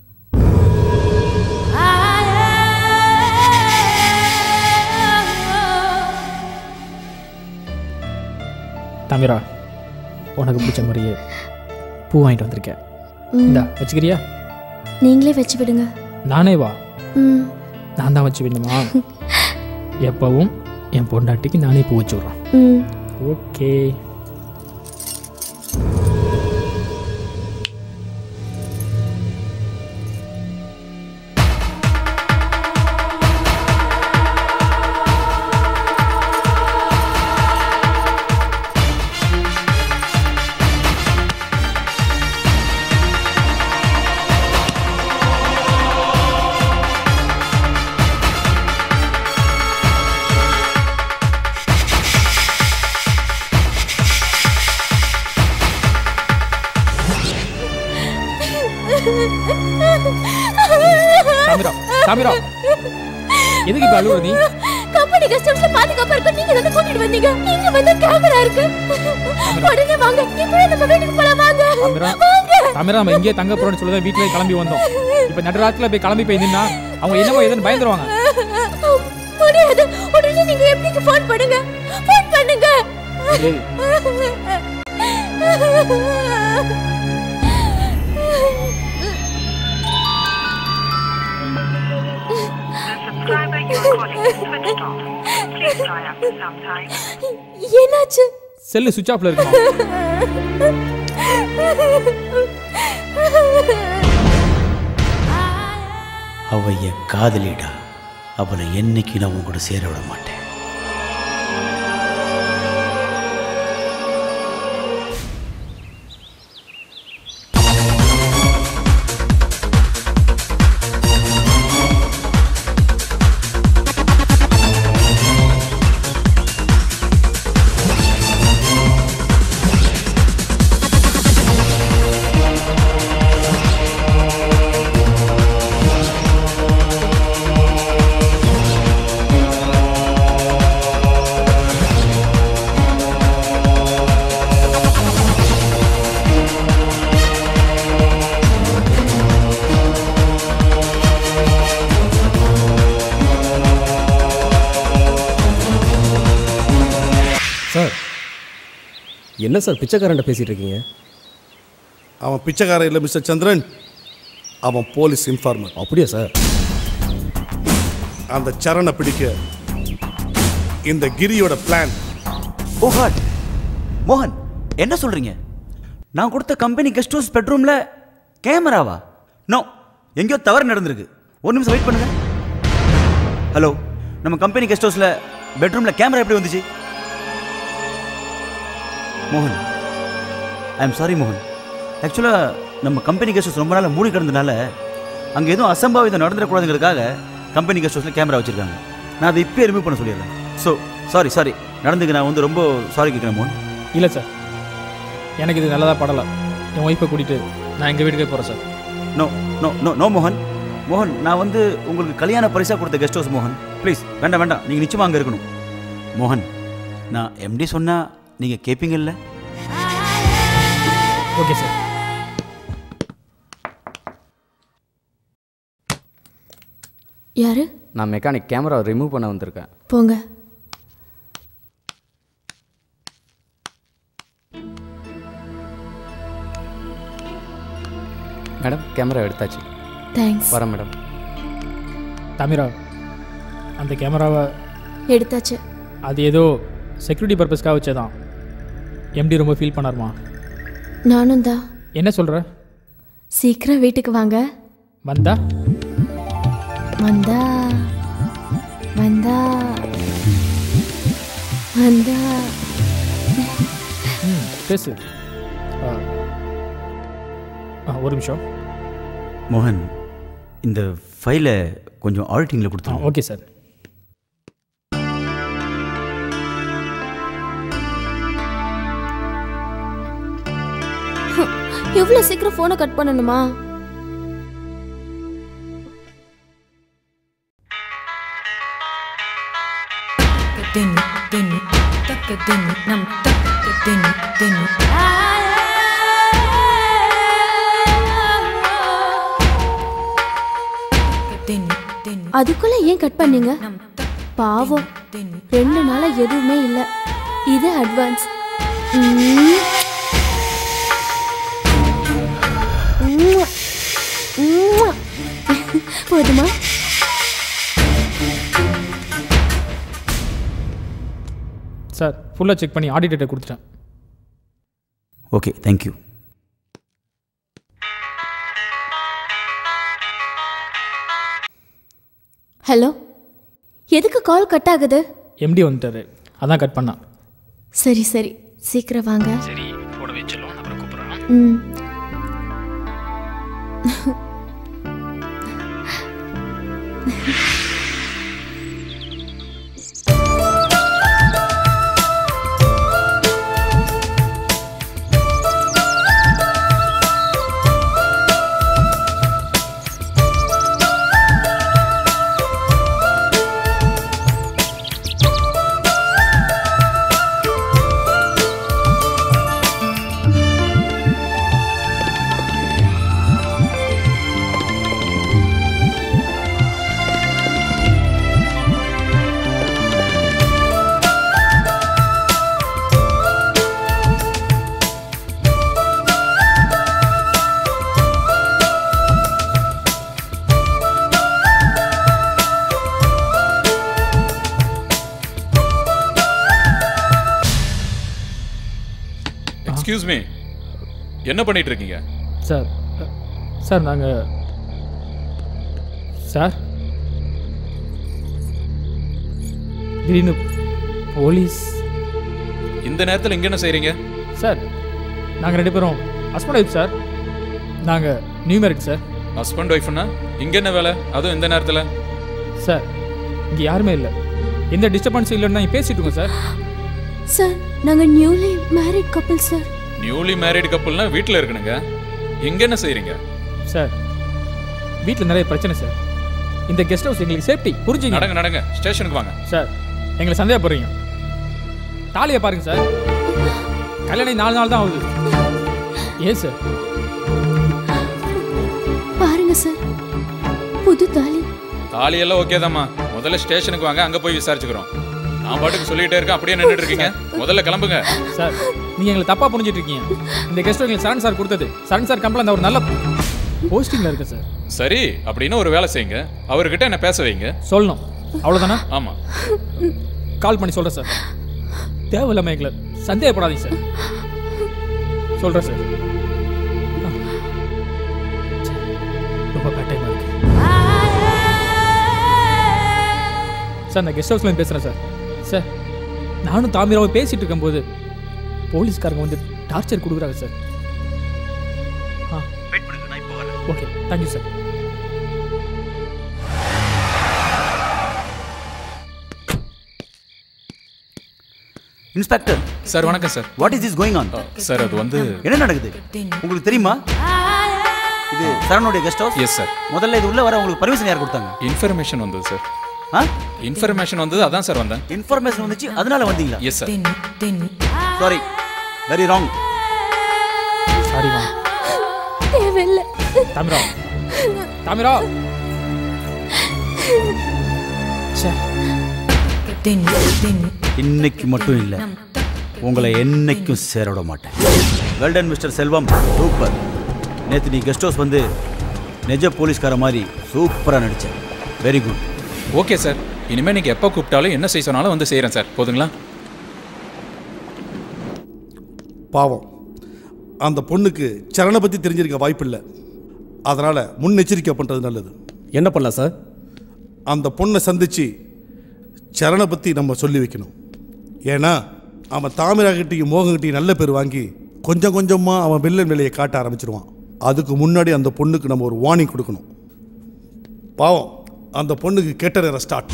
தாமிரா உனக்கு பிடிச்ச மாதிரியே பூ வாங்கிட்டு வந்திருக்கேன் ம். இந்தா வச்சுக்கிறியா நீங்களே வச்சு விடுங்க நானே வா ம் நான் தான் வச்சு வேணுமா எப்பவும் என் பொண்டாட்டிக்கு நானே பூ வச்சு விட்றேன் ம் ஓகே தாமிரா தாமிரா எதுக்கு இப்போ அழுவுற நீ கம்பெனி கெஸ்ட் ஹவுஸ்ல பாதுகாப்பா இருக்கு நீங்க தானே கூட்டிட்டு வந்தீங்க இங்க வந்து கேமரா இருக்கு உடனே வாங்க இப்பவே நம்ம வீட்டுக்கு போலாம் வாங்க தாமிரா தாமிரா நம்ம இங்கேயே தங்க போறோம்னு சொல்லி தான் வீட்டிலே கிளம்பி வந்தோம் இப்போ நடுராத்துல போய் கிளம்பி போய் நின்னா அவங்க என்னமோ ஏதுன்னு பயந்துருவாங்க முடியாது உடனே நீங்க எப்படிக்கு ஃபோன் பண்ணுங்க ஃபோன் பண்ணுங்க ஏய், என்னாச்சு செல்லு சுவிட்ச் ஆஃப்ல இருக்குமா அவ என் காதலிடா அவளை என்னைக்கு நான் உன் கூட சேர விட மாட்டேன் சார் என்ன சார் பிச்சைக்காரன்ட்ட பேசிட்டு இருக்கீங்க அவன் பிச்சைக்காரன் இல்லை மிஸ்டர் சந்திரன் அவன் போலீஸ் இன்ஃபார்மர் அப்படியா சார் அந்த சரணை பிடிக்க இந்த கிரியோட பிளான் ஓ காட் மோகன் என்ன சொல்றீங்க நான் கொடுத்த கம்பெனி கெஸ்ட் ஹவுஸ் பெட்ரூம்ல கேமராவா நோ எங்கேயோ தவறு நடந்திருக்கு ஒரு நிமிஷம் வெயிட் பண்ணுங்க ஹலோ நம்ம கம்பெனி கெஸ்ட் ஹவுஸ்ல பெட்ரூம்ல கேமரா எப்படி வந்துச்சு மோகன் ஐ எம் சாரி மோகன் ஆக்சுவலாக நம்ம கம்பெனி கெஸ்ட் ஹவுஸ் ரொம்ப நாள் மூடி கிடந்தனால அங்கே எதுவும் அசம்பாவிதம் நடந்துடக்கூடாதுங்கிறதுக்காக கம்பெனி கெஸ்ட் ஹவுஸில் கேமரா வச்சிருக்காங்க நான் அதை இப்போயே ரிமூவ் பண்ண சொல்லிடுறேன் ஸோ சாரி சாரி நடந்துக்கு நான் வந்து ரொம்ப சாரி கேட்குறேன் மோகன் இல்லை சார் எனக்கு இது நல்லதாக படலை என் ஒய்ஃபை கூட்டிகிட்டு நான் எங்கள் வீட்டுக்கே போகிறேன் sir no no no no மோகன் மோகன் நான் வந்து உங்களுக்கு கல்யாண பரிசாக கொடுத்த கெஸ்ட் ஹவுஸ் மோகன் ப்ளீஸ் வேண்டாம் வேண்டாம் நீங்கள் நிச்சயமாக அங்கே இருக்கணும் மோகன் நான் எம்டி சொன்னால் நீங்கள் கேட்பீங்கல்ல ஓகே சார் யாரு நான் மெக்கானிக் கேமரா ரிமூவ் பண்ண வந்திருக்கேன் போங்க கேமரா எடுத்தாச்சு தேங்க்ஸ் வரேன் மேடம் தமிரா அந்த கேமராவை எடுத்தாச்சு அது ஏதோ செக்யூரிட்டி பர்பஸ்க்காக வச்சதான் எம்டி ரொம்ப ஃபீல் பண்ணாருமா நானும் தான் என்ன சொல்கிற சீக்கிரம் வீட்டுக்கு வாங்க வந்தா வந்தா வந்தா வந்தா ம் பேசு ஆ. ஆ, ஒரு நிமிஷம் மோகன் இந்த ஃபைலை கொஞ்சம் ஆடிட்டிங்கில் கொடுத்துருங்க ஓகே சார் எவ்வளோ சீக்கிரம் ஃபோனை கட் பண்ணணுமா தின்னு தின்னு தக்க தின்னு நம் தக்க தின்னு தின்னு தின்னு தின்னு அதுக்குள்ள ஏன் கட் பண்ணீங்க பாவம் ரெண்டு நாளா எதுவுமே இல்ல இது அட்வான்ஸ் ம்ம். உம்முவா. உம்முவா. போதுமா சார் ஃபுல்லாக செக் பண்ணி ஆடிட்டர்கிட்ட கொடுத்துட்டேன் ஓகே தேங்க்யூ ஹலோ எதுக்கு கால் கட் ஆகுது எம்டி வந்துட்டாரு அதான் கட் பண்ணான் சரி சரி சீக்கிரம் வாங்க சரி போட வச்சிடலாம் அப்புறம் கூப்பிட்றேன் ம் எக்ஸ்கியூஸ் மீ என்ன பண்ணிட்டு இருக்கீங்க சார் சார் நாங்கள் சார் திடீர்னு போலீஸ் இந்த நேரத்தில் இங்க என்ன செய்றீங்க சார் நாங்கள் ரெண்டு பேரும் ஹஸ்பண்ட் ஒய்ஃப் சார் நாங்கள் நியூ மேரிட் சார் ஹஸ்பண்ட் ஒய்ஃப்னா இங்க என்ன வேலை அதுவும் இந்த நேரத்தில் சார் இங்கே யாருமே இல்லை எந்த டிஸ்டர்பன்ஸும் இல்லைன்னு தான் பேசிட்டு இருக்கோம் சார் சார் நாங்க newly married couple sir newly married கப்புள்னா வீட்டில் இருக்கணுங்க இங்க என்ன செய்றீங்க சார் வீட்டில் நிறைய பிரச்சனை சார் இந்த கெஸ்ட் ஹவுஸ் எங்களுக்கு சேஃப்டி புரிஞ்சுங்க நடங்க நடங்க ஸ்டேஷனுக்கு வாங்க சார் எங்களை சந்தேகப்படுறீங்க தாலியை பாருங்க சார் கல்யாணம் ஆகி நாலு நாள் தான் ஆகுது ஏன் சார் பாருங்க சார் புது தாலி தாலியெல்லாம் ஓகே தாம்மா முதல்ல ஸ்டேஷனுக்கு வாங்க அங்க போய் விசாரிச்சுக்கிறோம் நான் பாட்டுக்கு சொல்லிட்டே இருக்கேன் அப்படியே நின்றுட்டு இருக்கீங்க முதல்ல கிளம்புங்க சார் நீங்க எங்களை தப்பா புரிஞ்சிட்டு இருக்கீங்க இந்த கெஸ்ட் எங்களுக்கு சரண் சார் கொடுத்தது சரண் சார் கம்பெனி ஒரு நல்ல போஸ்டிங்ல இருக்கு சார் சரி அப்படின்னு ஒரு வேலை செய்யுங்க அவர்கிட்ட என்ன பேச வைங்க சொல்லணும் அவ்வளவுதானே ஆமா கால் பண்ணி சொல்றேன் சார் தேவையில்லாம எங்களை சந்தேகப்படாதீங்க சார் சொல்றேன் சார் ரொம்ப பேட் டைமா இருக்கு சார் நான் கெஸ்ட் ஹவுஸ்ல பேசுறேன் சார் சார் நானும் தாமிராவும் பேசிட்டு இருக்கும்போது போலீஸ்காரங்க வந்து டார்ச்சர் கொடுக்குறாங்க சார் ஆ வெயிட் பண்ணுங்க நான் இப்போ வரேன் okay thank you sir inspector sir வணக்கம் sir what is is going on sir அது வந்து என்ன நடக்குது உங்களுக்கு தெரியுமா இது சரணுடைய கெஸ்ட் ஹவுஸ் எஸ் சார் முதல்ல இது உள்ள வர உங்களுக்கு பர்மிஷன் யார் கொடுத்தாங்க இன்ஃபர்மேஷன் வந்தது சார் ஆ இன்ஃபர்மேஷன் வந்தது அதான் சார் வந்தேன் இன்ஃபர்மேஷன் வந்துச்சு அதனால வந்தீங்களா yes sir sorry very wrong sorry மா தேவையில்லை தாமிரா தாமிரா ச்சே இன்னைக்கு மட்டும் இல்லை உங்களை என்னைக்கும் சேர விட மாட்டேன் வெல்டன் மிஸ்டர் செல்வம் சூப்பர் நேற்று நீ கெஸ்ட் ஹவுஸ் வந்து நிஜ போலீஸ்கார மாதிரி சூப்பராக நடித்தேன் வெரி குட் ஓகே சார் இனிமேல் நீங்கள் எப்போ கூப்பிட்டாலும் என்ன செய்ய சொன்னாலும் வந்து செய்கிறேன் சார் போதுங்களா பாவம் அந்த பொண்ணுக்கு சரணை பற்றி தெரிஞ்சிருக்க வாய்ப்பில்லை அதனால் முன்னெச்சரிக்கை பண்ணுறது நல்லது என்ன பண்ணலாம் சார் அந்த பொண்ணை சந்தித்து சரணை பற்றி நம்ம சொல்லி வைக்கணும் ஏன்னா அவன் தாமிராகிட்டையும் மோகங்கிட்டையும் நல்ல பேர் வாங்கி கொஞ்சம் கொஞ்சமாக அவன் வில்லன் வேலையை காட்ட ஆரம்பிச்சிருவான் அதுக்கு முன்னாடி அந்த பொண்ணுக்கு நம்ம ஒரு வார்னிங் கொடுக்கணும் பாவம் அந்த பொண்ணுக்கு கெட்ட நேரம் ஸ்டார்ட்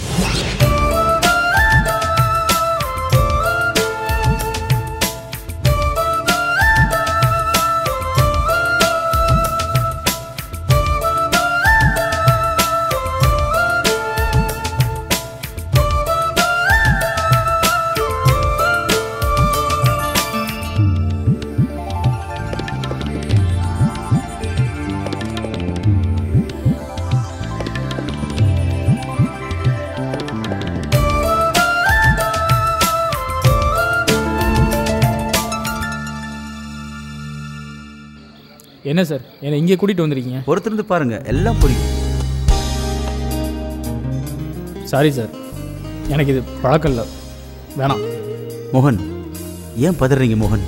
என்ன சார் என்னை இங்கே கூட்டிகிட்டு வந்திருக்கீங்க பொறுத்திருந்து பாருங்க எல்லாம் புரியும் சாரி சார் எனக்கு இது பழக்கம் இல்லை வேணாம் மோகன் ஏன் பதறீங்க மோகன்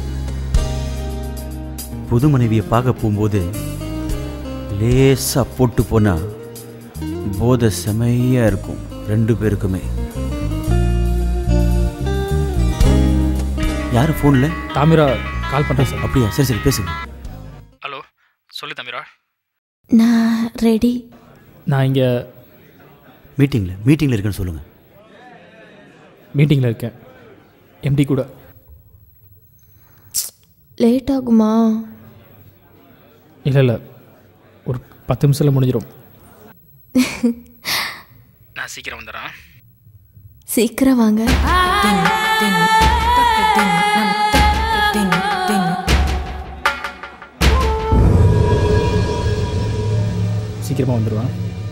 புது மனைவியை பார்க்க போகும்போது லேசாக போட்டு போனா போதை செமையாக இருக்கும் ரெண்டு பேருக்குமே யார் ஃபோனில் தாமிரா கால் பண்ணுறேன் சார் அப்படியா சரி சரி பேசுங்க ஹலோ சொல்லு தாமிரா நான் ரெடி நான் இங்கே மீட்டிங்கில் மீட்டிங்கில் இருக்கேன்னு சொல்லுங்கள் மீட்டிங்கில் இருக்கேன் எம்டி கூட லேட் ஆகுமா இல்லை இல்லை ஒரு பத்து நிமிஷத்தில் முடிஞ்சிடும் நான் சீக்கிரம் வந்துடுறேன் சீக்கிரம் வாங்க சீக்கிரமாக வந்துடுவேன்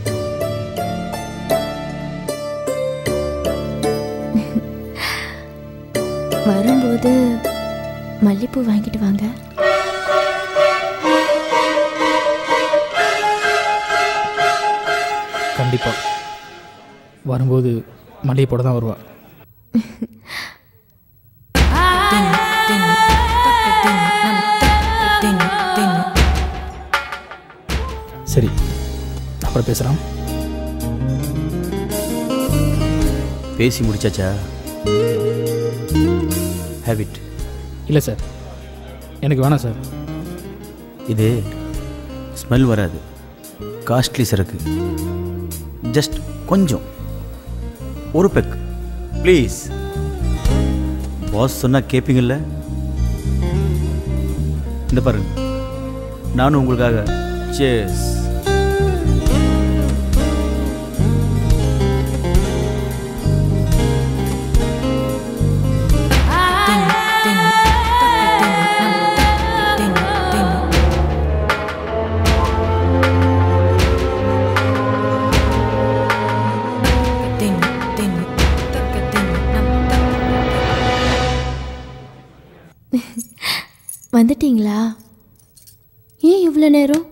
வரும்போது மல்லிப்பூ வாங்கிட்டு வாங்க கண்டிப்பாக வரும்போது மல்லிகை போட தான் வருவேன் சரி அப்புறம் பேசுகிறோம் பேசி முடிச்சாச்சா ஹேபிட் இல்லை சார் எனக்கு வேணாம் சார் இது ஸ்மெல் வராது காஸ்ட்லி சரக்கு ஜஸ்ட் கொஞ்சம் ஒரு பெக் ப்ளீஸ் பாஸ் சொன்னால் கேட்பீங்கல்ல இந்த பாருங்க நானும் உங்களுக்காக சேஸ் வந்துட்டீங்களா ஏன் இவ்வளோ நேரம்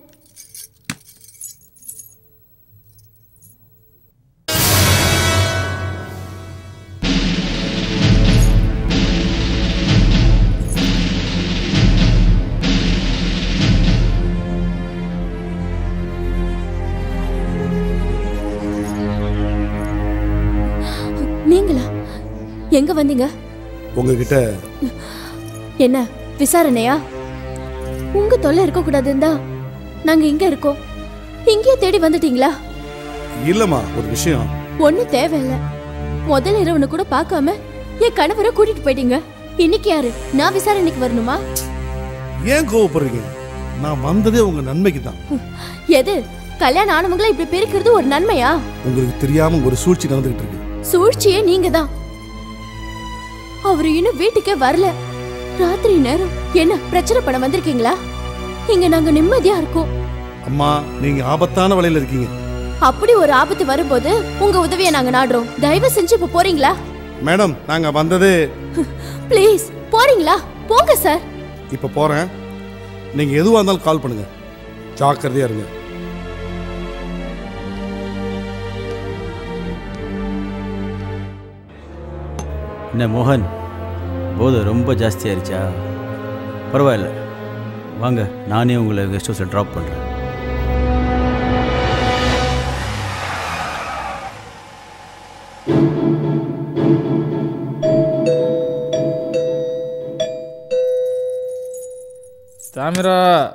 நீங்களா எங்க வந்தீங்க உங்ககிட்ட என்ன விசாரணையா உங்க தொல்லை இருக்க கூடாதுந்தா நாங்க இங்க இருக்கோம் இங்கேயே தேடி வந்துட்டீங்களா இல்லைம்மா ஒரு விஷயம் ஒண்ணும் தேவையில்ல முதல் இரவனு கூட பார்க்காம என் கணவரை கூட்டிட்டு போயிட்டீங்க இன்னைக்கு யாரு நான் விசாரணைக்கு வரணுமா ஏன் கோவப்படுறீங்க நான் வந்ததே உங்க நன்மைக்கு தான் எது கல்யாணம் ஆனவங்கள இப்படி பிரிக்கிறது ஒரு நன்மையா உங்களுக்கு தெரியாம ஒரு சூழ்ச்சி நடந்துகிட்டு இருக்கு சூழ்ச்சியே நீங்க தான் அவரு இன்னும் வீட்டுக்கே வரல ராத்திரி நேரம் என்ன பிரச்சனை பண்ண வந்திருக்கீங்களா இங்க நாங்க நிம்மதியா இருக்கோம் அம்மா நீங்க ஆபத்தான வலையில இருக்கீங்க அப்படி ஒரு ஆபத்து வரும்போது உங்க உதவியை நாங்க நாடுறோம் தயவு செஞ்சு இப்ப போறீங்களா மேடம் நாங்க வந்ததே ப்ளீஸ் போறீங்களா போங்க சார் இப்ப போறேன் நீங்க எதுவா இருந்தாலும் கால் பண்ணுங்க ஜாக்கிரதையா இருங்க என்ன மோகன் போதை ரொம்ப ஜாஸ்தியாயிருச்சா பரவாயில்ல வாங்க நானே உங்களை கெஸ்ட் ஹவுஸில் ட்ராப் பண்ணுறேன் தாமிரா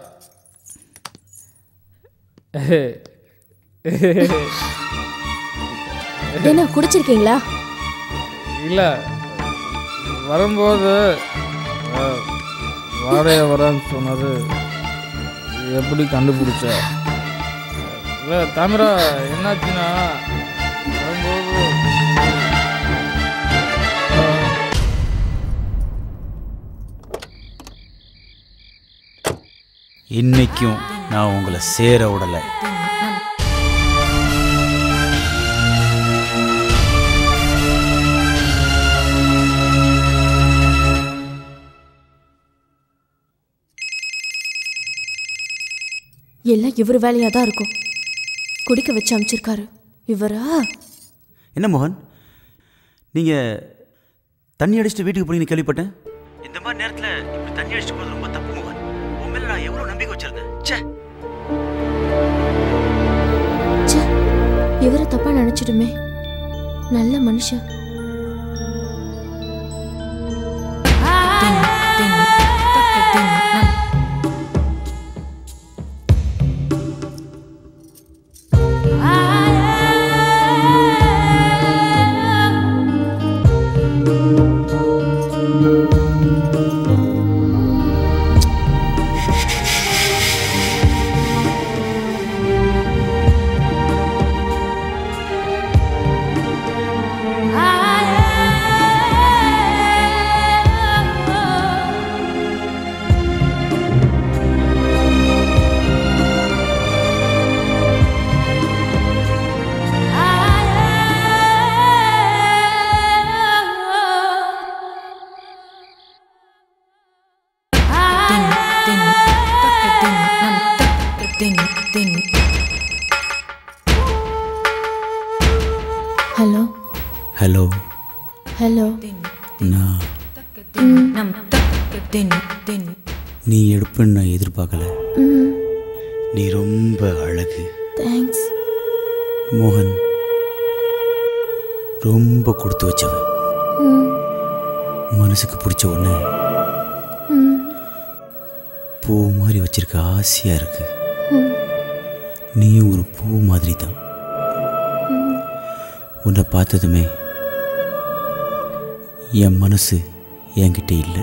என்ன குடிச்சிருக்கீங்களா இல்லை வரும்போது அஹ், வாடைய வரேன்னு சொன்னது எப்படி கண்டுபிடிச்ச இல்லை தாமிரா என்னாச்சுன்னா வரும்போது அஹ், இன்னைக்கும் நான் உங்களை சேர விடலை எல்லாம் இவர் வேலையாக தான் இருக்கும் குடிக்க வச்சு அமிச்சிருக்காரு இவரா என்ன மோகன் நீங்கள் தண்ணி அடிச்சுட்டு வீட்டுக்கு போனீங்கன்னு கேள்விப்பட்டேன் இந்த மாதிரி நேரத்தில் இப்படி தண்ணி அடிச்சுட்டு போகிறது ரொம்ப தப்பு மோகன் உன் மேலே நான் எவ்வளோ நம்பிக்கை வச்சிருந்தேன் ச்சே ச்சே இவரை தப்பா நினைச்சிடுமே நல்ல மனுஷன் ஹலோ ஹலோ ஹலோ நான் நீ எடுப்புன்னு நான் எதிர்பார்க்கல நீ ரொம்ப அழகு தேங்க்ஸ் மோகன் ரொம்ப கொடுத்து வச்சவன் மனசுக்கு பிடிச்ச ஒன்று பூ மாதிரி வச்சிருக்க ஆசையா இருக்கு நீயும் ஒரு பூ மாதிரி தான் உன்னை பார்த்ததுமே என் மனசு என்கிட்ட இல்லை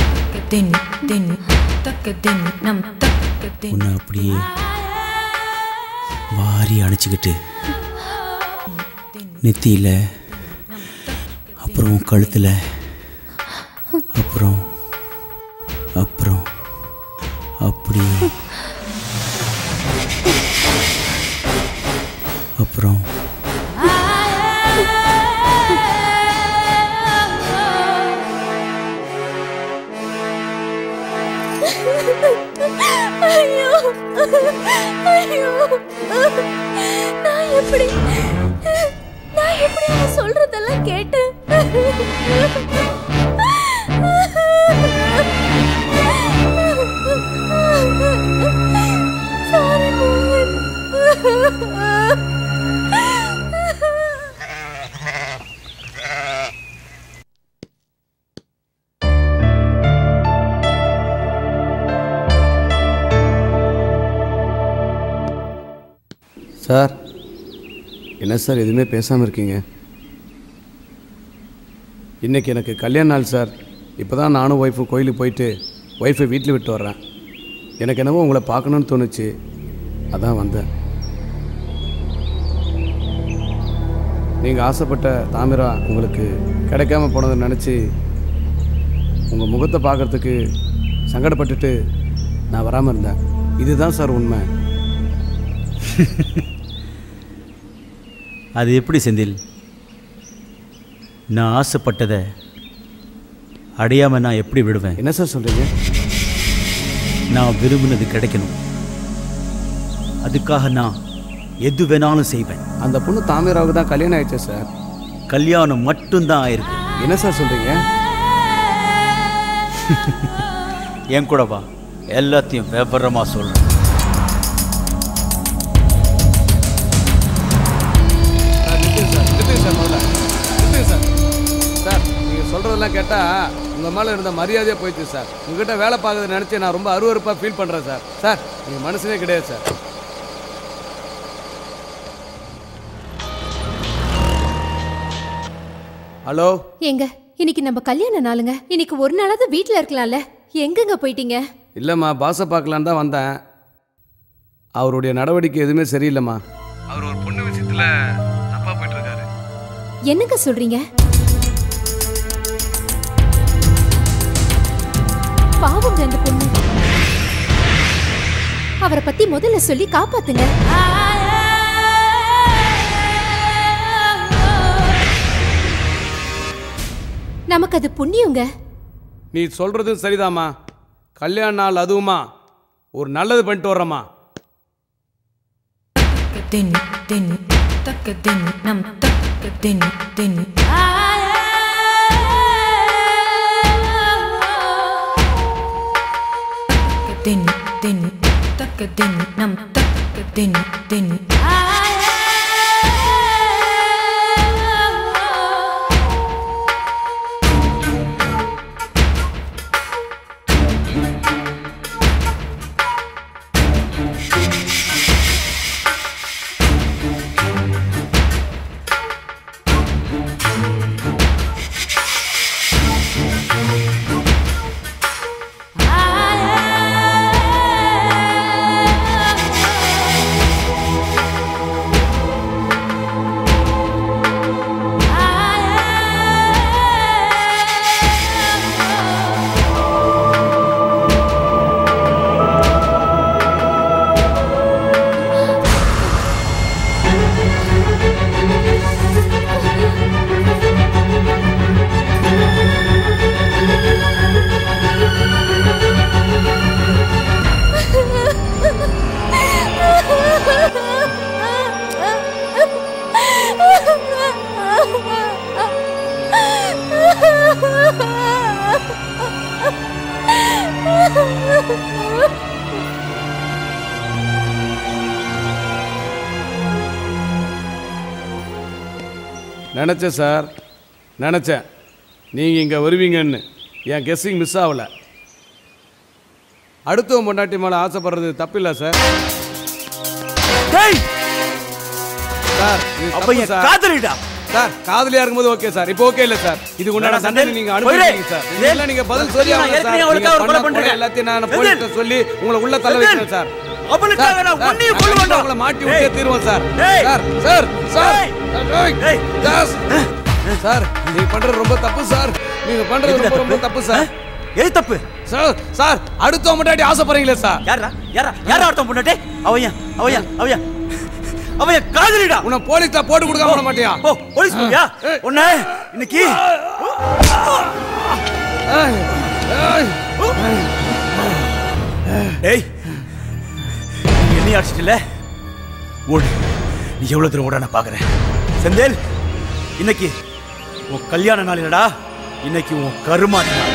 உன்னை அப்படியே வாரி அணைச்சிக்கிட்டு நெத்தியில் அப்புறம் கழுத்தில் அப்புறம் அப்புறம் அப்படியே அப்புறம் ஐயோ ஐயோ நான் எப்படி நான் எப்படி அவன் சொல்றதெல்லாம் கேட்டேன் சாரி மோகன் சார் என்ன சார் எதுவுமே பேசாமல் இருக்கீங்க இன்னைக்கு எனக்கு கல்யாண நாள் சார் இப்போ தான் நானும் ஒய்ஃபும் கோயிலுக்கு போயிட்டு ஒய்ஃபை வீட்டில் விட்டு வர்றேன் எனக்கு என்னவோ உங்களை பார்க்கணுன்னு தோணுச்சு அதான் வந்தேன் நீங்கள் ஆசைப்பட்ட தாமிரா உங்களுக்கு கிடைக்காம போனதை நினச்சி உங்கள் முகத்தை பார்க்கறதுக்கு சங்கடப்பட்டுட்டு நான் வராமல் இருந்தேன் இதுதான் சார் உண்மை அது எப்படி செந்தில் நான் ஆசைப்பட்டதை அடையாமல் நான் எப்படி விடுவேன் என்ன சார் சொல்கிறீங்க நான் விரும்பினது கிடைக்கணும் அதுக்காக நான் எது வேணாலும் செய்வேன் அந்த பொண்ணு தாமிராவுக்கு தான் கல்யாணம் ஆயிடுச்சு சார் கல்யாணம் மட்டும்தான் ஆயிருக்கு என்ன சார் சொல்றீங்க என் கூட வா எல்லாத்தையும் விவரமா சொல்றேன் சார் நிறுத்துங்க சார் நிறுத்துங்க சார் முதல்ல நிறுத்துங்க சார் சார் நீங்கள் சொல்கிறதெல்லாம் கேட்டால் உங்கள் மேலே இருந்த மரியாதையே போயிடுச்சு சார் உங்ககிட்ட வேலை பார்க்கறத நினச்சி நான் ரொம்ப அருவருப்பாக ஃபீல் பண்ணுறேன் சார் சார் நீங்கள் மனுஷனே கிடையாது சார் ஹலோ எங்க இன்னைக்கு நம்ம கல்யாண நாளுங்க இன்னைக்கு ஒரு நாளாவது வீட்ல இருக்கலாம்ல எங்கங்க போயிட்டீங்க இல்லைம்மா பாசை பார்க்கலான்னு தான் வந்தேன் அவருடைய நடவடிக்கை எதுவுமே சரியில்லைம்மா அவர் ஒரு பொண்ணு விஷயத்துல தப்பா போயிட்டு இருக்காரு என்னங்க சொல்றீங்க பாவங்க அந்த பொண்ணு அவரை பத்தி முதல்ல சொல்லி காப்பாத்துங்க நமக்கு அது புண்ணியங்க நீ சொல்கிறதும் சரிதாம்மா கல்யாண நாள் அதுவுமா ஒரு நல்லது பண்ணிட்டு வர்றேம்மா தின் தின் தக்க தின் நம் தக்க தின் தின் தின் தின் தக்க தின் நம் தக்க தின் தின் நினச்சேன் சார் நினச்சேன் நீங்கள் இங்கே வருவீங்கன்னு என் கெஸ்ஸிங் மிஸ் ஆகலை அடுத்தவன் பொண்டாட்டி மேலே ஆசைப்படுறது தப்பில்லை சார் சார் இது அப்ப தப்பு என் சார். காதலிடா. சார் காதலியா இருக்கும்போது ஓகே சார் இப்போ ஓகே இல்ல சார் இது உண்டான வேணாம் தண்டனை செந்தில். நீங்க போயிடு. அனுபவிக்கிறீங்க சார் செந்தில். இதெல்லாம் நீங்க பதில் சொல்லி நான் ஆகணும் ஏற்கனவே சார். அவளுக்காக நீங்க ஒரு கொலை பண்ண கொலை பண்றேன். எல்லாத்தையும் நான் செந்தில். போலீஸ்ட்ட சொல்லி உங்களை உள்ள தள்ள செந்தில். வைக்கிறேன் சார் அவளுக்காக சார், நான் சார், உன்னையும் நான் கொல்ல கண்டிப்பா மாட்டேன். உங்களை மாட்டி டேய். விட்டே தீருவோம் சார் டேய். சார் சார் சார் டேய். ஏய், தாஸ். சார் நீங்க பண்றது ரொம்ப தப்பு சார் நீங்க பண்றது எதுல ரொம்ப ரொம்ப தப்பு சார் எது தப்பு சார் சார் அடுத்தவங்க முன்னாடி ஆசைப்படுறீங்களே சார் யாரா யாரா யாரா அர்த்தம் பொண்டாட்டி அவன் அவன் அவன் அவன் காதலிடா உன்னை போலீஸ்ல போட்டு கொடுக்காம விட மாட்டியா ஓ போலீஸ் போவியா உன்னை இன்னைக்கு ஏய் நீ என்னைய அடிச்சிட்டல ஓடு நீ எவ்வளவு தூரம் ஓட நான் பாக்குறேன் செந்தேல் இன்னைக்கு உன் கல்யாண நாள் இல்லடா இன்னைக்கு உன் கருமாதி நாள்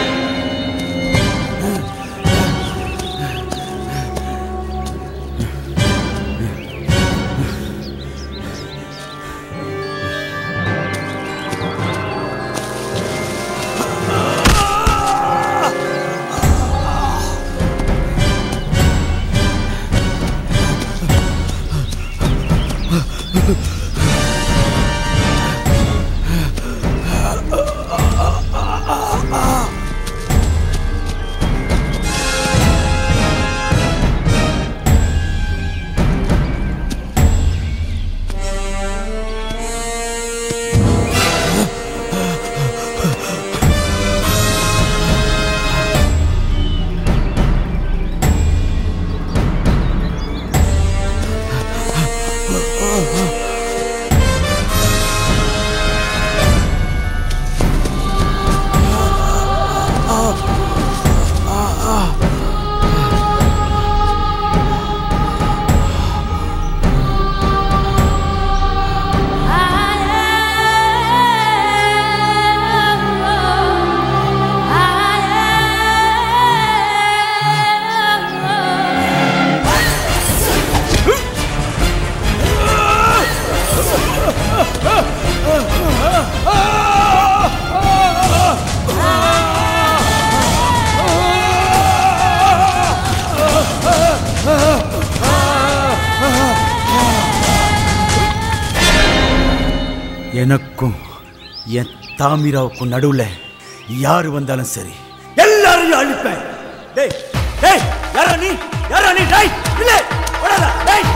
எனக்கும் என் தாமிராவுக்கும் நடுவுல யாரு வந்தாலும் சரி எல்லாரையும் அழிப்பேன் டேய் டேய் யாரா நீ யாரா நீ டேய் இல்ல ஓடாத டேய்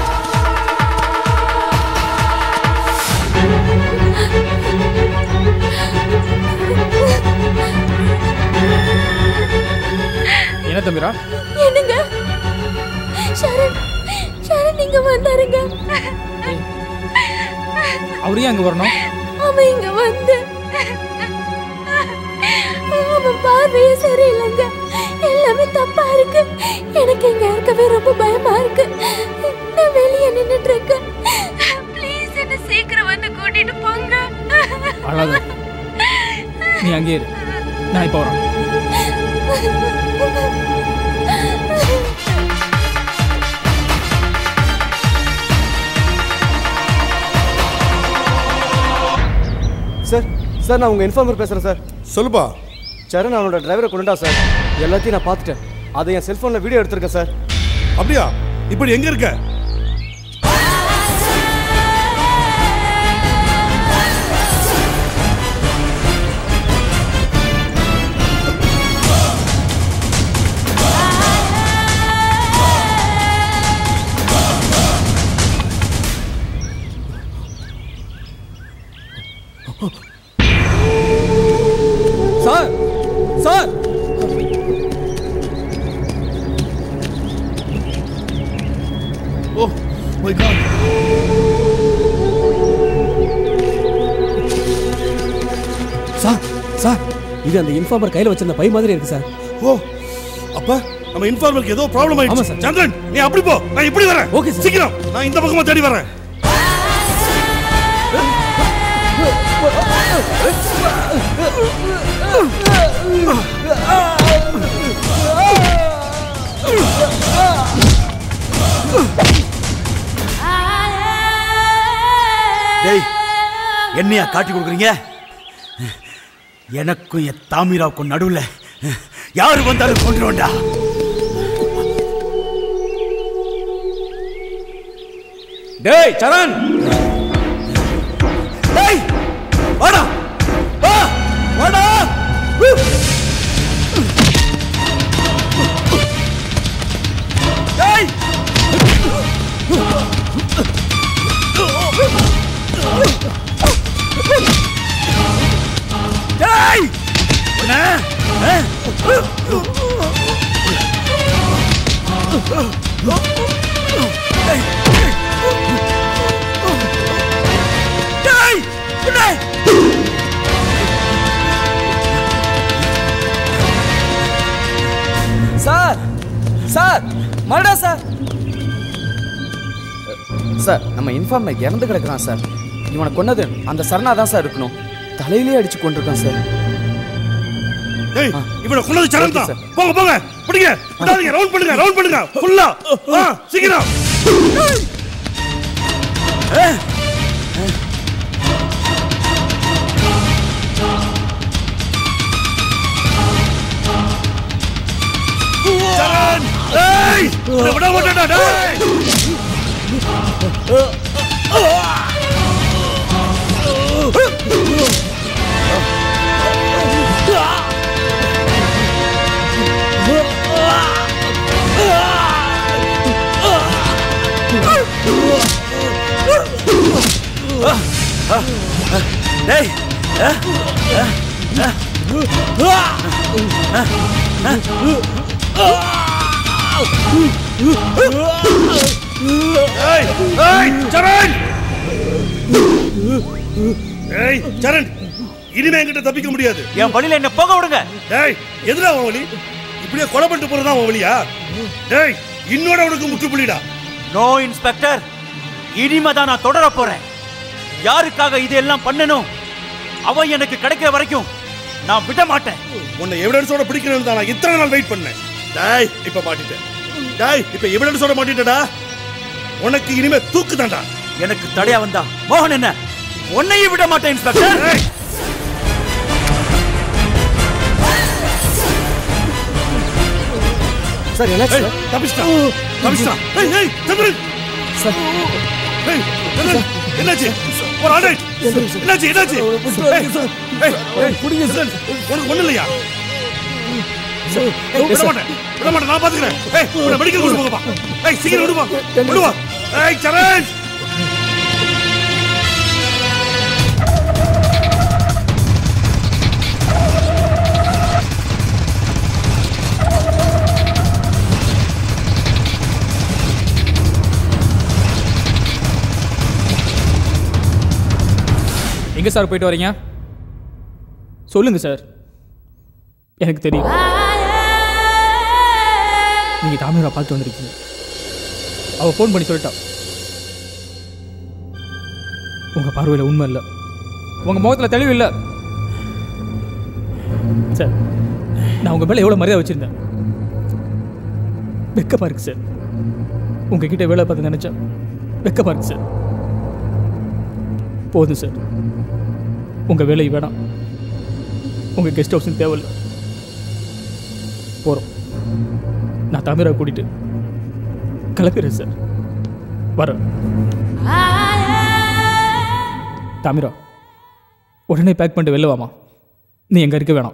என்ன தம்பிரா என்னங்க ஷரண் ஷரண் நீங்க வந்தாருங்க அவரு ஏன் அங்க வரணும் அவன் இங்க வந்து அவன் பார்வையே சரியில்லைங்க எல்லாமே தப்பா இருக்கு எனக்கு இங்க இருக்கவே ரொம்ப பயமா இருக்கு நான் வெளியே நின்னுட்டு இருக்கேன் ப்ளீஸ் என்ன சீக்கிரம் வந்து கூட்டிட்டு போங்க அழாத நீ அங்கே இரு நான் இப்போ வரேன் சார் சார் நான் உங்கள் இன்ஃபார்மர் பேசுகிறேன் சார் சொல்லுப்பா சரண் அவனோட டிரைவரை கொண்டுட்டா சார் எல்லாத்தையும் நான் பார்த்துட்டேன் அதை என் செல்ஃபோனில் வீடியோ எடுத்திருக்கேன் சார் அப்படியா இப்படி எங்க இருக்க sir sir oh my god sir sir இது அந்த இன்ஃபார்மர் கையில் வச்சிருந்த பை மாதிரி இருக்கு சார் ஓ அப்ப நம்ம இன்ஃபார்மருக்கு ஏதோ ப்ராப்ளம் ஆமா ஆயிடுச்சு சார். சந்திரன் நீ அப்படி போ நான் இப்படி வரேன் ஓகே சார். சீக்கிரம் நான் இந்த பக்கமா தேடி வரேன் டேய் என்னையா காட்டி கொடுக்குறீங்க எனக்கும் என் தாமிராவுக்கும் நடுவுல யாரு வந்தாலும் கொண்டுருவேன்டா டேய் சரண் டேய் வாடா வா வாடா டேய் டேய் என்ன டேய் டேய் டேய் சார் சார் மறுடா சார் சார் நம்ம இன்ஃபார்மர் இறந்து கிடக்குறான் சார் இவனை கொன்னது அந்த சரணா தான் சார் இருக்கணும் தலையிலே அடிச்சு கொண்டிருக்கான் சார் ஏய் இவனை கொன்னது சரண் தான் சார். போங்க போங்க பிடிங்க விடாதீங்க ரவுண்ட் பண்ணுங்க ரவுண்ட் பண்ணுங்க ஃபுல்லா ஆ சீக்கிரம் சரண் ஏய் உன்னை விட மாட்டேன்டா டேய் டேய் ஏய் ஏய் சரண் ஏய் சரண் இனிமே என்கிட்ட தப்பிக்க முடியாது என் வழியில என்ன போக விடுங்க டேய் எதுடா உன் வழி இப்படியே கொலை பண்ணிட்டு போறதா உன் வழியா டேய் இன்னோட உனக்கு முற்றுப்புள்ளிடா நோ இன்ஸ்பெக்டர் இனிமே தான் நான் தொடர போறேன் யாருக்காக இதெல்லாம் பண்ணணும் அவன் எனக்கு கிடைக்கிற வரைக்கும் நான் விட மாட்டேன் உன்னை எவிடன்ஸோட பிடிக்கணும்னு தான் நான் இத்தனை நாள் வெயிட் பண்ணேன் டேய் இப்ப மாட்டிட்டேன் டேய் இப்ப எவிடன்ஸோட மாட்டிட்டடா உனக்கு இனிமே தூக்கு தான்டா எனக்கு தடையா வந்தா மோகன் என்ன உன்னையும் விட மாட்டேன் இன்ஸ்பெக்டர் சார் என்னாச்சு ஏய், தப்பிச்சிட்டான் தப்பிச்சிட்டான் ஏய் ஏய் சந்திரன் சார் ஏய் சந்திரன் என்னாச்சு ஒரு ஆளு என்னாச்சு என்னாச்சு ஏய், ஏய், ஏய், குடிங்க சார் உனக்கு ஒண்ணு இல்லையா ஏய், விட மாட்டேன் விட மாட்டேன் நான் பாத்துக்கிறேன் ஏய் உன்னை மெடிக்கல் கொண்டு போங்கப்பா ஏய் சீக்கிரம் விடுவா விடுவா ஏய் சரண் எங்கே சார் போயிட்டு வரீங்க சொல்லுங்க சார் எனக்கு தெரியும் நீங்க தாமிரா பார்த்து வந்திருக்கீங்க அவ ஃபோன் பண்ணி சொல்லிட்டா உங்க பார்வையில் உண்மை இல்லை உங்க முகத்தில் தெளிவு இல்லை சார் நான் உங்க மேல எவ்வளவு மரியாதை வச்சிருந்தேன் வெக்கமா இருக்கு சார் உங்ககிட்ட வேலை பார்த்து நினைச்சேன் வெக்கமா இருக்கு சார் போதும் சார் உங்க வேலை வேணாம் உங்க கெஸ்ட் ஹவுஸும் தேவையில்லை போறோம் நான் தமிழை கூட்டிட்டு கிளப்பிடுறேன் சார் வரேன் தமிரா உடனே பேக் பண்ணிட்டு வெளில வாமா நீ எங்க இருக்க வேணாம்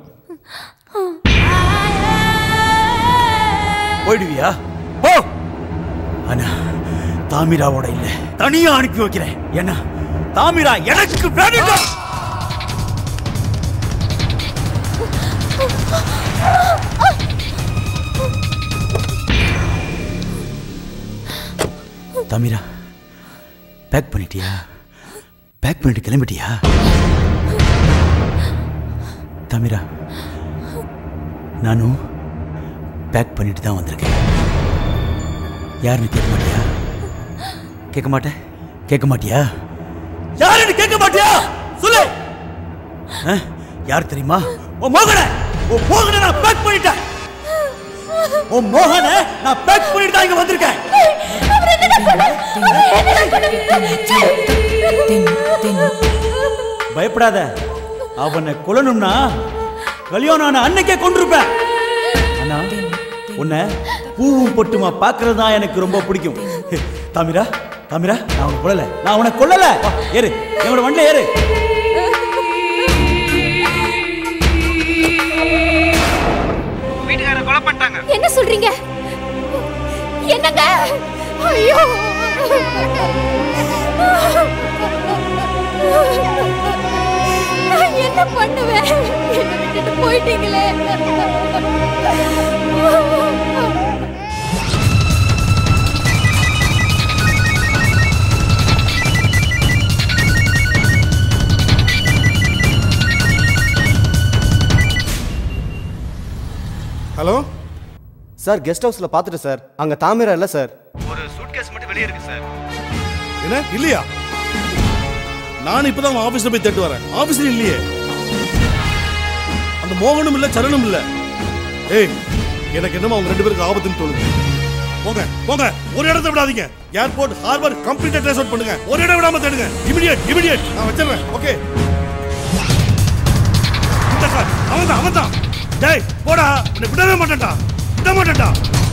போயிடுவியா போ ஆனா தாமிராவோட இல்ல தனியா அனுப்பி வைக்கிறேன் ஏன்னா தாமிரா எனக்கு வேணும்டா தாமிரா பேக் பண்ணிட்டியா பேக் பண்ணிட்டு கிளம்பிட்டியா தாமிரா நானும் பேக் பண்ணிட்டு தான் வந்திருக்கேன் யாருன்னு கேட்க மாட்டியா கேட்க மாட்டேன் கேட்க மாட்டியா யாருன்னு கேட்க மாட்டியா சொல்லு ஆ? யார் தெரியுமா ஓ மோகன ஓ மோகன நான் பேக் பண்ணிட்டேன் ஓ மோகன நான் பேக் பண்ணிட்டு தான் இங்க வந்திருக்கேன் பயப்படாத அவனை கொல்லணும்னா கல்யாணம் ஆன அன்னைக்கே கொண்டிருப்பேன் ஆனா உன்னை பூவும் பொட்டுமா பார்க்கறது தான் எனக்கு ரொம்ப பிடிக்கும் தாமிரா தாமிரா நான் உன்னை கொல்லல நான் உன்னை கொல்லல வா, ஏறு என்னோட வண்டில ஏறு வீட்டுக்கார கொலை பண்ணிட்டாங்க என்ன சொல்றீங்க என்னங்க ஐயோ நான் என்ன பண்ணுவேன் என்ன விட்டுட்டு போயிட்டீங்களே ஹலோ சார் கெஸ்ட் ஹவுஸில் பார்த்துட்டு சார் அங்கே தாமிரா இல்லை சார் ஒரு சூட்கேஸ் மட்டும் வெளியே இருக்கு சார் என்ன இல்லையா நான் இப்பதான் அவன் ஆபீஸ்ல போய் தேட்டு வரேன் ஆபீஸ்ல இல்லையே அந்த மோகனும் இல்ல சரணும் இல்ல ஏய் எனக்கு என்னமோ அவங்க ரெண்டு பேருக்கு ஆபத்துன்னு தோணுது போங்க போங்க ஒரு இடத்த விடாதீங்க ஏர்போர்ட் ஹார்பர் கம்ப்ளீட்டா ட்ரேஸ் அவுட் பண்ணுங்க ஒரு இடம் விடாம தேடுங்க இமிடியேட் இமிடியேட் நான் வச்சிடுறேன் ஓகே இந்த சார் அவன் தான் அவன் தான் டேய் போடா உன்னை விடவே மாட்டேன்டா விட மாட்டேன்டா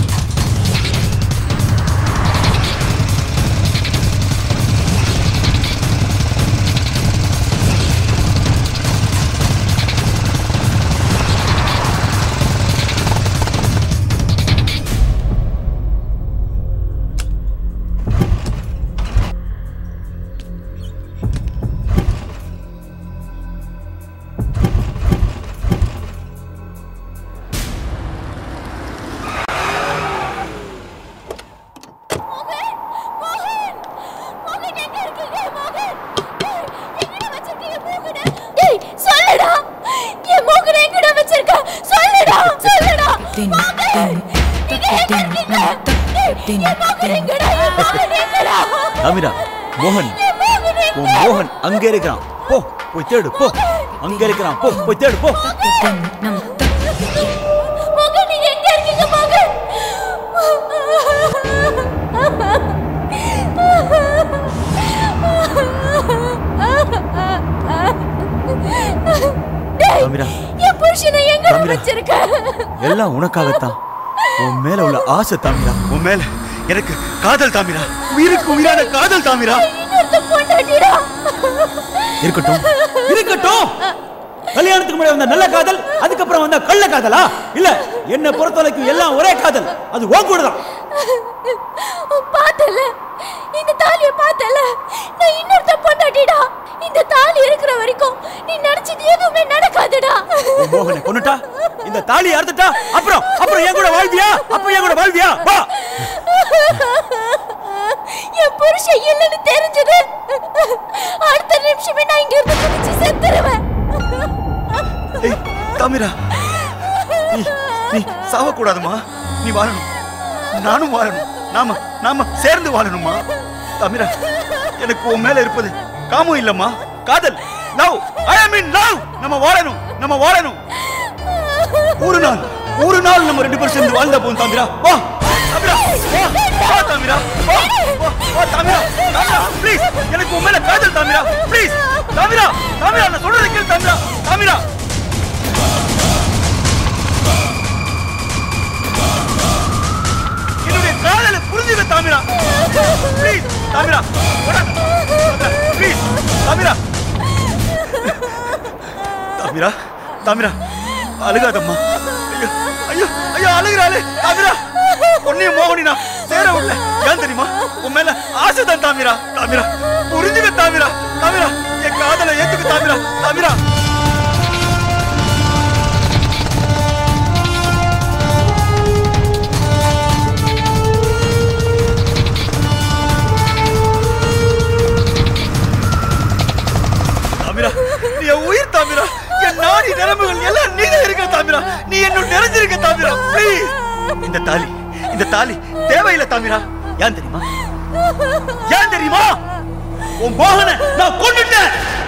டேய் சொல்லுடா என் மோகனை எங்கடா வச்சிருக்க சொல்லுடா சொல்லுடா மோகன் நீங்க எங்க இருக்கீங்க டேய், என் மோகன் எங்கடா என் மோகன் எங்கடா தாமிரா மோகன் உன் மோகன் அங்க இருக்கிறான் போ போய் தேடு போ அங்க இருக்கிறான் போ போய் தேடு போ மோகன் நீங்க எங்க இருக்கீங்க மோகன் டேய், தாமிரா என் புருஷனை எங்க தாமிரா. வச்சிருக்க எல்லாம் உனக்காகத்தான் உன் மேல உள்ள ஆசை தாமிரா உன் மேல எனக்கு காதல் தாமிரா உயிருக்கு உயிரான காதல் தாமிரா இன்னொருத்த பொண்டாட்டிடா இருக்கட்டும் இருக்கட்டும் கல்யாணத்துக்கு முன்னாடி வந்த நல்ல காதல் அதுக்கப்புறம் வந்த கள்ள காதலா இல்ல என்ன பொறுத்த வரைக்கும் எல்லாம் ஒரே காதல் அது உன் கூட தான் பார்த்தல இந்த தாலிய பார்த்தல நான் இன்னொருத்த பொண்டாட்டிடா இந்த தாலி இருக்கிற வரைக்கும் நீ நினைச்சது எதுவுமே நடக்காதுடா உன் மோகனை கொன்னுட்டா இந்த தாலியை அறுத்துட்டா அப்புறம் அப்புறம் என் கூட வாழ்வியா அப்ப என் கூட வாழ்வியா வா என் புருஷன் இல்லைன்னு தெரிஞ்சது அடுத்த நிமிஷமே நான் இங்க இருந்து குதிச்சு செத்துருவேன் ஏய் தமிரா நீ நீ சாவக்கூடாதுமா நீ வாழணும் நானும் வாழணும் நாம நாம சேர்ந்து வாழணுமா தமிரா எனக்கு உன் மேல இருப்பது காமம் இல்லம்மா காதல் love I am in love நம்ம வாழணும் நம்ம வாழணும் ஒரு நாள் ஒரு நாள் நம்ம ரெண்டு பேரும் சேர்ந்து வாழ்ந்தா போதும் தாமிரா வா தாமிரா வா வா தாமிரா வா வா வா தாமிரா தாமிரா ப்ளீஸ் எனக்கு உன் மேல காதல் தாமிரா ப்ளீஸ் தாமிரா தாமிரா நான் சொல்றதை கேளு தாமிரா தாமிரா என்னுடைய காதலை புரிஞ்சுக்க தாமிரா ப்ளீஸ் தாமிரா ப்ளீஸ் தாமிரா தாமிரா தாமிரா அழுகாதம்மா ஐயோ ஐயோ ஐயோ அழுகிறாளே தாமிரா உன்னையும் மோகனினா சேர விடல ஏன் தெரியுமா உன் மேல ஆசை தான் தாமிரா தாமிரா புரிஞ்சுக்க தாமிரா தாமிரா என் காதலை ஏத்துக்க தாமிரா தாமிரா தாமிரா நீ என் உயிர் தாமிரா என் நாடி நரம்புகள் எல்லாம் நீ தான் இருக்க தாமிரா நீ என்னோட நிறைஞ்சிருக்க தாமிரா ப்ளீஸ் இந்த தாலி இந்த தாலி தேவையில்லை தாமிரா ஏன் தெரியுமா ஏன் தெரியுமா உன் மோகனை நான் கொண்டுட்டேன்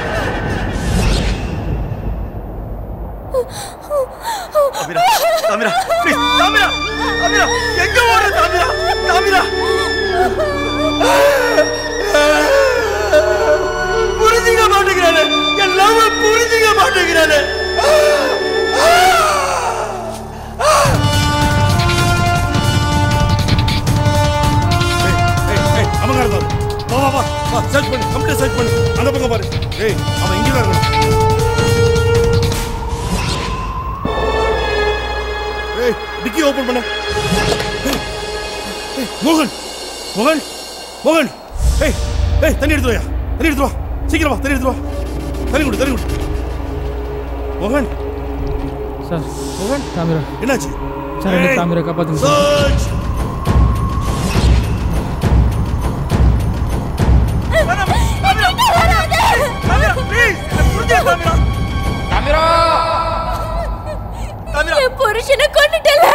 தாமிரா தாமிரா ப்ளீஸ் தாமிரா தாமிரா எங்க ஓடுற தாமிரா தாமிரா புரிஞ்சுக்க மாட்டேங்கிறானே என் லவ் புரிஞ்சுக்க மாட்டேங்கிறானே அவங்க இருந்தாரு வா வா வா வா சர்ச் பண்ணு கம்ப்ளீட் சர்ச் பண்ணு அந்த பக்கம் பாரு ஏய் அவன் இங்கே தான் இருக்கணும் ஏய் டிக்கி ஓபன் பண்ணு ஏய், ஏய், மோகன் மோகன் மோகன் ஏய் ஏய் தண்ணி எடுத்து வாயா தண்ணி எடுத்து வா சீக்கிரம் வா தண்ணி எடுத்து வா தண்ணி கொடு தண்ணி கொடு மோகன் சார் மோகன் தாமிரா என்னாச்சு சார் என்ன ஏய், தாமிரா காப்பாத்துங்க சார் சர்ச் என் புருஷனை கொண்டுட்டல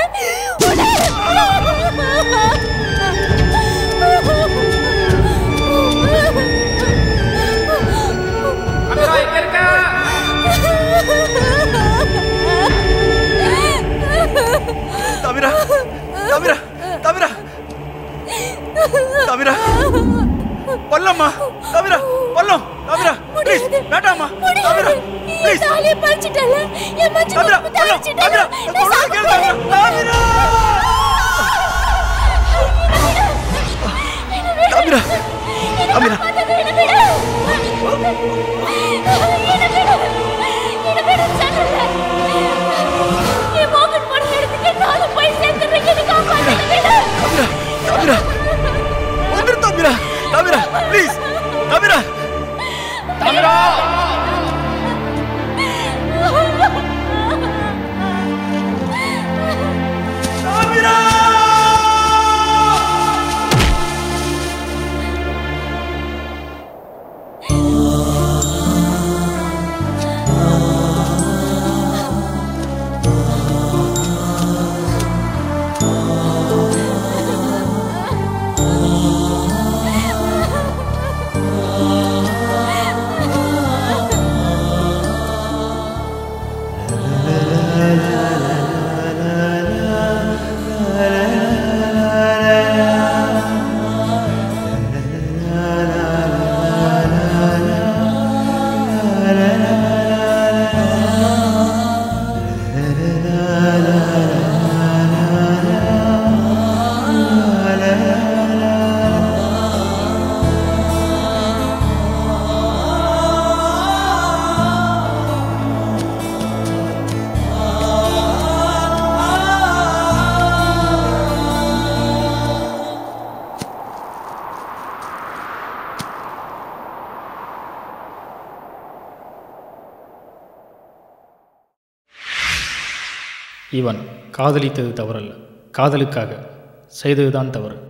தமிரா தமிரா தமிரா தமிரா பல்லம்மா தமிரா பல்லம் தமிரா ப்ளீஸ் வேண்டாம்மா தமிரா ப்ளீஸ் தாலியை பறிச்சிட்டல என் மஞ்சள் தமிரா குங்குமத்தை பல்லம் அழிச்சிட்டல. தமிரா நான் சொல்றதை கேளு தமிரா தமிரா தமிரா தமிரா என் மோகன் பொண்ணு எடுத்துட்டு நானும் போய் சேர்ந்துடுறேன் எனக்கு காப்பாத்து தமிரா வந்துரு தமிரா தமிரா ப்ளீஸ் தமிரா தமிரா தமிரா இவன் காதலித்தது தவறல்ல காதலுக்காக செய்ததுதான் தவறு